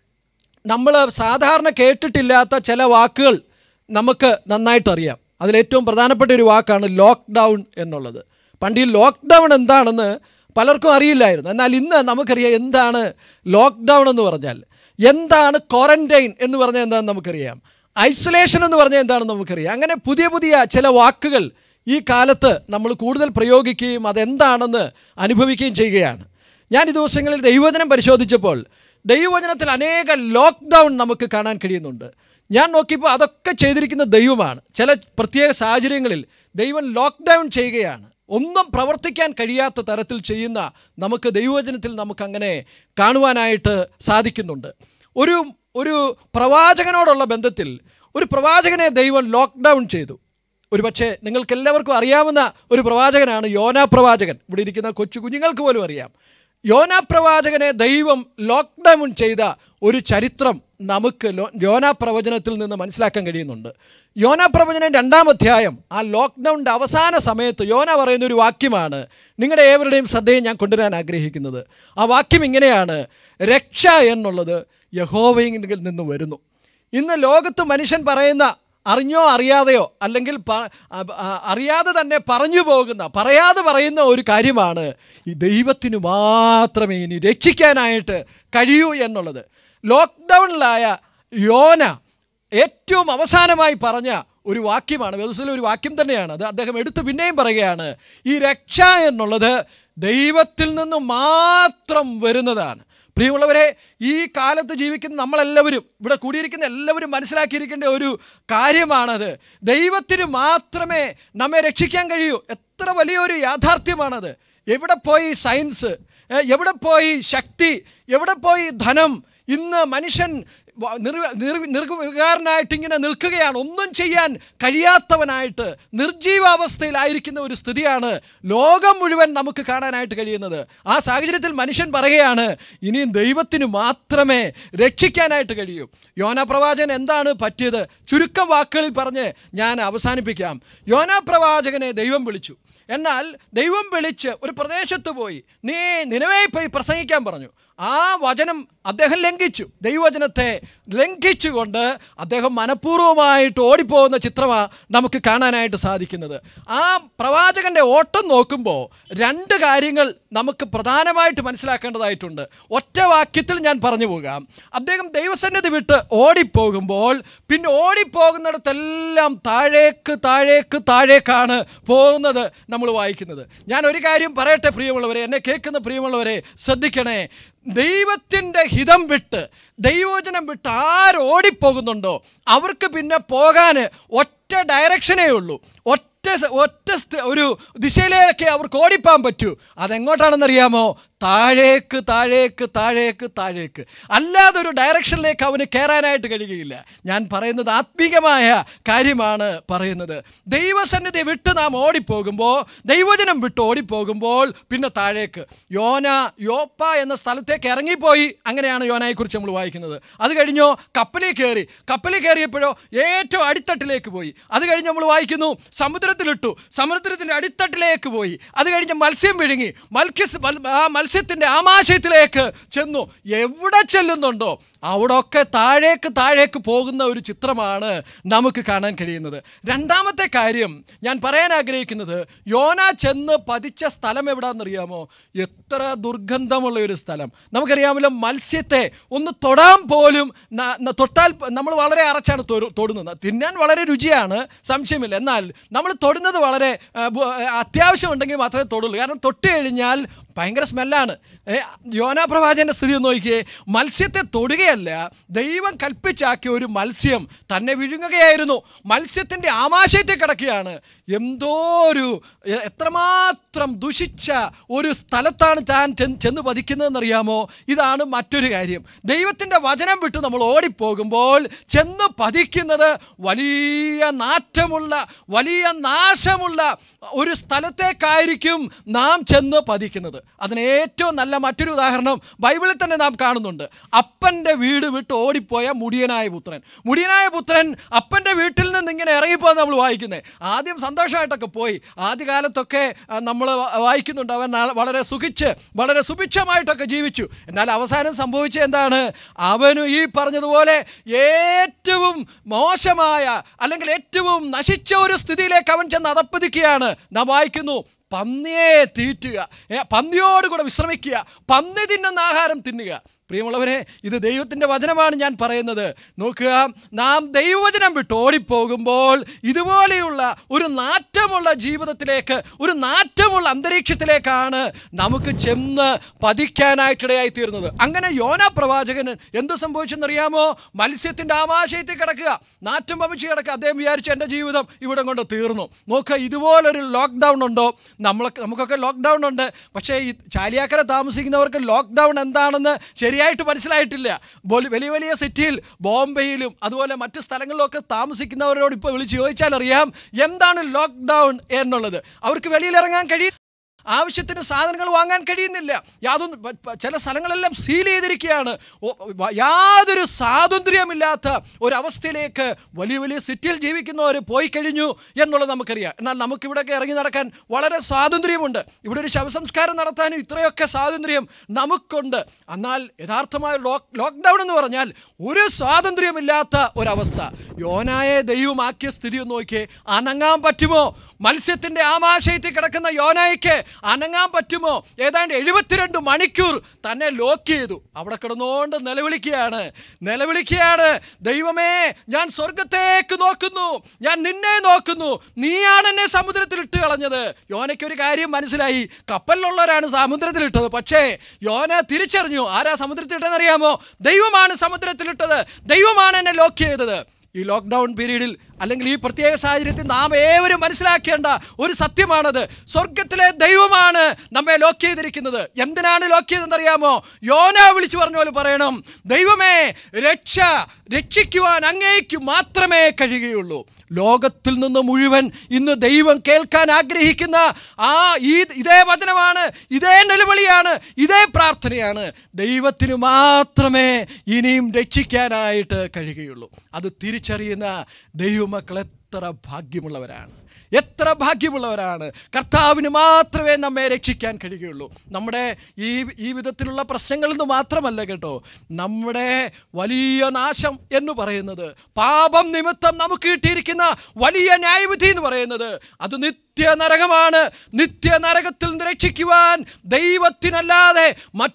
നമ്മൾ സാധാരണ കേട്ടിട്ടില്ലാത്ത ചില വാക്കുകൾ നമുക്ക് നന്നായിട്ട് അറിയാം അതിലേറ്റവും പ്രധാനപ്പെട്ട ഒരു വാക്കാണ് ലോക്ക്ഡൗൺ എന്നുള്ളത് പണ്ട് ഈ ലോക്ക്ഡൗൺ എന്താണെന്ന് പലർക്കും അറിയില്ലായിരുന്നു എന്നാൽ ഇന്ന് നമുക്കറിയാം എന്താണ് ലോക്ക്ഡൗൺ എന്ന് പറഞ്ഞാൽ എന്താണ് ക്വാറൻറ്റൈൻ എന്ന് പറഞ്ഞാൽ എന്താണെന്ന് നമുക്കറിയാം ഐസൊലേഷൻ എന്ന് പറഞ്ഞാൽ എന്താണെന്ന് നമുക്കറിയാം അങ്ങനെ പുതിയ പുതിയ ചില വാക്കുകൾ ഈ കാലത്ത് നമ്മൾ കൂടുതൽ പ്രയോഗിക്കുകയും അതെന്താണെന്ന് അനുഭവിക്കുകയും ചെയ്യുകയാണ് ഞാൻ ഈ ദിവസങ്ങളിൽ ദൈവവചനം പരിശോധിച്ചപ്പോൾ ദൈവവചനത്തിൽ അനേക ലോക്ക്ഡൗൺ നമുക്ക് കാണാൻ കഴിയുന്നുണ്ട് ഞാൻ നോക്കിയപ്പോൾ അതൊക്കെ ചെയ്തിരിക്കുന്ന ദൈവമാണ് ചില പ്രത്യേക സാഹചര്യങ്ങളിൽ ദൈവം ലോക്ക്ഡൗൺ ചെയ്യുകയാണ് ഒന്നും പ്രവർത്തിക്കാൻ കഴിയാത്ത തരത്തിൽ ചെയ്യുന്ന നമുക്ക് ദൈവവചനത്തിൽ നമുക്കങ്ങനെ കാണുവാനായിട്ട് സാധിക്കുന്നുണ്ട് ഒരു ഒരു പ്രവാചകനോടുള്ള ബന്ധത്തിൽ ഒരു പ്രവാചകനെ ദൈവം ലോക്ക്ഡൗൺ ചെയ്തു ഒരു പക്ഷേ നിങ്ങൾക്ക് എല്ലാവർക്കും അറിയാവുന്ന ഒരു പ്രവാചകനാണ് യോനാ പ്രവാചകൻ ഇവിടെ ഇരിക്കുന്ന കൊച്ചു കുഞ്ഞുങ്ങൾക്ക് പോലും അറിയാം യോനാ പ്രവാചകനെ ദൈവം ലോക്ക്ഡൗൺ ചെയ്ത ഒരു ചരിത്രം നമുക്ക് ലോ യോനാ പ്രവചനത്തിൽ നിന്ന് മനസ്സിലാക്കാൻ കഴിയുന്നുണ്ട് യോനാ പ്രവചനം രണ്ടാം അധ്യായം ആ ലോക്ക്ഡൗണിൻ്റെ അവസാന സമയത്ത് യോന പറയുന്ന ഒരു വാക്യമാണ് നിങ്ങളുടെ ഏവരുടെയും ശ്രദ്ധയെ ഞാൻ കൊണ്ടുവരാൻ ആഗ്രഹിക്കുന്നത് ആ വാക്യം ഇങ്ങനെയാണ് രക്ഷ എന്നുള്ളത് യഹോവയിൽ നിന്ന് വരുന്നു ഇന്ന് ലോകത്ത് മനുഷ്യൻ പറയുന്ന അറിഞ്ഞോ അറിയാതെയോ അല്ലെങ്കിൽ പ- അ- അ- അറിയാതെ തന്നെ പറഞ്ഞു പോകുന്ന പറയാതെ പറയുന്ന ഒരു കാര്യമാണ് ഈ ദൈവത്തിന് മാത്രമേ ഇനി രക്ഷിക്കാനായിട്ട് കഴിയൂ എന്നുള്ളത് ലോക്ക്ഡൗണിലായ യോന ഏറ്റവും അവസാനമായി പറഞ്ഞ ഒരു വാക്യമാണ് വേദസിലെ ഒരു വാക്യം തന്നെയാണ് അത് അദ്ദേഹം എടുത്ത് പിന്നെയും പറയുകയാണ് ഈ രക്ഷ എന്നുള്ളത് ദൈവത്തിൽ നിന്ന് മാത്രം വരുന്നതാണ് പ്രിയമുള്ളവരെ ഈ കാലത്ത് ജീവിക്കുന്ന നമ്മളെല്ലാവരും ഇവിടെ കൂടിയിരിക്കുന്ന എല്ലാവരും മനസ്സിലാക്കിയിരിക്കേണ്ട ഒരു കാര്യമാണത് ദൈവത്തിന് മാത്രമേ നമ്മെ രക്ഷിക്കാൻ കഴിയൂ എത്ര വലിയൊരു യാഥാർത്ഥ്യമാണത് എവിടെ പോയി സയൻസ് ഏ, എവിടെ പോയി ശക്തി എവിടെ പോയി ധനം ഇന്ന് മനുഷ്യൻ വ- നിർ- നിർ- നിർവികാരനായിട്ട് ഇങ്ങനെ നിൽക്കുകയാണ് ഒന്നും ചെയ്യാൻ കഴിയാത്തവനായിട്ട് നിർജീവാവസ്ഥയിലായിരിക്കുന്ന ഒരു സ്ഥിതിയാണ് ലോകം മുഴുവൻ നമുക്ക് കാണാനായിട്ട് കഴിയുന്നത് ആ സാഹചര്യത്തിൽ മനുഷ്യൻ പറയുകയാണ് ഇനിയും ദൈവത്തിന് മാത്രമേ രക്ഷിക്കാനായിട്ട് കഴിയൂ യോന പ്രവാചകൻ എന്താണ് പറ്റിയത് ചുരുക്കം വാക്കുകളിൽ പറഞ്ഞ് ഞാൻ അവസാനിപ്പിക്കാം യോന പ്രവാചകനെ ദൈവം വിളിച്ചു എന്നാൽ ദൈവം വിളിച്ച് ഒരു പ്രദേശത്ത് പോയി നീ നിലവേ പോയി പ്രസംഗിക്കാൻ പറഞ്ഞു ആ വചനം അദ്ദേഹം ലംഘിച്ചു ദൈവവചനത്തെ ലംഘിച്ചുകൊണ്ട് അദ്ദേഹം മനഃപൂർവ്വമായിട്ട് ഓടിപ്പോകുന്ന ചിത്രമാണ് നമുക്ക് കാണാനായിട്ട് സാധിക്കുന്നത് ആ പ്രവാചകന്റെ ഓട്ടം നോക്കുമ്പോൾ രണ്ട് കാര്യങ്ങൾ നമുക്ക് പ്രധാനമായിട്ട് മനസ്സിലാക്കേണ്ടതായിട്ടുണ്ട് ഒറ്റ വാക്യത്തിൽ ഞാൻ പറഞ്ഞു പോകാം അദ്ദേഹം ദൈവസന്നിധി വിട്ട് ഓടിപ്പോകുമ്പോൾ പിന്നെ ഓടിപ്പോകുന്നിടത്തെല്ലാം താഴേക്ക് താഴേക്ക് താഴേക്കാണ് പോകുന്നത് നമ്മൾ വായിക്കുന്നത് ഞാൻ ഒരു കാര്യം പറയട്ടെ പ്രിയമുള്ളവരെ എന്നെ കേൾക്കുന്ന പ്രിയമുള്ളവരെ ശ്രദ്ധിക്കണേ ദൈവത്തിൻ്റെ ഹിതം വിട്ട് ദൈവവചനം വിട്ട് ആരോടിപ്പോകുന്നുണ്ടോ അവർക്ക് പിന്നെ പോകാൻ ഒറ്റ ഡയറക്ഷനേ ഉള്ളൂ ഒറ്റ സ- ഒറ്റ സ്ഥ- ഒരു ദിശയിലേക്ക് അവർക്ക് ഓടിപ്പാൻ പറ്റൂ അതെങ്ങോട്ടാണെന്നറിയാമോ താഴേക്ക് താഴേക്ക് താഴേക്ക് താഴേക്ക് അല്ലാതെ ഒരു ഡയറക്ഷനിലേക്ക് അവന് കയറാനായിട്ട് കഴിയുകയില്ല ഞാൻ പറയുന്നത് ആത്മീകമായ കാര്യമാണ് പറയുന്നത് ദൈവസന്നിധി വിട്ട് നാം ഓടിപ്പോകുമ്പോൾ ദൈവജനം വിട്ട് ഓടിപ്പോകുമ്പോൾ പിന്നെ താഴേക്ക് യോന യോപ്പ എന്ന സ്ഥലത്തേക്ക് ഇറങ്ങിപ്പോയി അങ്ങനെയാണ് യോനയെക്കുറിച്ച് നമ്മൾ വായിക്കുന്നത് അത് കഴിഞ്ഞോ കപ്പലിൽ കയറി കപ്പലിൽ കയറിയപ്പോഴോ ഏറ്റവും അടിത്തട്ടിലേക്ക് പോയി അത് കഴിഞ്ഞ് നമ്മൾ വായിക്കുന്നു സമുദ്രത്തിലിട്ടു സമുദ്രത്തിൻ്റെ അടിത്തട്ടിലേക്ക് പോയി അത് കഴിഞ്ഞ് മത്സ്യം വിഴുങ്ങി മത്സ്യ ആ മത്സ്യത്തിൻ്റെ ആമാശയത്തിലേക്ക് ചെന്നു എവിടെ ചെല്ലുന്നുണ്ടോ അവിടെയൊക്കെ താഴേക്ക് താഴേക്ക് പോകുന്ന ഒരു ചിത്രമാണ് നമുക്ക് കാണാൻ കഴിയുന്നത് രണ്ടാമത്തെ കാര്യം ഞാൻ പറയാൻ ആഗ്രഹിക്കുന്നത് യോന ചെന്ന് പതിച്ച സ്ഥലം എവിടാണെന്നറിയാമോ എത്ര ദുർഗന്ധമുള്ള ഒരു സ്ഥലം നമുക്കറിയാമല്ലോ മത്സ്യത്തെ ഒന്ന് തൊടാൻ പോലും ന- ന- തൊട്ടാൽ പ- നമ്മൾ വളരെ അറച്ചാണ് തൊരു- തൊടുന്നത് തിന്നാൻ വളരെ രുചിയാണ് സംശയമില്ല എന്നാൽ നമ്മൾ തൊടുന്നത് വളരെ ആ, ബു- അത്യാവശ്യമുണ്ടെങ്കിൽ മാത്രമേ തൊടുള്ളൂ കാരണം തൊട്ട് കഴിഞ്ഞാൽ ഭയങ്കര സ്മെല്ലാണ് ഏ, യോനാ പ്രവാചകന്റെ സ്ഥിതി ഒന്ന് നോക്കിയേ മത്സ്യത്തെ തൊടുകയല്ല ദൈവം കൽപ്പിച്ചാക്കിയ ഒരു മത്സ്യം തന്നെ വിഴുങ്ങുകയായിരുന്നു മത്സ്യത്തിൻ്റെ ആമാശയത്തിൽ കിടക്കുകയാണ് എന്തോ ഒരു എ- എത്രമാത്രം ദുഷിച്ച ഒരു സ്ഥലത്താണ് താൻ ചെന്ന് ചെന്ന് പതിക്കുന്നതെന്നറിയാമോ ഇതാണ് മറ്റൊരു കാര്യം ദൈവത്തിൻ്റെ വചനം വിട്ട് നമ്മൾ ഓടിപ്പോകുമ്പോൾ ചെന്ന് പതിക്കുന്നത് വലിയ നാറ്റമുള്ള വലിയ നാശമുള്ള ഒരു സ്ഥലത്തേക്കായിരിക്കും നാം ചെന്ന് പതിക്കുന്നത് അതിന് ഏറ്റവും നല്ല മറ്റൊരു ഉദാഹരണം ബൈബിളിൽ തന്നെ നാം കാണുന്നുണ്ട് അപ്പൻ്റെ വീട് വിട്ട് ഓടിപ്പോയ മുടിയനായ പുത്രൻ മുടിയനായ പുത്രൻ അപ്പൻ്റെ വീട്ടിൽ നിന്ന് ഇങ്ങനെ ഇറങ്ങിപ്പോകാൻ നമ്മൾ വായിക്കുന്നത് ആദ്യം സന്തോഷമായിട്ടൊക്കെ പോയി ആദ്യകാലത്തൊക്കെ നമ്മൾ വായിക്കുന്നുണ്ട് അവൻ നാ- വളരെ സുഖിച്ച് വളരെ സുഭിക്ഷമായിട്ടൊക്കെ ജീവിച്ചു എന്നാൽ അവസാനം സംഭവിച്ചത് എന്താണ് അവന് ഈ പറഞ്ഞതുപോലെ ഏറ്റവും മോശമായ അല്ലെങ്കിൽ ഏറ്റവും നശിച്ച ഒരു സ്ഥിതിയിലേക്ക് അവൻ ചെന്ന് അതപ്പതിക്കുകയാണ് നാം വായിക്കുന്നു പന്നിയെ തീറ്റുക ഏ, പന്നിയോട് കൂടെ വിശ്രമിക്കുക പന്നി തിന്നുന്ന ആഹാരം തിന്നുക പ്രിയമുള്ളവരെ ഇത് ദൈവത്തിൻ്റെ വചനമാണ് ഞാൻ പറയുന്നത് നോക്കുക നാം ദൈവവചനം വിട്ട് ഓടിപ്പോകുമ്പോൾ ഇതുപോലെയുള്ള ഒരു നാറ്റമുള്ള ജീവിതത്തിലേക്ക് ഒരു നാറ്റമുള്ള അന്തരീക്ഷത്തിലേക്കാണ് നമുക്ക് ചെന്ന് പതിക്കാനായിട്ടിടയായി തീർന്നത് അങ്ങനെ യോന പ്രവാചകന് എന്ത് സംഭവിച്ചെന്നറിയാമോ മത്സ്യത്തിൻ്റെ ആമാശയത്തിൽ കിടക്കുക നാറ്റം വമിച്ച് കിടക്കുക അദ്ദേഹം വിചാരിച്ചു എൻ്റെ ജീവിതം ഇവിടെ കൊണ്ട് തീർന്നു നോക്കുക ഇതുപോലൊരു ലോക്ക്ഡൗൺ ഉണ്ടോ നമ്മളൊക്കെ നമുക്കൊക്കെ ലോക്ക്ഡൗൺ ഉണ്ട് പക്ഷേ ഈ ചാലിയാക്കര താമസിക്കുന്നവർക്ക് ലോക്ക്ഡൗൺ എന്താണെന്ന് ശരിയായിട്ട് മനസ്സിലായിട്ടില്ല ബോലി- വലിയ വലിയ സിറ്റിയിൽ ബോംബെയിലും അതുപോലെ മറ്റ് സ്ഥലങ്ങളിലൊക്കെ താമസിക്കുന്നവരോട് ഇപ്പോൾ വിളിച്ച് ചോദിച്ചാൽ അറിയാം എന്താണ് ലോക്ക്ഡൗൺ എന്നുള്ളത് അവർക്ക് വെളിയിലിറങ്ങാൻ കഴിയും ആവശ്യത്തിന് സാധനങ്ങൾ വാങ്ങാൻ കഴിയുന്നില്ല യാതൊന്നും പ- പ- ചില സ്ഥലങ്ങളെല്ലാം സീൽ ചെയ്തിരിക്കുകയാണ് ഓ, വ- യാതൊരു സ്വാതന്ത്ര്യമില്ലാത്ത ഒരവസ്ഥയിലേക്ക് വലിയ വലിയ സിറ്റിയിൽ ജീവിക്കുന്നവർ പോയി കഴിഞ്ഞു എന്നുള്ളത് നമുക്കറിയാം എന്നാൽ നമുക്കിവിടെയൊക്കെ ഇറങ്ങി നടക്കാൻ വളരെ സ്വാതന്ത്ര്യമുണ്ട് ഇവിടെ ഒരു ശവസംസ്കാരം നടത്താനും ഇത്രയൊക്കെ സ്വാതന്ത്ര്യം നമുക്കുണ്ട് എന്നാൽ യഥാർത്ഥമായ ലോക്ക് ലോക്ക്ഡൗൺ എന്ന് പറഞ്ഞാൽ ഒരു സ്വാതന്ത്ര്യമില്ലാത്ത ഒരവസ്ഥ യോനായെ ദൈവമാക്കിയ സ്ഥിതി ഒന്ന് നോക്കിയേ അനങ്ങാൻ പറ്റുമോ മത്സ്യത്തിൻ്റെ ആമാശയത്തിൽ കിടക്കുന്ന യോനായ്ക്ക് അനങ്ങാൻ പറ്റുമോ ഏതാണ്ട് എഴുപത്തിരണ്ട് മണിക്കൂർ തന്നെ ലോക്ക് ചെയ്തു അവിടെ കിടന്നുകൊണ്ട് നിലവിളിക്കുകയാണ് നിലവിളിക്കുകയാണ് ദൈവമേ ഞാൻ സ്വർഗത്തേക്ക് നോക്കുന്നു ഞാൻ നിന്നെ നോക്കുന്നു നീയാണ് എന്നെ സമുദ്രത്തിൽ ഇട്ട് കളഞ്ഞത് യോനയ്ക്ക് ഒരു കാര്യം മനസ്സിലായി കപ്പലിലുള്ളവരാണ് സമുദ്രത്തിലിട്ടത് പക്ഷേ യോന തിരിച്ചറിഞ്ഞു ആരാ സമുദ്രത്തിലിട്ടെന്ന് അറിയാമോ ദൈവമാണ് സമുദ്രത്തിലിട്ടത് ദൈവമാണ് എന്നെ ലോക്ക് ചെയ്തത് ഈ ലോക്ക്ഡൗൺ പീരീഡിൽ അല്ലെങ്കിൽ ഈ പ്രത്യേക സാഹചര്യത്തിൽ നാം ഏവരും മനസ്സിലാക്കേണ്ട ഒരു സത്യമാണത് സ്വർഗത്തിലെ ദൈവമാണ് നമ്മെ ലോക്ക് ചെയ്തിരിക്കുന്നത് എന്തിനാണ് ലോക്ക് ചെയ്തതെന്നറിയാമോ യോന വിളിച്ചു പറഞ്ഞ പോലെ പറയണം ദൈവമേ രക്ഷ രക്ഷിക്കുവാൻ അങ്ങേക്ക് മാത്രമേ കഴിയുകയുള്ളൂ ലോകത്തിൽ നിന്ന് മുഴുവൻ ഇന്ന് ദൈവം കേൾക്കാൻ ആഗ്രഹിക്കുന്ന ആ ഈ ഇതേ വചനമാണ് ഇതേ നിലവിളിയാണ് ഇതേ പ്രാർത്ഥനയാണ് ദൈവത്തിന് മാത്രമേ ഇനിയും രക്ഷിക്കാനായിട്ട് കഴിയുകയുള്ളൂ അത് തിരിച്ചറിയുന്ന ദൈവമക്കൾ എത്ര ഭാഗ്യമുള്ളവരാണ് എത്ര ഭാഗ്യമുള്ളവരാണ് കർത്താവിന് മാത്രമേ നമ്മെ രക്ഷിക്കാൻ കഴിയുകയുള്ളൂ നമ്മുടെ ഈ ഈ വിധത്തിലുള്ള പ്രശ്നങ്ങളിൽ നിന്ന് മാത്രമല്ല കേട്ടോ നമ്മുടെ വലിയ നാശം എന്ന് പറയുന്നത് പാപം നിമിത്തം നമുക്ക് കിട്ടിയിരിക്കുന്ന വലിയ ന്യായവിധി എന്ന് പറയുന്നത് അത് നിത്യ നരകമാണ് നിത്യ നരകത്തിൽ നിന്ന് രക്ഷിക്കുവാൻ ദൈവത്തിനല്ലാതെ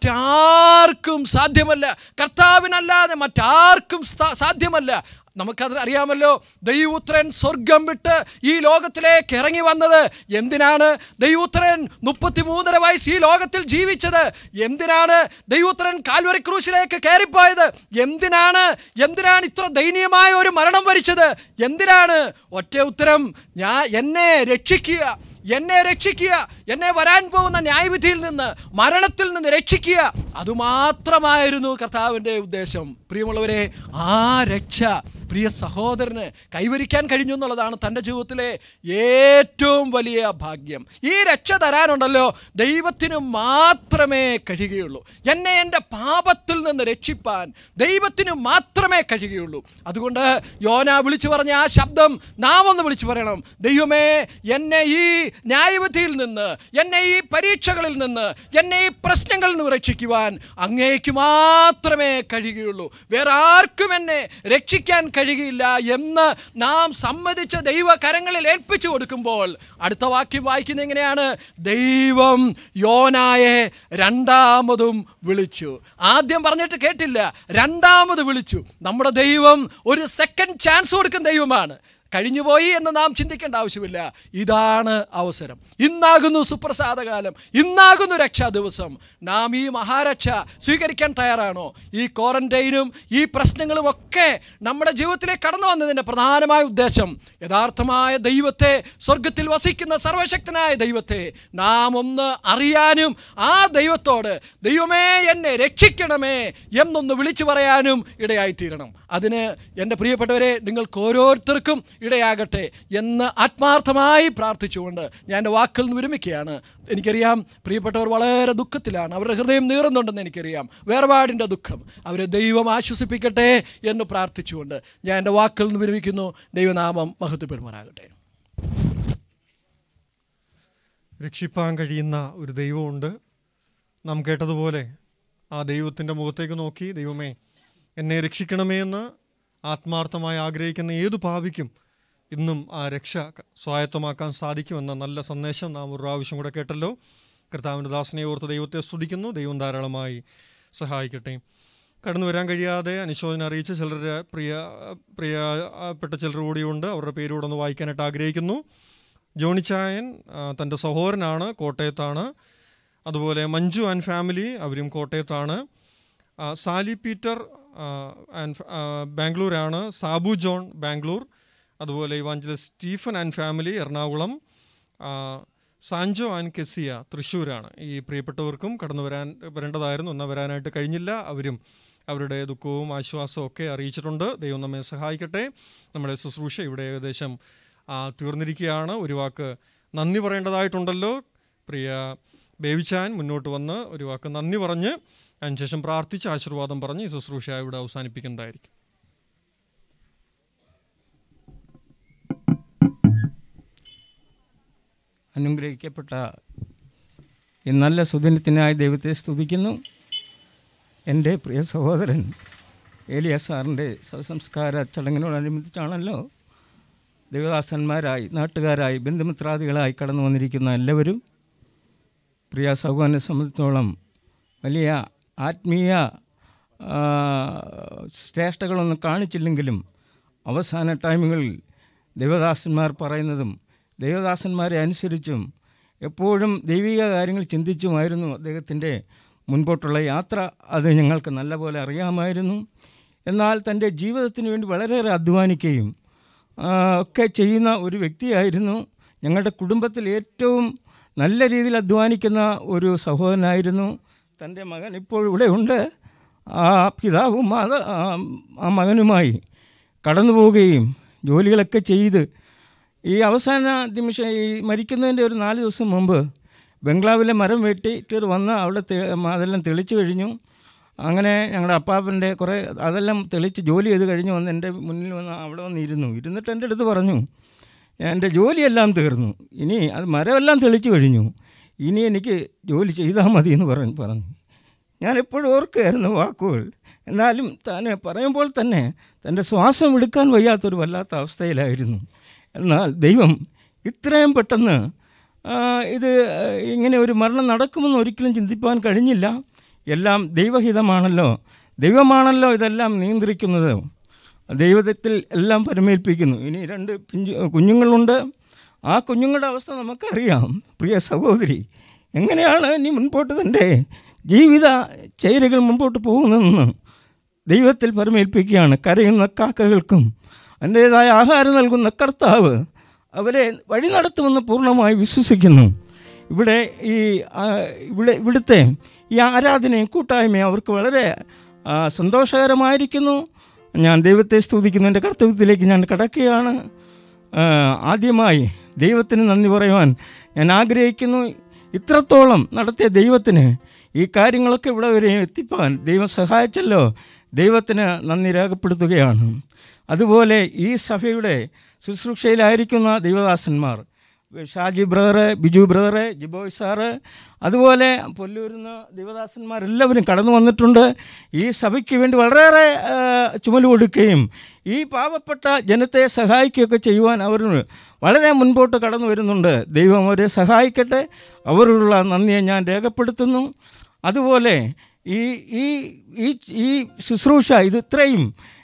മറ്റാർക്കും സാധ്യമല്ല കർത്താവിനല്ലാതെ മറ്റാർക്കും സ്ഥാ- സാധ്യമല്ല നമുക്കത് അറിയാമല്ലോ ദൈവപുത്രൻ സ്വർഗം വിട്ട് ഈ ലോകത്തിലേക്ക് ഇറങ്ങി വന്നത് എന്തിനാണ് ദൈവപുത്രൻ മുപ്പത്തിമൂന്നര വയസ്സ് ഈ ലോകത്തിൽ ജീവിച്ചത് എന്തിനാണ് ദൈവപുത്രൻ കാൽവരി ക്രൂശിലേക്ക് കയറിപ്പോയത് എന്തിനാണ് എന്തിനാണ് ഇത്ര ദയനീയമായ ഒരു മരണം വരിച്ചത് എന്തിനാണ് ഒറ്റ ഉത്തരം ഞാൻ എന്നെ രക്ഷിക്കുക എന്നെ രക്ഷിക്കുക എന്നെ വരാൻ പോകുന്ന ന്യായവിധിയിൽ നിന്ന് മരണത്തിൽ നിന്ന് രക്ഷിക്കുക അതുമാത്രമായിരുന്നു കർത്താവിൻ്റെ ഉദ്ദേശം പ്രിയമുള്ളവരെ ആ രക്ഷ പ്രിയ സഹോദരന് കൈവരിക്കാൻ കഴിഞ്ഞു എന്നുള്ളതാണ് തൻ്റെ ജീവിതത്തിലെ ഏറ്റവും വലിയ ഭാഗ്യം ഈ രക്ഷ തരാനുണ്ടല്ലോ ദൈവത്തിന് മാത്രമേ കഴിയുകയുള്ളൂ എന്നെ എൻ്റെ പാപത്തിൽ നിന്ന് രക്ഷിപ്പാൻ ദൈവത്തിന് മാത്രമേ കഴിയുകയുള്ളൂ അതുകൊണ്ട് യോന വിളിച്ചു പറഞ്ഞ ആ ശബ്ദം നാം ഒന്ന് വിളിച്ചു പറയണം ദൈവമേ എന്നെ ഈ ന്യായവിധിയിൽ നിന്ന് എന്നെ ഈ പരീക്ഷകളിൽ നിന്ന് എന്നെ ഈ പ്രശ്നങ്ങളിൽ നിന്ന് രക്ഷിക്കുവാൻ അങ്ങേക്ക് മാത്രമേ കഴിയുകയുള്ളൂ വേറെ ആർക്കും എന്നെ രക്ഷിക്കാൻ കഴിയുകയില്ല എന്ന് നാം സമ്മതിച്ച ദൈവ കരങ്ങളിൽ ഏൽപ്പിച്ചു കൊടുക്കുമ്പോൾ അടുത്ത വാക്യം വായിക്കുന്നത് എങ്ങനെയാണ് ദൈവം യോനായെ രണ്ടാമതും വിളിച്ചു ആദ്യം പറഞ്ഞിട്ട് കേട്ടില്ല രണ്ടാമത് വിളിച്ചു നമ്മുടെ ദൈവം ഒരു സെക്കൻഡ് ചാൻസ് കൊടുക്കുന്ന ദൈവമാണ് കഴിഞ്ഞുപോയി എന്ന് നാം ചിന്തിക്കേണ്ട ആവശ്യമില്ല ഇതാണ് അവസരം ഇന്നാകുന്നു സുപ്രസാദകാലം ഇന്നാകുന്നു രക്ഷാ ദിവസം നാം ഈ മഹാരക്ഷ സ്വീകരിക്കാൻ തയ്യാറാണോ ഈ ക്വാറന്റൈനും ഈ പ്രശ്നങ്ങളും ഒക്കെ നമ്മുടെ ജീവിതത്തിലേക്ക് കടന്നു വന്നതിൻ്റെ പ്രധാനമായ ഉദ്ദേശം യഥാർത്ഥമായ ദൈവത്തെ സ്വർഗത്തിൽ വസിക്കുന്ന സർവശക്തനായ ദൈവത്തെ നാം ഒന്ന് അറിയാനും ആ ദൈവത്തോട് ദൈവമേ എന്നെ രക്ഷിക്കണമേ എന്നൊന്ന് വിളിച്ചു പറയാനും ഇടയായിത്തീരണം അതിന് എൻ്റെ പ്രിയപ്പെട്ടവരെ നിങ്ങൾക്ക് ഓരോരുത്തർക്കും ഇടയാകട്ടെ എന്ന് ആത്മാർത്ഥമായി പ്രാർത്ഥിച്ചുകൊണ്ട് ഞാൻ എൻ്റെ വാക്കിൽ നിന്ന് വിരമിക്കുകയാണ് എനിക്കറിയാം പ്രിയപ്പെട്ടവർ വളരെ ദുഃഖത്തിലാണ് അവരുടെ ഹൃദയം നീറുന്നുണ്ടെന്ന് എനിക്കറിയാം വേർപാടിൻ്റെ ദുഃഖം അവരെ ദൈവം ആശ്വസിപ്പിക്കട്ടെ എന്ന് പ്രാർത്ഥിച്ചുകൊണ്ട് ഞാൻ എൻ്റെ വാക്കിൽ നിന്ന് വിരമിക്കുന്നു ദൈവനാമം മഹത്വപ്പെടുമാറാകട്ടെ രക്ഷിപ്പാൻ കഴിയുന്ന ഒരു ദൈവമുണ്ട് നാം കേട്ടതുപോലെ ആ ദൈവത്തിൻ്റെ മുഖത്തേക്ക് നോക്കി ദൈവമേ എന്നെ രക്ഷിക്കണമേ എന്ന് ആത്മാർത്ഥമായി ആഗ്രഹിക്കുന്ന ഏതു പാപിക്കും ഇന്നും ആ രക്ഷ ക- സ്വായത്തമാക്കാൻ സാധിക്കുമെന്ന നല്ല സന്ദേശം നാം ഒരു പ്രാവശ്യം കൂടെ കേട്ടല്ലോ കർത്താവിൻ്റെ ദാസനെ ഓർത്ത് ദൈവത്തെ സ്തുതിക്കുന്നു ദൈവം ധാരാളമായി സഹായിക്കട്ടെ കടന്നു വരാൻ കഴിയാതെ അനുശോചനം അറിയിച്ച ചിലരുടെ പ്രിയ പ്രിയപ്പെട്ട ചിലർ കൂടിയുണ്ട് അവരുടെ പേരൂടെ ഒന്ന് വായിക്കാനായിട്ട് ആഗ്രഹിക്കുന്നു ജോണിച്ചായൻ ആ, തൻ്റെ സഹോദരനാണ് കോട്ടയത്താണ് അതുപോലെ മഞ്ജു ആൻഡ് ഫാമിലി അവരും കോട്ടയത്താണ് ആ, സാലി പീറ്റർ ആ, ആൻഡ് ഫ- ആ, ബാംഗ്ലൂരാണ് സാബു ജോൺ ബാംഗ്ലൂർ അതുപോലെ evangelist Stephen and family Ernakulam ആ, സാൻജോ ആൻഡ് കെസിയ തൃശ്ശൂരാണ് ഈ പ്രിയപ്പെട്ടവർക്കും കടന്നു വരാൻ വരേണ്ടതായിരുന്നു എന്നാൽ വരാനായിട്ട് കഴിഞ്ഞില്ല അവരും അവരുടെ ദുഃഖവും ആശ്വാസവും ഒക്കെ അറിയിച്ചിട്ടുണ്ട് ദൈവം നമ്മെ സഹായിക്കട്ടെ നമ്മുടെ ശുശ്രൂഷ ഇവിടെ ഏകദേശം ആ, തീർന്നിരിക്കുകയാണ് ഒരു വാക്ക് നന്ദി പറയേണ്ടതായിട്ടുണ്ടല്ലോ പ്രിയ ബേബിച്ചാൻ മുന്നോട്ട് വന്ന് ഒരു വാക്ക് നന്ദി പറഞ്ഞ് അതിനുശേഷം പ്രാർത്ഥിച്ച് ആശീർവാദം പറഞ്ഞ് ഈ ശുശ്രൂഷ ഇവിടെ അവസാനിപ്പിക്കുന്നതായിരിക്കും അനുഗ്രഹിക്കപ്പെട്ട ഈ നല്ല സുദിനത്തിനായി ദൈവത്തെ സ്തുതിക്കുന്നു എൻ്റെ പ്രിയ സഹോദരൻ ഏലിയ സാറിൻ്റെ ശവസംസ്കാര ചടങ്ങിനോടനുബന്ധിച്ചാണല്ലോ ദേവദാസന്മാരായി നാട്ടുകാരായി ബന്ധുമിത്രാദികളായി കടന്നു വന്നിരിക്കുന്ന എല്ലാവരും പ്രിയ സഹോദരനെ സംബന്ധിച്ചോളം വലിയ ആത്മീയ ആ, ശ്രേഷ്ഠകളൊന്നും കാണിച്ചില്ലെങ്കിലും അവസാന ടൈമുകളിൽ ദേവദാസന്മാർ പറയുന്നതും ദേവദാസന്മാരെ അനുസരിച്ചും എപ്പോഴും ദൈവിക കാര്യങ്ങൾ ചിന്തിച്ചുമായിരുന്നു അദ്ദേഹത്തിൻ്റെ മുൻപോട്ടുള്ള യാത്ര അത് ഞങ്ങൾക്ക് നല്ലപോലെ അറിയാമായിരുന്നു എന്നാൽ തൻ്റെ ജീവിതത്തിന് വേണ്ടി വളരെയേറെ അധ്വാനിക്കുകയും ആ, ഒക്കെ ചെയ്യുന്ന ഒരു വ്യക്തിയായിരുന്നു ഞങ്ങളുടെ കുടുംബത്തിൽ ഏറ്റവും നല്ല രീതിയിൽ അധ്വാനിക്കുന്ന ഒരു സഹോദരനായിരുന്നു തൻ്റെ മകൻ ഇപ്പോൾ ഇവിടെ ഉണ്ട് ആ പിതാവും മാത ആ- ആ മകനുമായി കടന്നു പോവുകയും ജോലികളൊക്കെ ചെയ്ത് ഈ അവസാന നിമിഷം ഈ മരിക്കുന്നതിൻ്റെ ഒരു നാല് ദിവസം മുമ്പ് ബംഗ്ലാവിലെ മരം വെട്ടിയിട്ട് വന്ന് അവിടെ തെ- അതെല്ലാം തെളിച്ചു കഴിഞ്ഞു അങ്ങനെ ഞങ്ങളുടെ അപ്പാപ്പൻ്റെ കുറേ അതെല്ലാം തെളിച്ച് ജോലി ചെയ്ത് കഴിഞ്ഞ് വന്ന് എൻ്റെ മുന്നിൽ വന്ന് അവിടെ വന്ന് ഇരുന്നു ഇരുന്നിട്ട് എൻ്റെ അടുത്ത് പറഞ്ഞു എൻ്റെ ജോലിയെല്ലാം തീർന്നു ഇനി അത് മരമെല്ലാം തെളിച്ചു കഴിഞ്ഞു ഇനി എനിക്ക് ജോലി ചെയ്താൽ മതി എന്ന് പറഞ്ഞു പറഞ്ഞു ഞാൻ എപ്പോഴും ഓർക്കുകയായിരുന്നു വാക്കുകൾ എന്നാലും താൻ പറയുമ്പോൾ തന്നെ തൻ്റെ ശ്വാസം എടുക്കാൻ വയ്യാത്തൊരു വല്ലാത്ത അവസ്ഥയിലായിരുന്നു എന്നാൽ ദൈവം ഇത്രയും പെട്ടെന്ന് ആ, ഇത് ഇങ്ങനെ ഒരു മരണം നടക്കുമെന്ന് ഒരിക്കലും ചിന്തിപ്പാൻ കഴിഞ്ഞില്ല എല്ലാം ദൈവഹിതമാണല്ലോ ദൈവമാണല്ലോ ഇതെല്ലാം നിയന്ത്രിക്കുന്നത് ദൈവത്തിൽ എല്ലാം പരമേൽപ്പിക്കുന്നു ഇനി രണ്ട് പിഞ്ചു കുഞ്ഞുങ്ങളുണ്ട് ആ കുഞ്ഞുങ്ങളുടെ അവസ്ഥ നമുക്കറിയാം പ്രിയ സഹോദരി എങ്ങനെയാണ് ഇനി മുൻപോട്ട് തൻ്റെ ജീവിത ചേരുകൾ മുമ്പോട്ട് പോകുന്നതെന്ന് ദൈവത്തിൽ പരമേൽപ്പിക്കുകയാണ് കരയുന്ന കാക്കകൾക്കും അതിൻ്റേതായ ആഹാരം നൽകുന്ന കർത്താവ് അവരെ വഴി നടത്തുമെന്ന് പൂർണ്ണമായി വിശ്വസിക്കുന്നു ഇവിടെ ഈ ആ, ഇവിടെ ഇവിടുത്തെ ഈ ആരാധനയും കൂട്ടായ്മയും അവർക്ക് വളരെ ആ, സന്തോഷകരമായിരിക്കുന്നു ഞാൻ ദൈവത്തെ സ്തുതിക്കുന്നു എൻ്റെ കർത്തവ്യത്തിലേക്ക് ഞാൻ കടക്കുകയാണ് ആ, ആദ്യമായി ദൈവത്തിന് നന്ദി പറയുവാൻ ഞാൻ ആഗ്രഹിക്കുന്നു ഇത്രത്തോളം നടത്തിയ ദൈവത്തിന് ഈ കാര്യങ്ങളൊക്കെ ഇവിടെ വരെ എത്തിപ്പാൻ ദൈവം സഹായിച്ചല്ലോ ദൈവത്തിന് നന്ദി രേഖപ്പെടുത്തുകയാണ് അതുപോലെ ഈ സഭയുടെ ശുശ്രൂഷയിലായിരിക്കുന്ന ദൈവദാസന്മാർ Shaji brother Biju brother Jiboy sir അതുപോലെ പൊല്ലൂരുന്ന ദേവദാസന്മാരെല്ലാവരും കടന്നു വന്നിട്ടുണ്ട് ഈ സഭയ്ക്ക് വേണ്ടി വളരെയേറെ ആ, ചുമല് കൊടുക്കുകയും ഈ പാവപ്പെട്ട ജനത്തെ സഹായിക്കുകയൊക്കെ ചെയ്യുവാൻ അവർ വളരെ മുൻപോട്ട് കടന്നു വരുന്നുണ്ട് ദൈവം അവരെ സഹായിക്കട്ടെ അവരോടുള്ള നന്ദിയെ ഞാൻ രേഖപ്പെടുത്തുന്നു അതുപോലെ ഈ ഈ ഈ ഈ ശുശ്രൂഷ ഇത് ഇത്രയും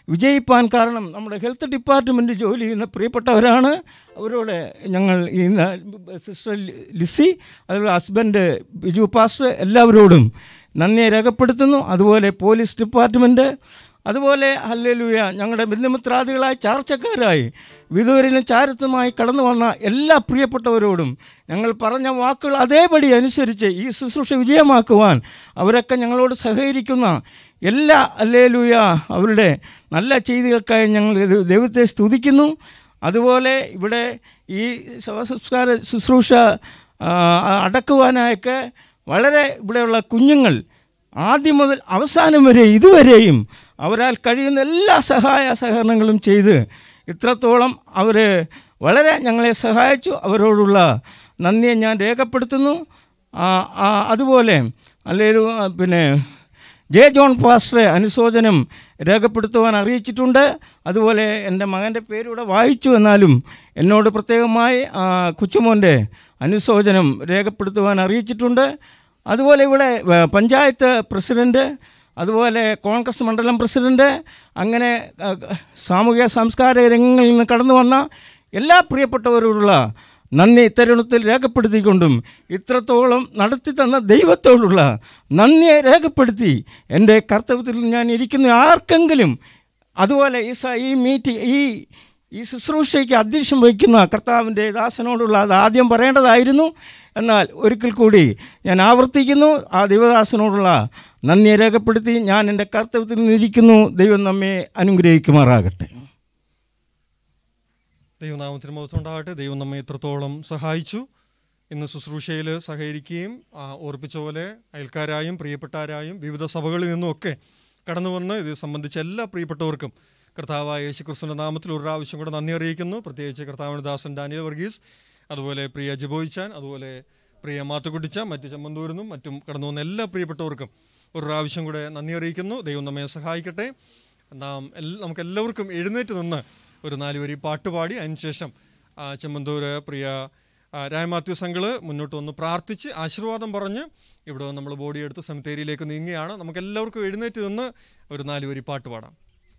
വിജയിപ്പാൻ കാരണം നമ്മുടെ ഹെൽത്ത് ഡിപ്പാർട്ട്മെൻറ്റ് ജോലി ചെയ്യുന്ന പ്രിയപ്പെട്ടവരാണ് അവരോട് ഞങ്ങൾ ഈ ന- സിസ്റ്റർ ലിസി അതുപോലെ ഹസ്ബൻഡ് ബിജു പാസ്റ്റർ എല്ലാവരോടും നന്ദി രേഖപ്പെടുത്തുന്നു അതുപോലെ പോലീസ് ഡിപ്പാർട്ട്മെൻറ്റ് അതുപോലെ ഹല്ലേലൂയ ഞങ്ങളുടെ ബന്ധുമിത്രാദികളായി ചാർച്ചക്കാരായി വിദൂരിലും ചാരത്തുമായി കടന്നു വന്ന എല്ലാ പ്രിയപ്പെട്ടവരോടും ഞങ്ങൾ പറഞ്ഞ വാക്കുകൾ അതേപടി അനുസരിച്ച് ഈ ശുശ്രൂഷ വിജയമാക്കുവാൻ അവരൊക്കെ ഞങ്ങളോട് സഹകരിക്കുന്ന എല്ലാ അല്ലേലൂയ അവരുടെ നല്ല ചെയ്തികൾക്കായി ഞങ്ങൾ ദൈവ- ദൈവത്തെ സ്തുതിക്കുന്നു അതുപോലെ ഇവിടെ ഈ ശവസംസ്കാര ശുശ്രൂഷ ആ, അടക്കുവാനായൊക്കെ വളരെ ഇവിടെയുള്ള കുഞ്ഞുങ്ങൾ ആദ്യം മുതൽ അവസാനം വരെ ഇതുവരെയും അവരാൽ കഴിയുന്ന എല്ലാ സഹായ സഹകരണങ്ങളും ചെയ്ത് ഇത്രത്തോളം അവർ വളരെ ഞങ്ങളെ സഹായിച്ചു അവരോടുള്ള നന്ദിയെ ഞാൻ രേഖപ്പെടുത്തുന്നു ആ, ആ, അതുപോലെ അല്ലെങ്കിൽ പിന്നെ ജെ ജോൺ പാസ്റ്ററെ അനുശോചനം രേഖപ്പെടുത്തുവാൻ അറിയിച്ചിട്ടുണ്ട് അതുപോലെ എൻ്റെ മകൻ്റെ പേരിവിടെ വായിച്ചു എന്നാലും എന്നോട് പ്രത്യേകമായി ആ, കൊച്ചുമോൻ്റെ അനുശോചനം രേഖപ്പെടുത്തുവാൻ അറിയിച്ചിട്ടുണ്ട് അതുപോലെ ഇവിടെ ഏ, പഞ്ചായത്ത് പ്രസിഡൻറ്റ് അതുപോലെ കോൺഗ്രസ് മണ്ഡലം പ്രസിഡൻറ്റ് അങ്ങനെ ആ, സാമൂഹിക സാംസ്കാരിക രംഗങ്ങളിൽ നിന്ന് കടന്നു വന്ന എല്ലാ പ്രിയപ്പെട്ടവരോടുള്ള നന്ദി ഇത്തരുണത്തിൽ രേഖപ്പെടുത്തിക്കൊണ്ടും ഇത്രത്തോളം നടത്തി തന്ന ദൈവത്തോടുള്ള നന്ദിയെ രേഖപ്പെടുത്തി എൻ്റെ കർത്തവ്യത്തിൽ ഞാൻ ഇരിക്കുന്ന ആർക്കെങ്കിലും അതുപോലെ ഈ സ- ഈ മീറ്റ് ഈ ഈ ശുശ്രൂഷയ്ക്ക് അധ്യക്ഷം വഹിക്കുന്ന കർത്താവിൻ്റെ ദാസനോടുള്ള അത് ആദ്യം പറയേണ്ടതായിരുന്നു എന്നാൽ ഒരിക്കൽ കൂടി ഞാൻ ആവർത്തിക്കുന്നു ആ ദൈവദാസനോടുള്ള നന്ദിയെ രേഖപ്പെടുത്തി ഞാൻ എൻ്റെ കർത്തവ്യത്തിൽ നിന്നിരിക്കുന്നു ദൈവം നമ്മെ അനുഗ്രഹിക്കുമാറാകട്ടെ ദൈവനാമത്തിന് മഹത്വം ഉണ്ടാകട്ടെ ദൈവം നമ്മെ ഇത്രത്തോളം സഹായിച്ചു ഇന്ന് ശുശ്രൂഷയിൽ സഹകരിക്കുകയും ആ, ഓർപ്പിച്ച പോലെ അയൽക്കാരായും പ്രിയപ്പെട്ടാരായും വിവിധ സഭകളിൽ നിന്നുമൊക്കെ കടന്നു വന്ന് ഇത് സംബന്ധിച്ച എല്ലാ പ്രിയപ്പെട്ടവർക്കും കർത്താവായ യേശു ക്രിസ്തുവിൻ്റെ നാമത്തിൽ ഒരു പ്രാവശ്യം കൂടെ നന്ദി അറിയിക്കുന്നു പ്രത്യേകിച്ച് കർത്താവിൻ്റെ ദാസൻ ഡാനിയൽ വർഗീസ് അതുപോലെ പ്രിയ ജിബോയിച്ചാൻ അതുപോലെ പ്രിയ മാത്തുകുട്ടിച്ച മറ്റു ചമ്മന്തൂരിനും മറ്റും കടന്നു വന്ന എല്ലാ പ്രിയപ്പെട്ടവർക്കും ഒരു പ്രാവശ്യം കൂടെ നന്ദി അറിയിക്കുന്നു ദൈവം നമ്മെ സഹായിക്കട്ടെ നാം എൽ- നമുക്ക് എല്ലാവർക്കും എഴുന്നേറ്റ് നിന്ന് ഒരു നാല് വരി പാട്ട് പാടി അതിനുശേഷം ആ, ചെമ്മന്തൂര് പ്രിയ ആ, രായ മാത്യു സംഘള് മുന്നോട്ട് വന്ന് പ്രാർത്ഥിച്ച് ആശീർവാദം പറഞ്ഞ് ഇവിടെ വന്ന് നമ്മൾ ബോഡി എടുത്ത് സെമിത്തേരിയിലേക്ക് നീങ്ങുകയാണ് നമുക്ക് എല്ലാവർക്കും എഴുന്നേറ്റ് നിന്ന് ഒരു നാല് വരി പാട്ട് പാടാം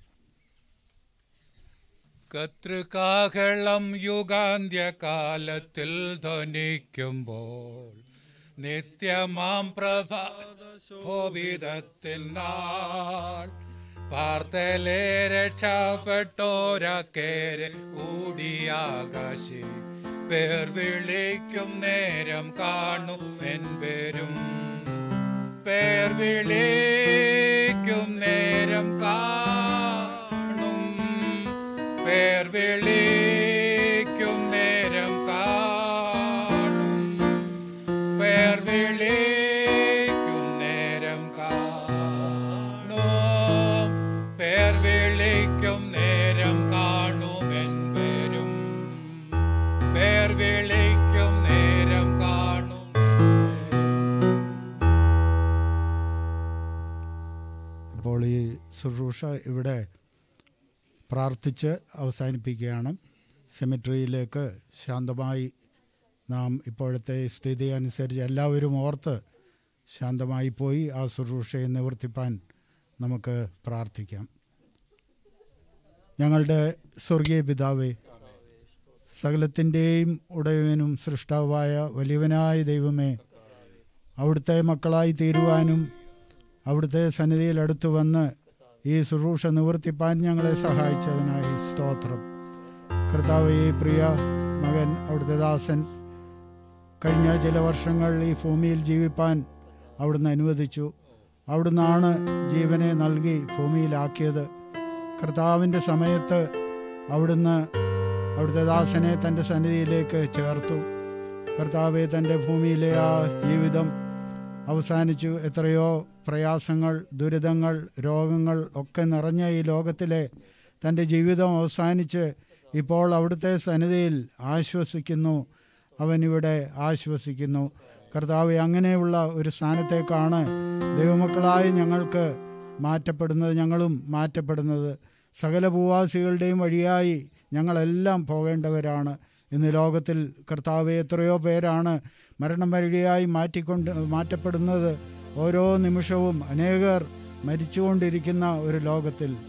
കത്രികാഹളം യുഗാന്ത്യകാലത്തിൽ ധ്വനിക്കുമ്പോൾ നിത്യമാം പ്രഭാവിധത്തിൽ നാൾ പാർത്തലെ രക്ഷപ്പെട്ടോരക്കേരെ കൂടിയാകാശി പേർ വിളിക്കും നേരം കാണും എൻ പേരും പേർ വിളിക്കും നേരം കാണും പേർ വിളിക്കും നേരം കാണും പേർ വിളിക്കും നേരം കാണും പേർ വിളിക്കും നേരം കാണും എൻ പേരും പേർ വിളിക്കും നേരം കാണും അപ്പോൾ ഈ ശുശ്രൂഷ ഇവിടെ പ്രാർത്ഥിച്ച് അവസാനിപ്പിക്കുകയാണ് സെമിട്രിയിലേക്ക് ശാന്തമായി നാം ഇപ്പോഴത്തെ സ്ഥിതി അനുസരിച്ച് എല്ലാവരും ഓർത്ത് ശാന്തമായി പോയി ആ ശുശ്രൂഷയെ നിവർത്തിപ്പാൻ നമുക്ക് പ്രാർത്ഥിക്കാം ഞങ്ങളുടെ സ്വർഗീയ പിതാവേ സകലത്തിൻ്റെയും ഉടയവനും സൃഷ്ടാവായ വലിയവനായ ദൈവമേ അവിടുത്തെ മക്കളായി തീരുവാനും അവിടുത്തെ സന്നിധിയിൽ അടുത്തു വന്ന് ഈ ശുശ്രൂഷ നിവർത്തിപ്പാൻ ഞങ്ങളെ സഹായിച്ചതിനായി സ്തോത്രം കർത്താവ് ഈ പ്രിയ മകൻ അവിടുത്തെ ദാസൻ കഴിഞ്ഞ ചില വർഷങ്ങൾ ഈ ഭൂമിയിൽ ജീവിപ്പാൻ അവിടുന്ന് അനുവദിച്ചു അവിടുന്നാണ് ജീവനെ നൽകി ഭൂമിയിലാക്കിയത് കർത്താവിൻ്റെ സമയത്ത് അവിടുന്ന് അവിടുത്തെ ദാസനെ തൻ്റെ സന്നിധിയിലേക്ക് ചേർത്തു കർത്താവെ തൻ്റെ ഭൂമിയിലെ ആ ജീവിതം അവസാനിച്ചു എത്രയോ പ്രയാസങ്ങൾ ദുരിതങ്ങൾ രോഗങ്ങൾ ഒക്കെ നിറഞ്ഞ ഈ ലോകത്തിലെ തൻ്റെ ജീവിതം അവസാനിച്ച് ഇപ്പോൾ അവിടുത്തെ സന്നിധിയിൽ ആശ്വസിക്കുന്നു അവൻ ഇവിടെ ആശ്വസിക്കുന്നു കർത്താവ് അങ്ങനെയുള്ള ഒരു സ്ഥാനത്തേക്കാണ് ദൈവമക്കളായ ഞങ്ങൾക്ക് മാറ്റപ്പെടുന്നത് ഞങ്ങളും മാറ്റപ്പെടുന്നത് സകല ഭൂവാസികളുടെയും വഴിയായി ഞങ്ങളെല്ലാം പോകേണ്ടവരാണ് ഇന്ന് ലോകത്തിൽ കർത്താവ് എത്രയോ പേരാണ് മരണം വഴിയായി മാറ്റിക്കൊണ്ട് മാറ്റപ്പെടുന്നത് ഓരോ നിമിഷവും അനേകർ മരിച്ചുകൊണ്ടിരിക്കുന്ന ഒരു ലോകത്തിൽ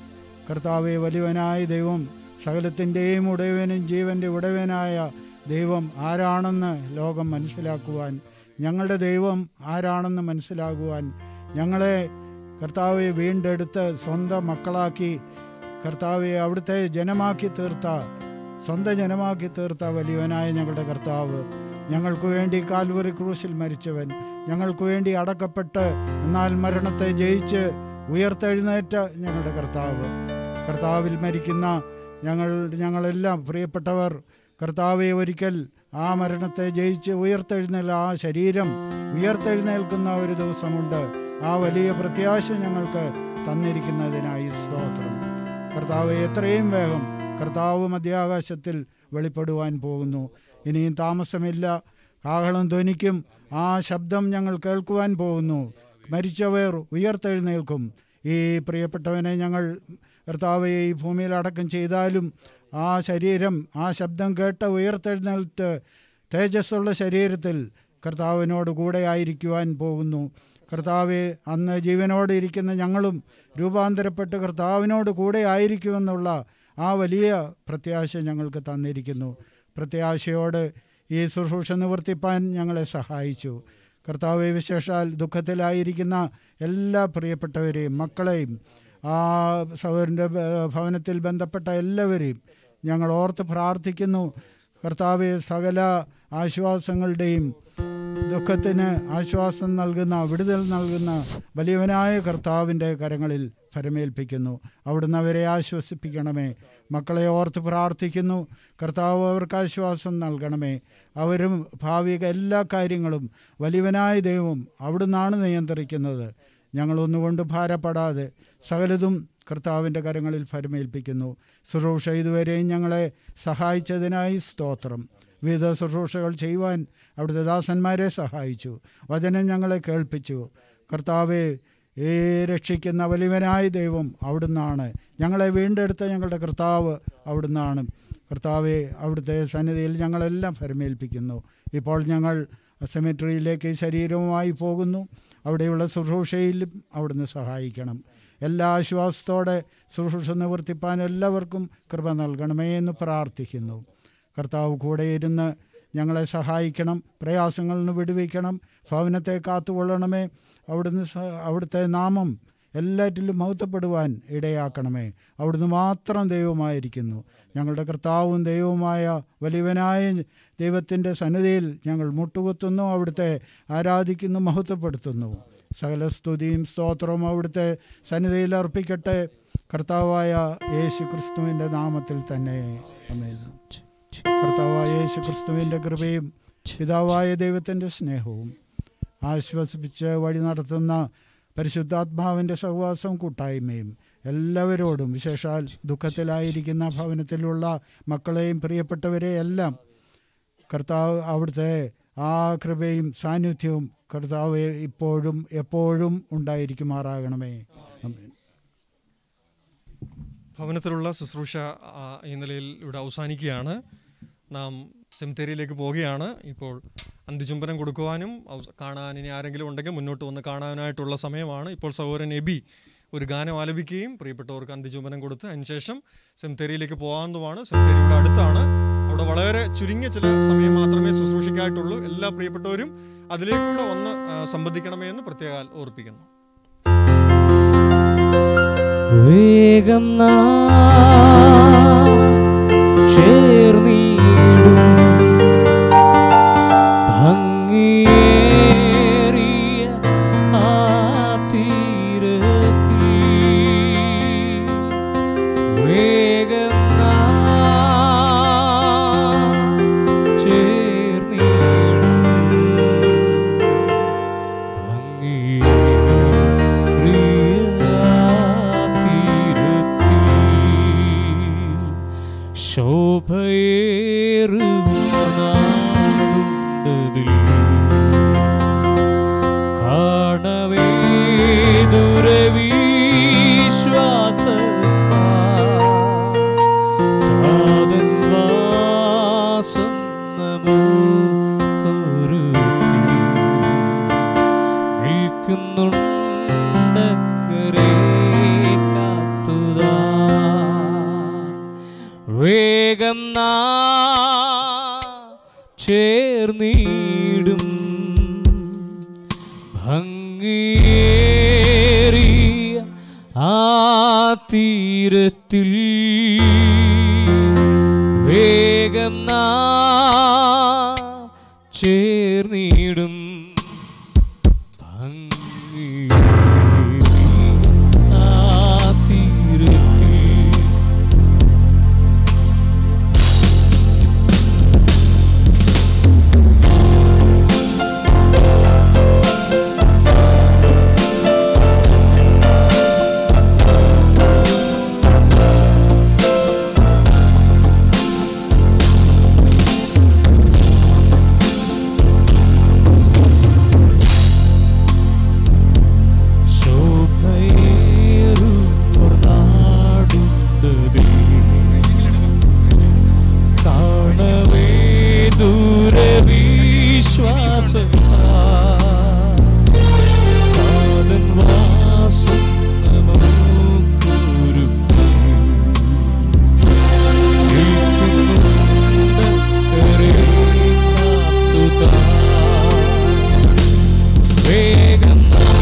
കർത്താവെ വലിയവനായ ദൈവം സകലത്തിൻ്റെയും ഉടയവനും ജീവൻ്റെ ഉടയവനായ ദൈവം ആരാണെന്ന് ലോകം മനസ്സിലാക്കുവാൻ ഞങ്ങളുടെ ദൈവം ആരാണെന്ന് മനസ്സിലാകുവാൻ ഞങ്ങളെ കർത്താവെ വീണ്ടെടുത്ത് സ്വന്തം മക്കളാക്കി കർത്താവെ അവിടുത്തെ ജനമാക്കി തീർത്ത സ്വന്തം ജനമാക്കി തീർത്ത വലിയവനായ ഞങ്ങളുടെ കർത്താവ് ഞങ്ങൾക്ക് വേണ്ടി കാൽവറി ക്രൂശിൽ മരിച്ചവൻ ഞങ്ങൾക്ക് വേണ്ടി അടക്കപ്പെട്ട് എന്നാൽ മരണത്തെ ജയിച്ച് ഉയർത്തെഴുന്നേറ്റ ഞങ്ങളുടെ കർത്താവ് കർത്താവിൽ മരിക്കുന്ന ഞങ്ങൾ ഞങ്ങളെല്ലാം പ്രിയപ്പെട്ടവർ കർത്താവെ ഒരിക്കൽ ആ മരണത്തെ ജയിച്ച് ഉയർത്തെഴുന്നേൽ ആ ശരീരം ഉയർത്തെഴുന്നേൽക്കുന്ന ഒരു ദിവസമുണ്ട് ആ വലിയ പ്രത്യാശ ഞങ്ങൾക്ക് തന്നിരിക്കുന്നതിനായി സ്തോത്രം കർത്താവ് എത്രയും വേഗം കർത്താവ് മധ്യാകാശത്തിൽ വെളിപ്പെടുവാൻ പോകുന്നു ഇനിയും താമസമില്ല കാഹളം ധ്വനിക്കും ആ ശബ്ദം ഞങ്ങൾ കേൾക്കുവാൻ പോകുന്നു മരിച്ചവർ ഉയർത്തെഴുന്നേൽക്കും ഈ പ്രിയപ്പെട്ടവനെ ഞങ്ങൾ കർത്താവെ ഈ ഭൂമിയിൽ അടക്കം ചെയ്താലും ആ ശരീരം ആ ശബ്ദം കേട്ട് ഉയർത്തെഴുന്നേൽറ്റ് തേജസ്സുള്ള ശരീരത്തിൽ കർത്താവിനോട് കൂടെ ആയിരിക്കുവാൻ പോകുന്നു കർത്താവെ അന്ന് ജീവനോടെ ഇരിക്കുന്ന ഞങ്ങളും രൂപാന്തരപ്പെട്ട് കർത്താവിനോട് കൂടെ ആയിരിക്കുമെന്നുള്ള ആ വലിയ പ്രത്യാശ ഞങ്ങൾക്ക് തന്നിരിക്കുന്നു പ്രത്യാശയോട് ഈ ശുശ്രൂഷ നിവർത്തിപ്പാൻ ഞങ്ങളെ സഹായിച്ചു കർത്താവെ വിശേഷാൽ ദുഃഖത്തിലായിരിക്കുന്ന എല്ലാ പ്രിയപ്പെട്ടവരെയും മക്കളെയും ആ സഹോദരൻ്റെ ഭവനത്തിൽ ബന്ധപ്പെട്ട എല്ലാവരെയും ഞങ്ങൾ ഓർത്ത് പ്രാർത്ഥിക്കുന്നു കർത്താവെ സകല ആശ്വാസങ്ങളുടെയും ദുഃഖത്തിന് ആശ്വാസം നൽകുന്ന വിടുതൽ നൽകുന്ന വലിയവനായ കർത്താവിൻ്റെ കരങ്ങളിൽ ഫരമേൽപ്പിക്കുന്നു അവിടുന്ന് അവരെ ആശ്വസിപ്പിക്കണമേ മക്കളെ ഓർത്ത് പ്രാർത്ഥിക്കുന്നു കർത്താവ് അവർക്ക് ആശ്വാസം നൽകണമേ അവരും ഭാവിക എല്ലാ കാര്യങ്ങളും വലിയവനായ ദൈവം അവിടുന്നാണ് നിയന്ത്രിക്കുന്നത് ഞങ്ങളൊന്നുകൊണ്ട് ഭാരപ്പെടാതെ സകലതും കർത്താവിൻ്റെ കരങ്ങളിൽ ഫരമേൽപ്പിക്കുന്നു ശുശ്രൂഷ ഇതുവരെയും ഞങ്ങളെ സഹായിച്ചതിനായി സ്തോത്രം വിവിധ ശുശ്രൂഷകൾ ചെയ്യുവാൻ അവിടുത്തെ ദാസന്മാരെ സഹായിച്ചു വചനം ഞങ്ങളെ കേൾപ്പിച്ചു കർത്താവെ ഈ രക്ഷിക്കുന്ന വലിയവനായ ദൈവം അവിടുന്നാണ് ഞങ്ങളെ വീണ്ടെടുത്ത ഞങ്ങളുടെ കർത്താവ് അവിടുന്നാണ് കർത്താവെ അവിടുത്തെ സന്നിധിയിൽ ഞങ്ങളെല്ലാം ഫരമേൽപ്പിക്കുന്നു ഇപ്പോൾ ഞങ്ങൾ സെമിട്രിയിലേക്ക് ശരീരവുമായി പോകുന്നു അവിടെയുള്ള ശുശ്രൂഷയിലും അവിടുന്ന് സഹായിക്കണം എല്ലാ ആശ്വാസത്തോടെ ശുശ്രൂഷ നിവർത്തിപ്പാൻ എല്ലാവർക്കും കൃപ നൽകണമേ എന്ന് പ്രാർത്ഥിക്കുന്നു കർത്താവ് കൂടെ ഇരുന്ന് ഞങ്ങളെ സഹായിക്കണം പ്രയാസങ്ങളിൽ നിന്ന് വിടുവിക്കണം ഭവനത്തെ കാത്തുകൊള്ളണമേ അവിടുന്ന് സ- അവിടുത്തെ നാമം എല്ലാറ്റിലും മഹത്വപ്പെടുവാൻ ഇടയാക്കണമേ അവിടുന്ന് മാത്രം ദൈവമായിരിക്കുന്നു ഞങ്ങളുടെ കർത്താവും ദൈവവുമായ വലിയവനായ ദൈവത്തിൻ്റെ സന്നിധിയിൽ ഞങ്ങൾ മുട്ടുകുത്തുന്നു അവിടുത്തെ ആരാധിക്കുന്നു മഹത്വപ്പെടുത്തുന്നു സകല സ്തുതിയും സ്തോത്രവും അവിടുത്തെ സന്നിധിയിൽ അർപ്പിക്കട്ടെ കർത്താവായ യേശു ക്രിസ്തുവിൻ്റെ നാമത്തിൽ തന്നെ അമേൻ കർത്താവായ യേശു ക്രിസ്തുവിൻ്റെ കൃപയും പിതാവായ ദൈവത്തിൻ്റെ സ്നേഹവും ആശ്വസിപ്പിച്ച് വഴി നടത്തുന്ന പരിശുദ്ധാത്മാവിൻ്റെ സഹവാസവും കൂട്ടായ്മയും എല്ലാവരോടും വിശേഷാൽ ദുഃഖത്തിലായിരിക്കുന്ന ഭവനത്തിലുള്ള മക്കളെയും പ്രിയപ്പെട്ടവരെയും എല്ലാം കർത്താവ് അവിടുത്തെ ആ കൃപയും സാന്നിധ്യവും കർത്താവ് ഇപ്പോഴും എപ്പോഴും ഉണ്ടായിരിക്കുമാറാകണമേ ആമേൻ. ഭവനത്തിലുള്ള ശുശ്രൂഷ ആ, ഈ നിലയിൽ ഇവിടെ അവസാനിക്കുകയാണ് നാം സെമിത്തേരിയിലേക്ക് പോവുകയാണ് ഇപ്പോൾ അന്ത്യചുംബനം കൊടുക്കുവാനും അവസ- കാണാൻ ഇനി ആരെങ്കിലും ഉണ്ടെങ്കിൽ മുന്നോട്ട് വന്ന് കാണാനായിട്ടുള്ള സമയമാണ് ഇപ്പോൾ സഹോദരൻ എബി ഒരു ഗാനം ആലപിക്കുകയും പ്രിയപ്പെട്ടവർക്ക് അന്ത്യചുംബനം കൊടുത്ത് അതിനുശേഷം സെമിത്തേരിയിലേക്ക് പോകാവുന്നതുമാണ് സെമിത്തേരി ഇവിടെ അടുത്താണ് അവിടെ വളരെ ചുരുങ്ങിയ ചില സമയം മാത്രമേ ശുശ്രൂഷയ്ക്കായിട്ടുള്ളൂ എല്ലാ പ്രിയപ്പെട്ടവരും അതിലേക്കൂടെ വന്ന് ആ, സംബന്ധിക്കണമേ എന്ന് പ്രത്യേകാൽ ഓർപ്പിക്കുന്നു വേഗം നാ ചേർന്നിടും ഭംഗിയേറിയ ആ തീരത്തിൽ വേഗം നാ ചേർന്നിടും ശോഭയേറുന്നതിൽ കാണവേ ദുരവിശ്വാസത്താതൻ വാസം നമുക്കൊരുക്കി നിൽക്കുന്നുണ്ടക്കരെ കാത്തുതാ ചേർന്നിടും ഭംഗിയേറിയ ആ തീരത്തിൽ വേഗം നാം ചേർന്നിടും ഭംഗിയേറിയ ആ തീരത്തിൽ ശോഭയേറും നാടുണ്ടതിൽ കാണവേ ദൂരെ വിശ്വാസത്താൻ വാസം വേഗം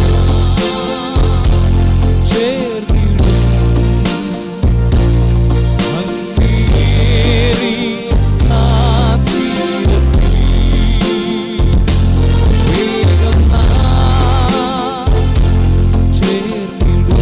ചേർന്നിടും അങ്ങേറി ആ തീരത്തിൽ വേഗം ചേർന്നിടും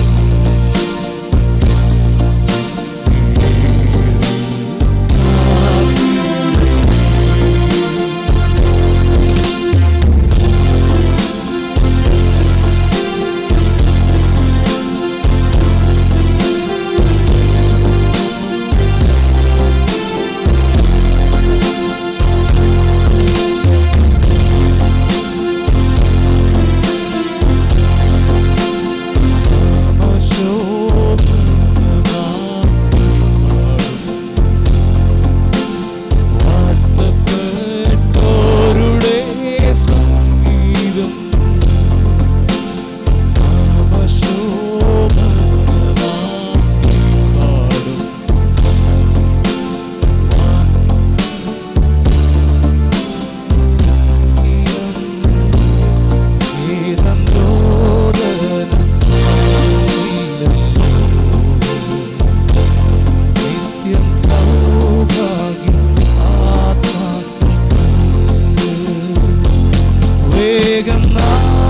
വാഴ്ത്തപ്പെട്ടോരുടെ സംഗീതം പാടും നിത്യം സൗഭാഗ്യം വേഗം നാ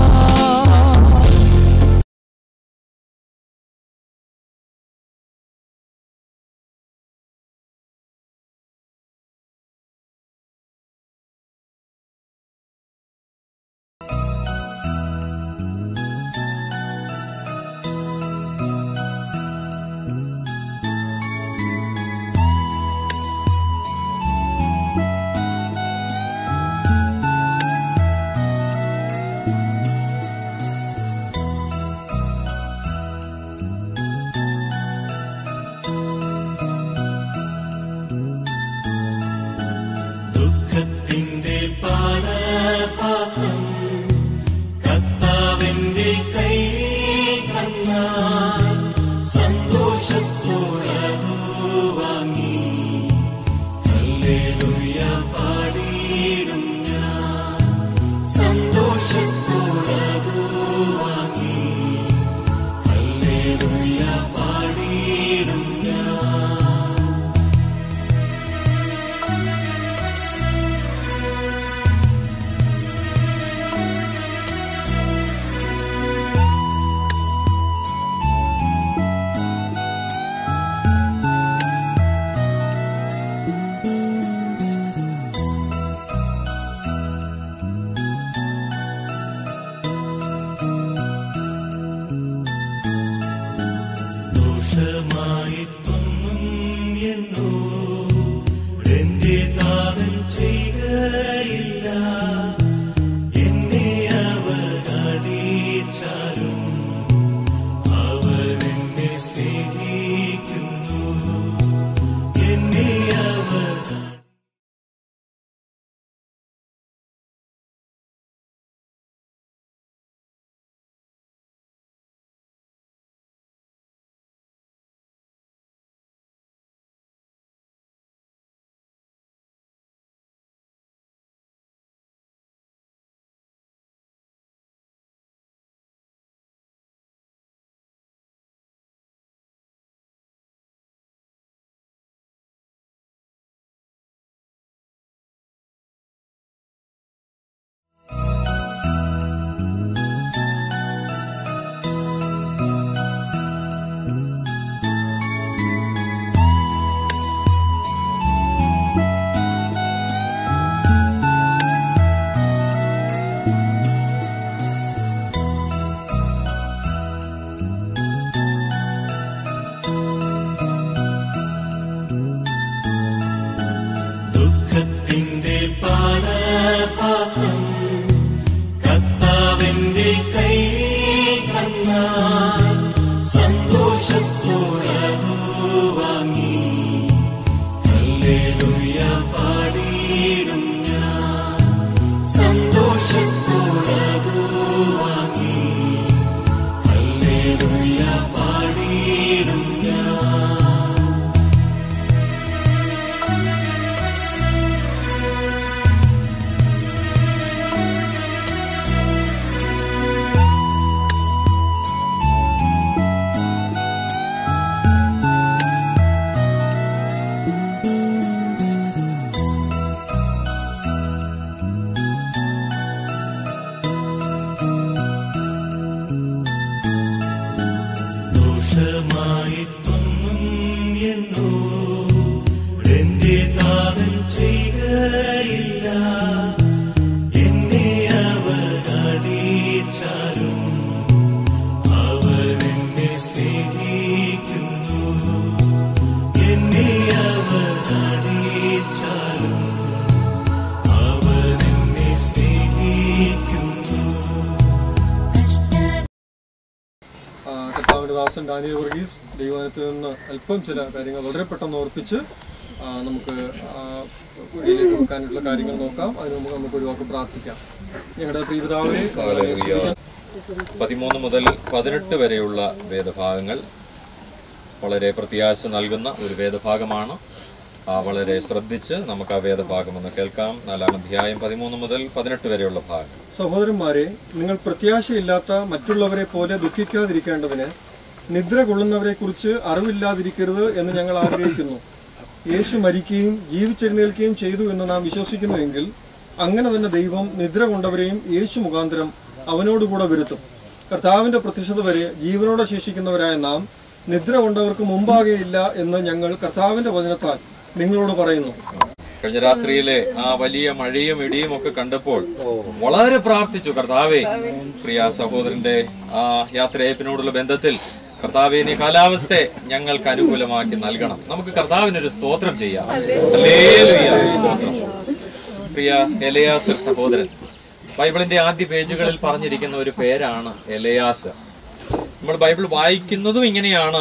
ദുഃഖത്തിന്റെ പാനപാത്രം കർത്താവിന്റെ കൈ തന്നാൽ സന്തോഷത്തോടു വാങ്ങി ഹല്ലേലൂയ പാടിയിടും ഞാൻ സന്തോഷത്തോടു വാങ്ങി ഹല്ലേലൂയ പാടിയിടും ഞാൻ ദോഷമായിട്ടൊന്നും എന്നോ എന്റെ താതൻ ചെയ്യുകയില്ല എന്നെ അവർ അടിച്ചാലും അവർ എന്നെ സ്നേഹിക്കുന്നു എന്നെ അവർ പാടിയിടും ഞാൻ സന്തോഷത്തോടതു വാങ്ങി ഹല്ലേലൂയ പാടിയിടും ഞാൻ ദോഷമായിട്ടൊന്നും എന്നോ എന്റെ താതൻ ചെയ്യുകയില്ല എന്നെ അവർ അടിച്ചാലും അവർ എന്നെ സ്നേഹിക്കുന്നു എന്നെ അവർ അടിച്ചാലും അവർ എന്നെ സ്നേഹിക്കുന്നു ആ, കർത്താവിന്റെ ദാസൻ ഡാനിയൽ വർഗീസ് ദൈവനത്തിൽ നിന്ന് അല്പം ചില കാര്യങ്ങൾ വളരെ പെട്ടെന്ന് ഓർപ്പിച്ച് ആ, നമുക്ക് ആ, കുഴിയിലേക്ക് വെക്കാനുള്ള കാര്യങ്ങൾ നോക്കാം അതിന് മുമ്പ് നമുക്ക് ഒരു വാക്ക് പ്രാർത്ഥിക്കാം ഞങ്ങളുടെ പ്രിയപിതാവെ ഹല്ലേലൂയ. പതിമൂന്ന് മുതൽ പതിനെട്ട് വരെയുള്ള വേദഭാഗങ്ങൾ വളരെ പ്രത്യാശ നൽകുന്ന ഒരു വേദഭാഗമാണ് ആ, വളരെ ശ്രദ്ധിച്ച് നമുക്ക് ആ വേദഭാഗം ഒന്ന് കേൾക്കാം നാലാം അധ്യായം പതിമൂന്ന് മുതൽ പതിനെട്ട് വരെയുള്ള ഭാഗം സഹോദരന്മാരെ നിങ്ങൾ പ്രത്യാശയില്ലാത്ത മറ്റുള്ളവരെ പോലെ ദുഃഖിക്കാതിരിക്കേണ്ടതിന് നിദ്ര കൊള്ളുന്നവരെ കുറിച്ച് അറിവില്ലാതിരിക്കരുത് എന്ന് ഞങ്ങൾ ആഗ്രഹിക്കുന്നു യേശു മരിക്കുകയും ജീവിച്ചെഴുന്നേൽക്കുകയും ചെയ്തു എന്ന് നാം വിശ്വസിക്കുന്നുവെങ്കിൽ അങ്ങനെ തന്നെ ദൈവം നിദ്ര കൊണ്ടവരെയും യേശു മുഖാന്തരം അവനോടുകൂടെ വരുത്തും കർത്താവിന്റെ പ്രത്യക്ഷത വരെ ജീവനോടെ ശേഷിക്കുന്നവരായ നാം നിദ്ര കൊണ്ടവർക്ക് മുമ്പാകെ ഇല്ല എന്ന് ഞങ്ങൾ കർത്താവിന്റെ വചനത്താൽ നിങ്ങളോട് പറയുന്നു കഴിഞ്ഞ രാത്രിയിലെ ആ വലിയ മഴയും ഇടിയും ഒക്കെ കണ്ടപ്പോൾ വളരെ പ്രാർത്ഥിച്ചു കർത്താവെ പ്രിയ സഹോദരന്റെ ആ യാത്രയപ്പിനോടുള്ള ബന്ധത്തിൽ കർത്താവെ നീ കാലാവസ്ഥയെ ഞങ്ങൾക്ക് അനുകൂലമാക്കി നൽകണം നമുക്ക് കർത്താവിനൊരു സ്തോത്രം ചെയ്യാം ഹല്ലേലൂയ, സ്തോത്രം പ്രിയ എലയാസർ സഹോദരൻ ബൈബിളിന്റെ ആദ്യ പേജുകളിൽ പറഞ്ഞിരിക്കുന്ന ഒരു പേരാണ് എലയാസർ നമ്മൾ ബൈബിൾ വായിക്കുന്നതും ഇങ്ങനെയാണ്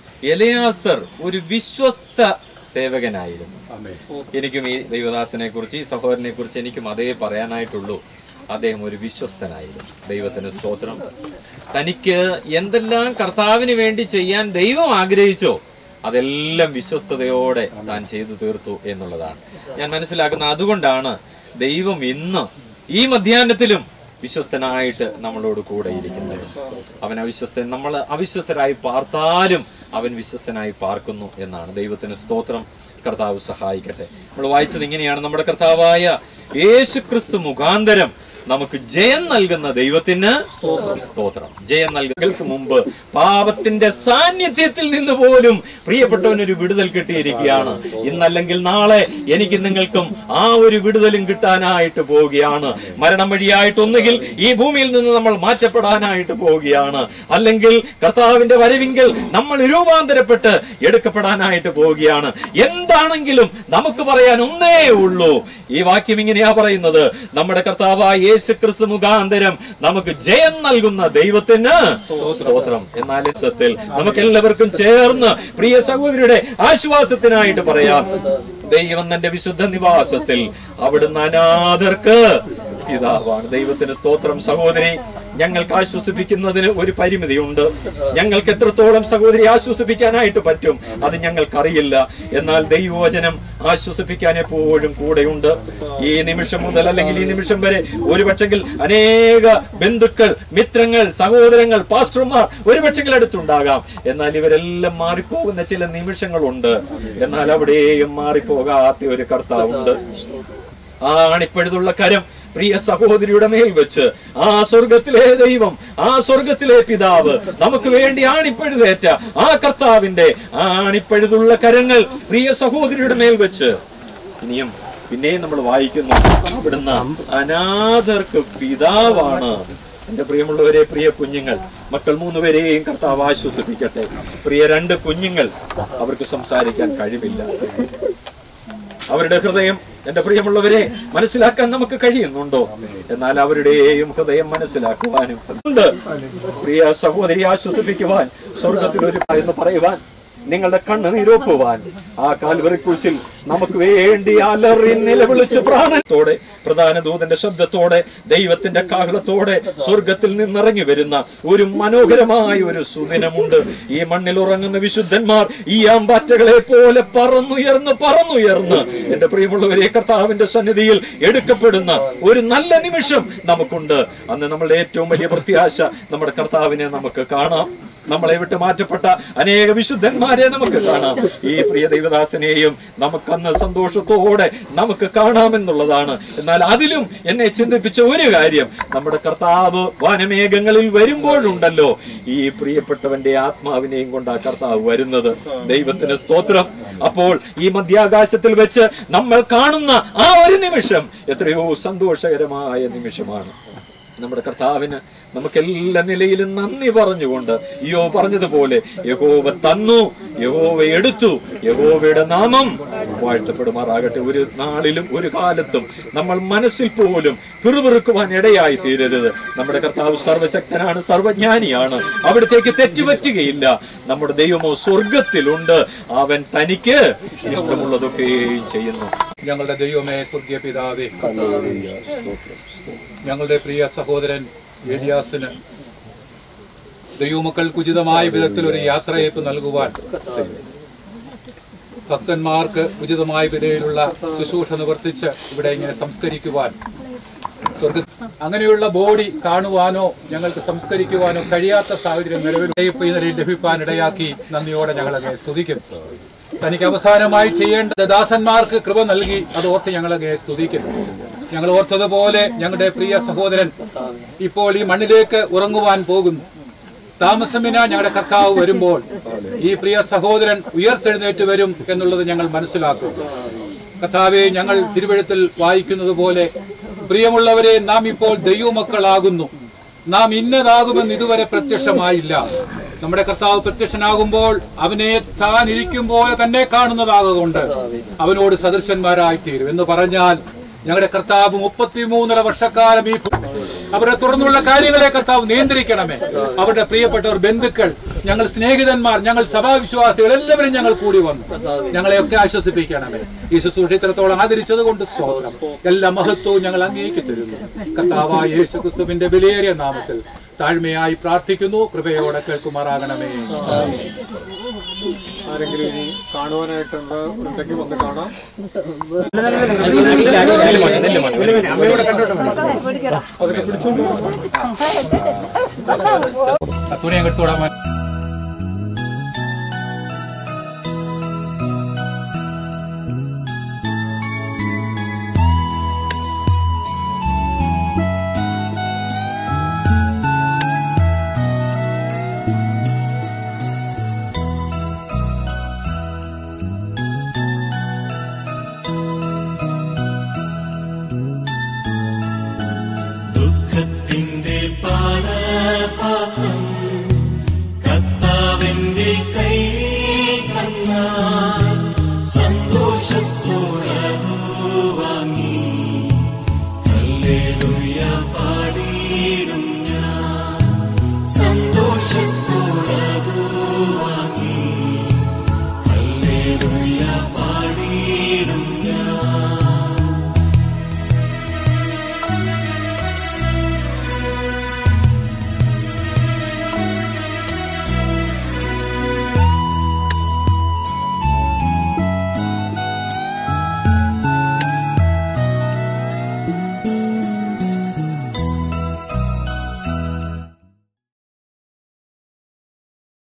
എലയാസർ ഒരു വിശ്വസ്ത സേവകനായിരുന്നു എനിക്കും ഈ ദൈവദാസനെ കുറിച്ച് ഈ സഹോദരനെ കുറിച്ച് എനിക്കും അതേ പറയാനായിട്ടുള്ളൂ അദ്ദേഹം ഒരു വിശ്വസ്തനായിരുന്നു ദൈവത്തിന് സ്തോത്രം തനിക്ക് എന്തെല്ലാം കർത്താവിന് വേണ്ടി ചെയ്യാൻ ദൈവം ആഗ്രഹിച്ചോ അതെല്ലാം വിശ്വസ്തയോടെ താൻ ചെയ്തു തീർത്തു എന്നുള്ളതാണ് ഞാൻ മനസ്സിലാക്കുന്ന അതുകൊണ്ടാണ് ദൈവം ഇന്ന് ഈ മധ്യാഹ്നത്തിലും വിശ്വസ്തനായിട്ട് നമ്മളോട് കൂടെ ഇരിക്കുന്നത് അവൻ അവിശ്വസ്തൻ നമ്മൾ അവിശ്വസ്തരായി പാർത്താലും അവൻ വിശ്വസ്തനായി പാർക്കുന്നു എന്നാണ് ദൈവത്തിന് സ്തോത്രം കർത്താവ് സഹായിക്കട്ടെ നമ്മൾ വായിച്ചത് ഇങ്ങനെയാണ് നമ്മുടെ കർത്താവായ യേശു ക്രിസ്തു മുഖാന്തരം നമുക്ക് ജയം നൽകുന്ന ദൈവത്തിന് സ്തോത്രം ജയം നൽകുന്നതിന് മുമ്പ് പാപത്തിന്റെ സാന്നിധ്യത്തിൽ നിന്ന് പോലും പ്രിയപ്പെട്ടവനൊരു വിടുതൽ കിട്ടിയിരിക്കുകയാണ് ഇന്നല്ലെങ്കിൽ നാളെ എനിക്ക് നിങ്ങൾക്കും ആ ഒരു വിടുതലും കിട്ടാനായിട്ട് പോവുകയാണ് മരണം വഴിയായിട്ട് ഒന്നുകിൽ ഈ ഭൂമിയിൽ നിന്ന് നമ്മൾ മാറ്റപ്പെടാനായിട്ട് പോവുകയാണ് അല്ലെങ്കിൽ കർത്താവിന്റെ വരവിങ്കിൽ നമ്മൾ രൂപാന്തരപ്പെട്ട് എടുക്കപ്പെടാനായിട്ട് പോവുകയാണ് എന്താണെങ്കിലും നമുക്ക് പറയാൻ ഒന്നേ ഉള്ളൂ ഈ വാക്യം ഇങ്ങനെയാ പറയുന്നത് നമ്മുടെ കർത്താവായ യേശു ക്രിസ്തു മുഖാന്തരം നമുക്ക് ജയം നൽകുന്ന ദൈവത്തിന് സ്തോത്രം എന്നാൽ സത്യത്തിൽ നമുക്ക് എല്ലാവർക്കും ചേർന്ന് പ്രിയ സഹോദരിയുടെ ആശ്വാസത്തിനായിട്ട് പറയാം ദൈവം തന്റെ വിശുദ്ധ നിവാസത്തിൽ അവിടുന്ന് അനാഥർക്ക് പിതാവാണ് ദൈവത്തിന് സ്തോത്രം സഹോദരി ഞങ്ങൾക്ക് ആശ്വസിപ്പിക്കുന്നതിന് ഒരു പരിമിതിയുണ്ട് ഞങ്ങൾക്ക് എത്രത്തോളം സഹോദരി ആശ്വസിപ്പിക്കാനായിട്ട് പറ്റും അത് ഞങ്ങൾക്കറിയില്ല എന്നാൽ ദൈവവചനം ആശ്വസിപ്പിക്കാൻ എപ്പോഴും കൂടെയുണ്ട് ഈ നിമിഷം മുതൽ അല്ലെങ്കിൽ ഈ നിമിഷം വരെ ഒരുപക്ഷെങ്കിൽ അനേക ബന്ധുക്കൾ മിത്രങ്ങൾ സഹോദരങ്ങൾ പാസ്റ്റർമാർ ഒരുപക്ഷെങ്കിൽ അടുത്തുണ്ടാകാം എന്നാൽ ഇവരെല്ലാം മാറിപ്പോകുന്ന ചില നിമിഷങ്ങളുണ്ട് എന്നാൽ അവിടെയും മാറിപ്പോകാത്ത ഒരു കർത്താവുണ്ട് ആ അണിപ്പഴുതുള്ള കരം പ്രിയ സഹോദരിയുടെ മേൽ വെച്ച് ആ സ്വർഗത്തിലെ ദൈവം ആ സ്വർഗത്തിലെ പിതാവ് നമുക്ക് വേണ്ടി ആണിപ്പഴുതേറ്റ ആ കർത്താവിന്റെ ആ ആണിപ്പഴുതുള്ള കരങ്ങൾ പ്രിയ സഹോദരിയുടെ മേൽ വെച്ച് ഇനിയും പിന്നെയും നമ്മൾ വായിക്കുന്നു അവിടുന്ന് അനാഥർക്ക് പിതാവാണ് എന്റെ പ്രിയമുള്ളവരെ പ്രിയ കുഞ്ഞുങ്ങൾ മക്കൾ മൂന്നുപേരെയും കർത്താവ് ആശ്വസിപ്പിക്കട്ടെ പ്രിയ രണ്ട് കുഞ്ഞുങ്ങൾ അവർക്ക് സംസാരിക്കാൻ കഴിവില്ല അവരുടെ ഹൃദയം എന്റെ പ്രിയമുള്ളവരെ മനസ്സിലാക്കാൻ നമുക്ക് കഴിയുന്നുണ്ടോ എന്നാൽ അവരുടെയും ഹൃദയം മനസ്സിലാക്കുവാനും ഉണ്ട് പ്രിയ സഹോദരി ആശ്വസിപ്പിക്കുവാൻ സ്വർഗത്തിൽ ഒരു എന്ന് പറയുവാൻ നിങ്ങളുടെ കണ്ണുനീരൊപ്പുവാൻ ആ കാൽവറി കുരിശിൽ നമുക്ക് വേണ്ടി അലറി നിലവിളിച്ച് പ്രാണത്തോടെ പ്രധാന ദൂതന്റെ ശബ്ദത്തോടെ ദൈവത്തിന്റെ കാഹളത്തോടെ സ്വർഗത്തിൽ നിന്നിറങ്ങി വരുന്ന ഒരു മനോഹരമായ ഒരു സുദിനമുണ്ട് ഈ മണ്ണിൽ ഉറങ്ങുന്ന വിശുദ്ധന്മാർ ഈ ആമ്പാറ്റകളെ പോലെ പറന്നുയർന്ന് പറന്നുയർന്ന് എന്റെ പ്രിയമുള്ളവരെ കർത്താവിന്റെ സന്നിധിയിൽ എടുക്കപ്പെടുന്ന ഒരു നല്ല നിമിഷം നമുക്കുണ്ട് അന്ന് നമ്മളുടെ ഏറ്റവും വലിയ പ്രത്യാശ നമ്മുടെ കർത്താവിനെ നമുക്ക് കാണാം നമ്മളെ വിട്ട് മാറ്റപ്പെട്ട അനേക വിശുദ്ധന്മാരെ നമുക്ക് കാണാം ഈ പ്രിയ ദൈവദാസനെയും നമുക്കന്ന് സന്തോഷത്തോടെ നമുക്ക് കാണാമെന്നുള്ളതാണ് എന്നാൽ അതിലും എന്നെ ചിന്തിപ്പിച്ച ഒരു കാര്യം നമ്മുടെ കർത്താവ് വനമേഘങ്ങളിൽ വരുമ്പോഴുണ്ടല്ലോ ഈ പ്രിയപ്പെട്ടവന്റെ ആത്മാവിനെയും കൊണ്ട് ആ കർത്താവ് വരുന്നത് ദൈവത്തിന് സ്തോത്രം അപ്പോൾ ഈ മധ്യാകാശത്തിൽ വെച്ച് നമ്മൾ കാണുന്ന ആ ഒരു നിമിഷം എത്രയോ സന്തോഷകരമായ നിമിഷമാണ് നമ്മുടെ കർത്താവിന് നമുക്ക് എല്ലാ നിലയിലും നന്ദി പറഞ്ഞുകൊണ്ട് യോ പറഞ്ഞതുപോലെ യഹോവ തന്നു യഹോവ എടുത്തു യഹോവയുടെ നാമം വാഴ്ത്തപ്പെടുമാറാകട്ടെ ഒരു നാളിലും ഒരു കാലത്തും നമ്മൾ മനസ്സിൽ പോലും പിറുപിറുക്കുവാൻ ഇടയായി തീരരുത് നമ്മുടെ കർത്താവ് സർവശക്തനാണ് സർവജ്ഞാനിയാണ് അവിടത്തേക്ക് തെറ്റുപറ്റുകയില്ല നമ്മുടെ ദൈവമോ സ്വർഗത്തിലുണ്ട് അവൻ തനിക്ക് ഇഷ്ടമുള്ളതൊക്കെയും ചെയ്യുന്നു ഞങ്ങളുടെ ദൈവമേ സ്വർഗീയ പിതാവേ ഞങ്ങളുടെ പ്രിയ സഹോദരൻ ഏലിയാസിന് ദൈവമക്കൾക്ക് ഉചിതമായ വിധത്തിൽ ഒരു യാത്രയയപ്പ് നൽകുവാൻ ഭക്തന്മാർക്ക് ഉചിതമായ വിധയിലുള്ള ശുശ്രൂഷ നിവർത്തിച്ച് ഇവിടെ ഇങ്ങനെ സംസ്കരിക്കുവാൻ സ്വർഗ അങ്ങനെയുള്ള ബോഡി കാണുവാനോ ഞങ്ങൾക്ക് സംസ്കരിക്കുവാനോ കഴിയാത്ത സാഹചര്യം നിലവിൽ ഈ നിലയിൽ ലഭിക്കാൻ ഇടയാക്കി നന്ദിയോടെ ഞങ്ങളെ സ്തുതിക്കുന്നു തനിക്ക് അവസാനമായി ചെയ്യേണ്ട ദാസന്മാർക്ക് കൃപ നൽകി അത് ഓർത്ത് ഞങ്ങളെ സ്തുതിക്കുന്നു ഞങ്ങൾ ഓർത്തതുപോലെ ഞങ്ങളുടെ പ്രിയ സഹോദരൻ ഇപ്പോൾ ഈ മണ്ണിലേക്ക് ഉറങ്ങുവാൻ പോകുന്നു താമസമിന ഞങ്ങളുടെ കർത്താവ് വരുമ്പോൾ ഈ പ്രിയ സഹോദരൻ ഉയർത്തെഴുന്നേറ്റ് വരും എന്നുള്ളത് ഞങ്ങൾ മനസ്സിലാക്കും കർത്താവെ ഞങ്ങൾ തിരുവഴുത്തിൽ വായിക്കുന്നത് പോലെ പ്രിയമുള്ളവരെ നാം ഇപ്പോൾ ദൈവമക്കളാകുന്നു നാം ഇന്നതാകുമെന്ന് ഇതുവരെ പ്രത്യക്ഷമായില്ല നമ്മുടെ കർത്താവ് പ്രത്യക്ഷനാകുമ്പോൾ അവനെ താൻ ഇരിക്കും പോലെ തന്നെ കാണുന്നതാകൊണ്ട് അവനോട് സദൃശന്മാരായി തീരും എന്ന് പറഞ്ഞാൽ ഞങ്ങളുടെ കർത്താവ് മുപ്പത്തിമൂന്നര വർഷക്കാലം ഈ ഭൂ- അവരുടെ തുടർന്നുള്ള കാര്യങ്ങളെ കർത്താവ് നിയന്ത്രിക്കണമേ അവരുടെ പ്രിയപ്പെട്ടവർ ബന്ധുക്കൾ ഞങ്ങൾ സ്നേഹിതന്മാർ ഞങ്ങൾ സഭാവിശ്വാസികൾ എല്ലാവരും ഞങ്ങൾ കൂടി വന്നു ഞങ്ങളെയൊക്കെ ആശ്വസിപ്പിക്കണമേ ഈ ശുശ്രൂഷ ഇത്രത്തോളം ആദരിച്ചത് കൊണ്ട് സ്തോത്രം എല്ലാ മഹത്വവും ഞങ്ങൾ അങ്ങേക്ക് തരുന്നു കർത്താവായ യേശു ക്രിസ്തുവിന്റെ വിലയേറിയ നാമത്തിൽ താഴ്മയായി പ്രാർത്ഥിക്കുന്നു കൃപയോടെ കേൾക്കുമാറാകണമേ ആരെങ്കിലും ഇനി കാണുവാനായിട്ടുണ്ട് ഉണ്ടെങ്കിൽ വന്ന് കാണാം തുണി അങ്ങോട്ട് തൊടാൻ